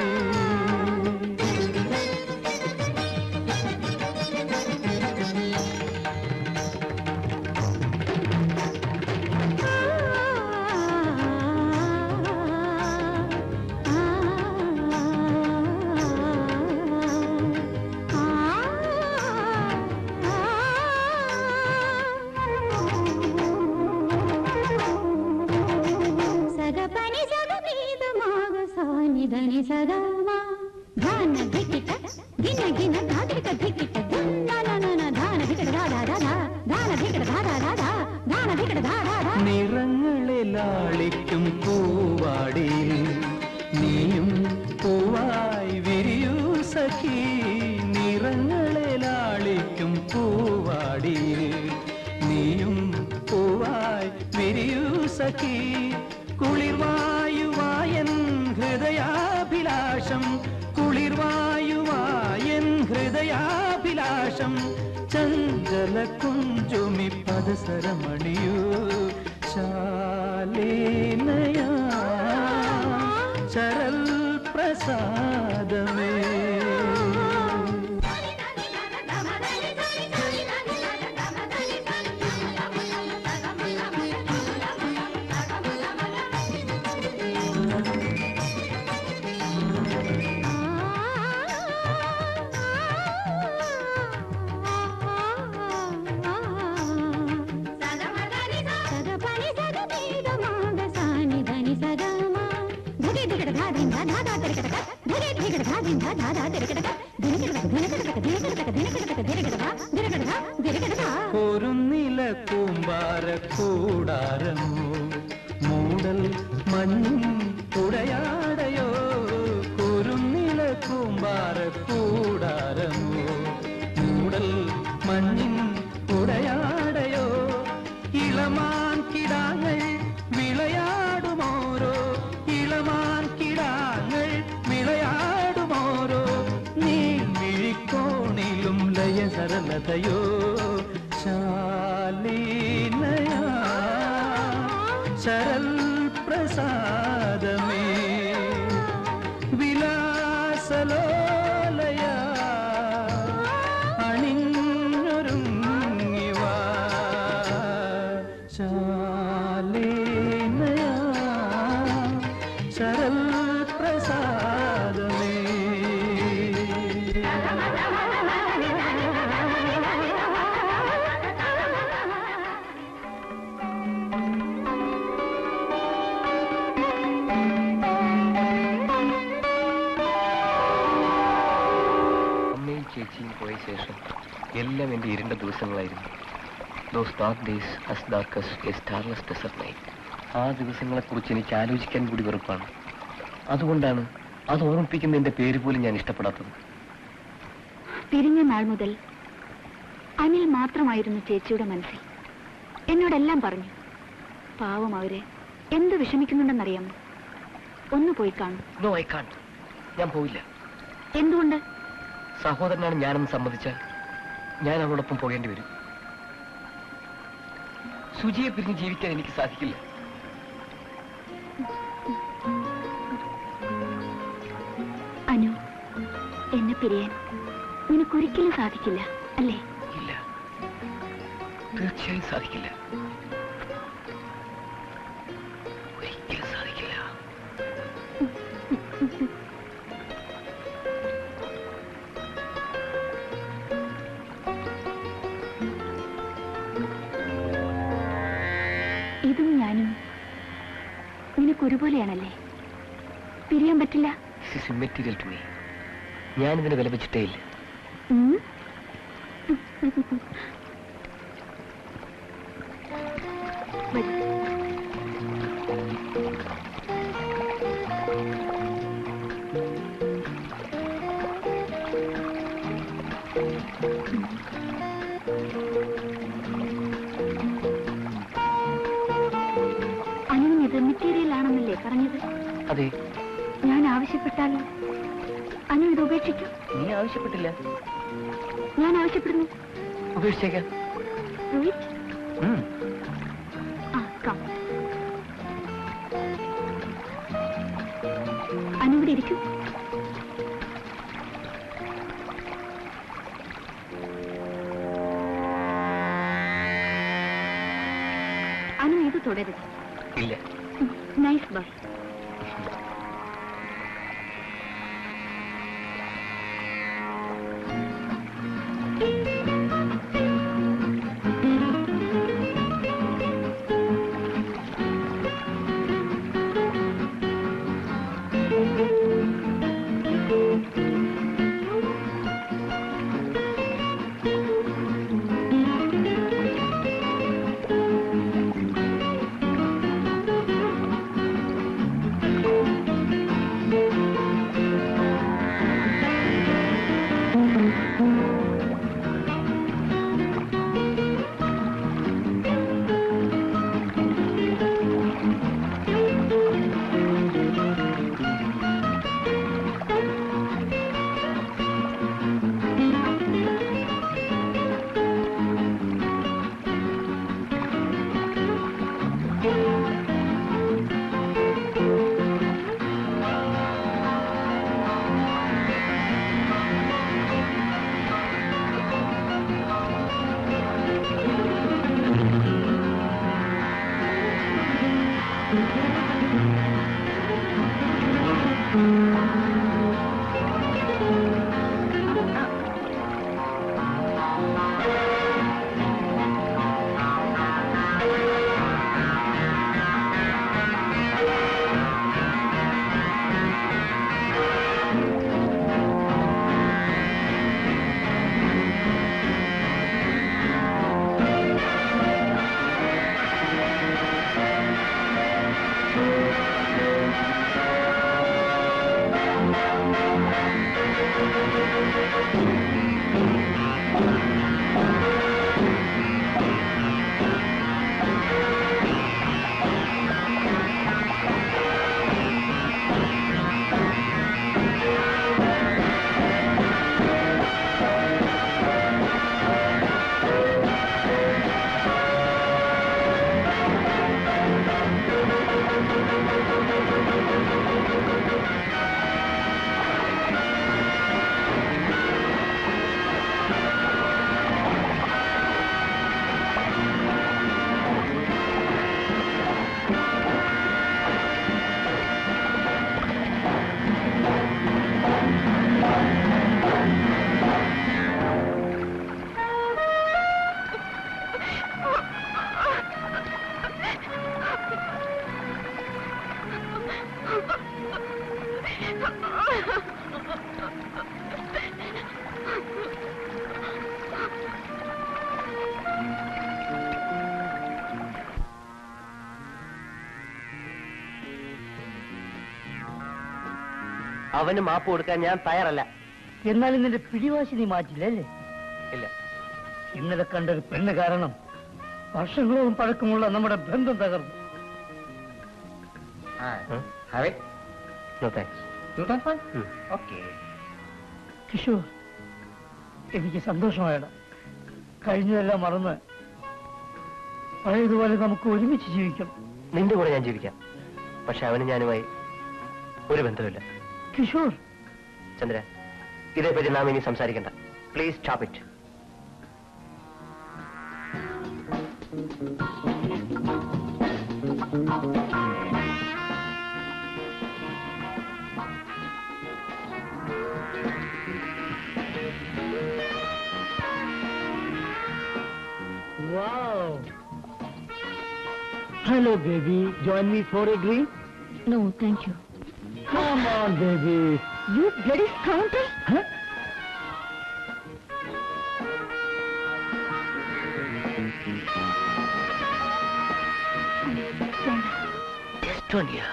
[SPEAKER 3] సగపని సగమీద మాగ సాని ధని సగమా ధాన ధికిట గిన గిన ధాతిక ధికిట ధన నన ధాన ధికిట ధా ధా ధా ధా ధాన ధికిట ధా ధా ధా ధా ధాన ధికిట ధా ధా ధా
[SPEAKER 6] നിറങ്ങളിലാളിക്കും പൂവാടിയിൽ നീയും പൂവായി വിരിയൂ സഖി നിറങ്ങളിലാളിക്കും പൂവാടിയിൽ നീയും പൂവായി വിരിയൂ സഖി കുളിർവായുവായൻ ഹൃദയാഭിലാഷം കുളിർവായുവായൻ ഹൃദയാഭിലാഷം ചഞ്ചല കുഞ്ചുമി പദസരമണിയൂ ശാലീനയ ചരൽ പ്രസാദമേ
[SPEAKER 3] సగపని సగమీద మాగ సాని ధని సగమా ధగి ధికిట ధా ధిన్ ధా ధా ధా తిరికట ధగి ధికిట ధా ధిన్ ధా ధా ధా తిరికట ధినికట ధినికట ధినికట ధినికట ధినికట ధా ధినికట ధా ధినికట ధా
[SPEAKER 6] ഒരു നില കൂമ്പാര കൂടാരമോ മൂടൽ മഞ്ഞിൻ ഉടയാടയോ ഒരു നില കൂമ്പാര കൂടാരമോ മൂടൽ മഞ്ഞിൻ ഉടയാടയോ ഇളമാൻ കിടാങ്ങൾ വിളയാടുമോരോ ഇളമാൻ കിടാങ്ങൾ വിളയാടുമോരോ നീ വിഴിക്കോണിലും ലയസരലതയോ ശാലീനയ ശരൽ പ്രസാദമേ വിലാസലോലയ അണിഞ്ഞൊരുങ്ങിവ ശാലീനയ ശരൽ പ്രസാദമേ
[SPEAKER 2] അമ്മയും ചേച്ചിയും പോയ ശേഷം എല്ലാം എൻ്റെ ഇരുണ്ട ദിവസങ്ങളായിരുന്നു those dark days as dark as a starless desert night ആ ദിവസങ്ങളെക്കുറിച്ച് എനിക്ക് ആലോചിക്കാൻ കൂടി വെറുപ്പാണ് അതുകൊണ്ടാണ് അത് ഓർമ്മിപ്പിക്കുന്ന എൻ്റെ പേര് പോലും ഞാൻ ഇഷ്ടപ്പെടാത്തത്
[SPEAKER 7] പിരിഞ്ഞ നാൾ മുതൽ അനിൽ മാത്രമായിരുന്നു ചേച്ചിയുടെ മനസ്സിൽ എന്നോടെല്ലാം പറഞ്ഞു പാവം അവര് എന്ത് വിഷമിക്കുന്നുണ്ടെന്നറിയാമോ ഒന്ന് പോയി കാണും
[SPEAKER 2] നോ ഐ കാൺ ഞാൻ പോയില്ല
[SPEAKER 7] എന്തുകൊണ്ട്
[SPEAKER 2] സഹോദരനാണ് ഞാനെന്ന് സമ്മതിച്ചാൽ ഞാൻ അവളോടൊപ്പം പോകേണ്ടി വരും സുജിയെ പിരിഞ്ഞ് ജീവിക്കാൻ എനിക്ക് സാധിക്കില്ല
[SPEAKER 7] അനു എന്നെ പിരിയാൻ നിനക്കൊരിക്കലും സാധിക്കില്ല അല്ലേ
[SPEAKER 2] ഇല്ല തീർച്ചയായും സാധിക്കില്ല ഒരിക്കലും സാധിക്കില്ല
[SPEAKER 7] ഇതും ഞാനും നിനക്കൊരുപോലെയാണല്ലേ പിരിയാൻ പറ്റില്ല
[SPEAKER 2] this is material to me ഞാനിതിനെ വില വെച്ചിട്ടേ ഇല്ല
[SPEAKER 7] ഉം? വരൂ. അനുവിന് ഇത് പറഞ്ഞത്
[SPEAKER 2] അതെ
[SPEAKER 7] ഞാൻ ആവശ്യപ്പെട്ടാൽ അനു ഇത് ഉപേക്ഷിക്കും
[SPEAKER 2] നീ ആവശ്യപ്പെട്ടില്ല
[SPEAKER 7] ഞാൻ ആവശ്യപ്പെടുന്നു
[SPEAKER 2] ഉപേക്ഷിച്ചേക്കാം
[SPEAKER 7] റോഹിത്
[SPEAKER 2] ഉം.
[SPEAKER 7] ആ കം അനു ഇവിടെ ഇരിക്കൂ അനു ഇത് തുടരുത്
[SPEAKER 2] ഇല്ല
[SPEAKER 7] നൈസ് ബൈ
[SPEAKER 2] അവന് മാപ്പ് കൊടുക്കാൻ ഞാൻ തയ്യാറല്ല
[SPEAKER 1] എന്നാലും നിന്റെ പിടിവാശി നീ മാറ്റില്ല അല്ലേ
[SPEAKER 2] ഇല്ല
[SPEAKER 1] ഇന്നലെ കണ്ട ഒരു പെണ്ണ് കാരണം വർഷങ്ങളോളം പഴക്കമുള്ള നമ്മുടെ ബന്ധം തകർന്നു
[SPEAKER 2] നോ താങ്ക്സ്
[SPEAKER 1] കിഷോർ എനിക്ക് സന്തോഷമായട കഴിഞ്ഞതെല്ലാം മറന്ന് പഴയതുപോലെ നമുക്ക് ഒരുമിച്ച് ജീവിക്കണം
[SPEAKER 2] നിന്റെ കൂടെ ഞാൻ ജീവിക്കാം പക്ഷെ അവന് ഞാനുമായി ഒരു ബന്ധമില്ല
[SPEAKER 1] കിഷോർ
[SPEAKER 2] ചന്ദ്ര ഇതേപ്പറ്റി നാം ഇനി സംസാരിക്കണ്ട please stop it
[SPEAKER 1] Wow. Hello, baby. Join me for a drink?
[SPEAKER 7] No thank you
[SPEAKER 1] Come on, baby.
[SPEAKER 7] You bloody scoundrel
[SPEAKER 1] Huh?
[SPEAKER 2] Estonia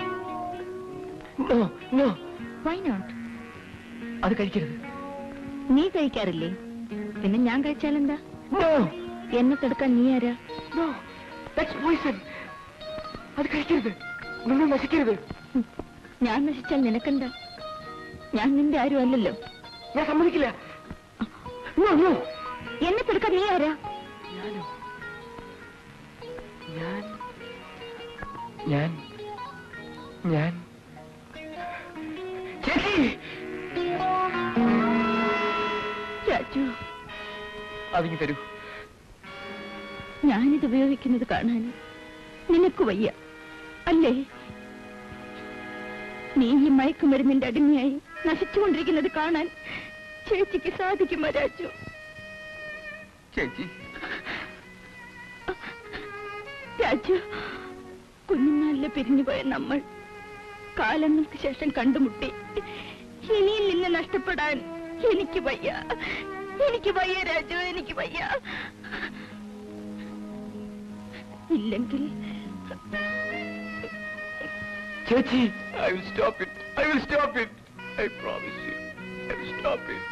[SPEAKER 2] No, no,
[SPEAKER 7] why not
[SPEAKER 2] അത് കഴിക്കരുത്
[SPEAKER 7] നീ കഴിക്കാറില്ലേ പിന്നെ ഞാൻ കഴിച്ചാലെന്താ എന്നെ തടുക്കാൻ നീ ആരാ
[SPEAKER 2] പോയിസൺ അത് കഴിക്കരുത് നിങ്ങൾ നശിക്കരുത്
[SPEAKER 7] ഞാൻ നശിച്ചാൽ നിനക്കെന്താ ഞാൻ നിന്റെ ആരും അല്ലല്ലോ
[SPEAKER 2] ഞാൻ സമ്മതിക്കില്ല
[SPEAKER 7] എന്നെ തടുക്കാൻ നീ ആരാ
[SPEAKER 2] ഞാനോ ഞാൻ ഞാൻ ഞാൻ ചേച്ചി
[SPEAKER 7] രാജു
[SPEAKER 2] അതിങ്ങ് തരൂ
[SPEAKER 7] ഞാനിത് ഉപയോഗിക്കുന്നത് കാണാൻ നിനക്ക് വയ്യ അല്ലേ നീ ഈ മയക്കുമരുന്നിന്റെ അടിമയായി നശിച്ചുകൊണ്ടിരിക്കുന്നത് കാണാൻ ചേച്ചിക്ക് സാധിക്കുമോ രാജു
[SPEAKER 2] ചേച്ചി
[SPEAKER 7] രാജു കുഞ്ഞുനാളിലെ പിരിഞ്ഞുപോയ നമ്മൾ കാലങ്ങൾക്ക് ശേഷം കണ്ടുമുട്ടി ഇനിയും നിന്നെ നഷ്ടപ്പെടാൻ എനിക്ക് വയ്യ എനിക്ക് വയ്യ രാജു എനിക്ക് വയ്യ ഇല്ലെങ്കിൽ
[SPEAKER 2] ചേച്ചി I will stop it I will stop it I promise you I will stop it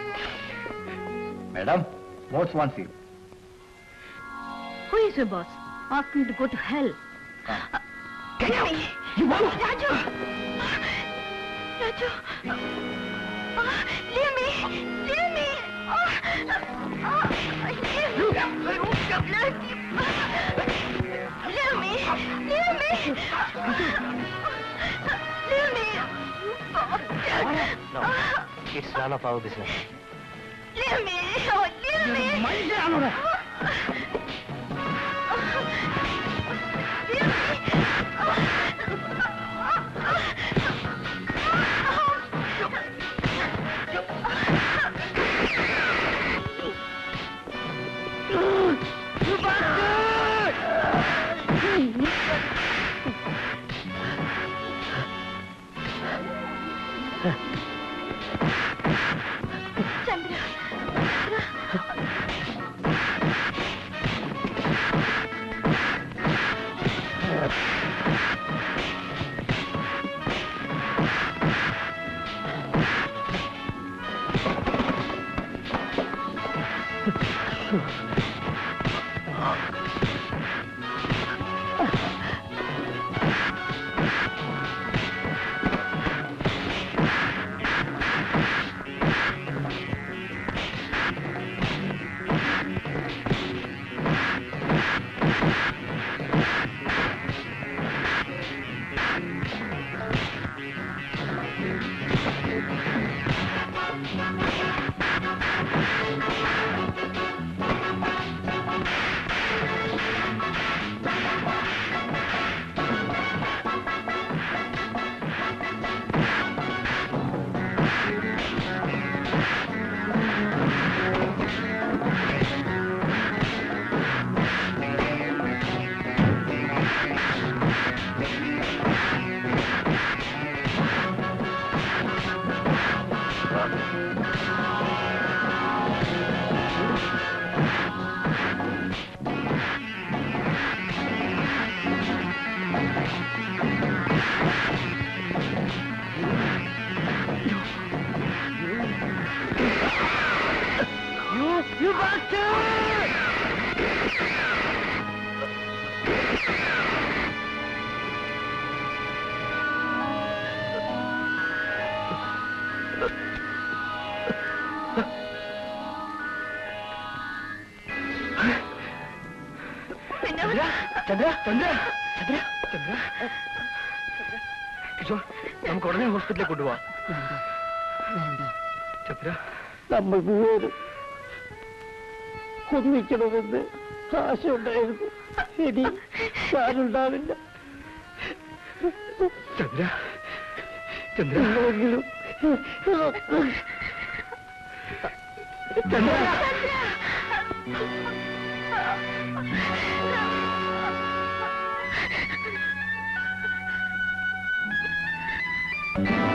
[SPEAKER 4] madam boss wants you
[SPEAKER 7] Who is your boss? Ask him to go to hell. Get out! Raju! Raju! Ah, leave me! Leave me! Ah, ah, leave me! Leave me! Leave me! Leave me!
[SPEAKER 5] No, it's none of our business.
[SPEAKER 7] Leave me! Oh, leave me!
[SPEAKER 2] Chandra Chandra Chandra Chandra Chandra Kishore നമുക്ക് ഉടനെ ഹോസ്പിറ്റലിൽ കൊണ്ടുപോവാം ചന്ദ്ര
[SPEAKER 1] നമ്മൾ മൂവരും ഒന്നിക്കണമെന്ന് ആശയുണ്ടായിരുന്നു ഇനി ഞാനുണ്ടാവില്ല
[SPEAKER 2] ചന്ദ്ര ചന്ദ്ര
[SPEAKER 1] എന്നെങ്കിലും
[SPEAKER 2] ചന്ദ്ര
[SPEAKER 7] ആ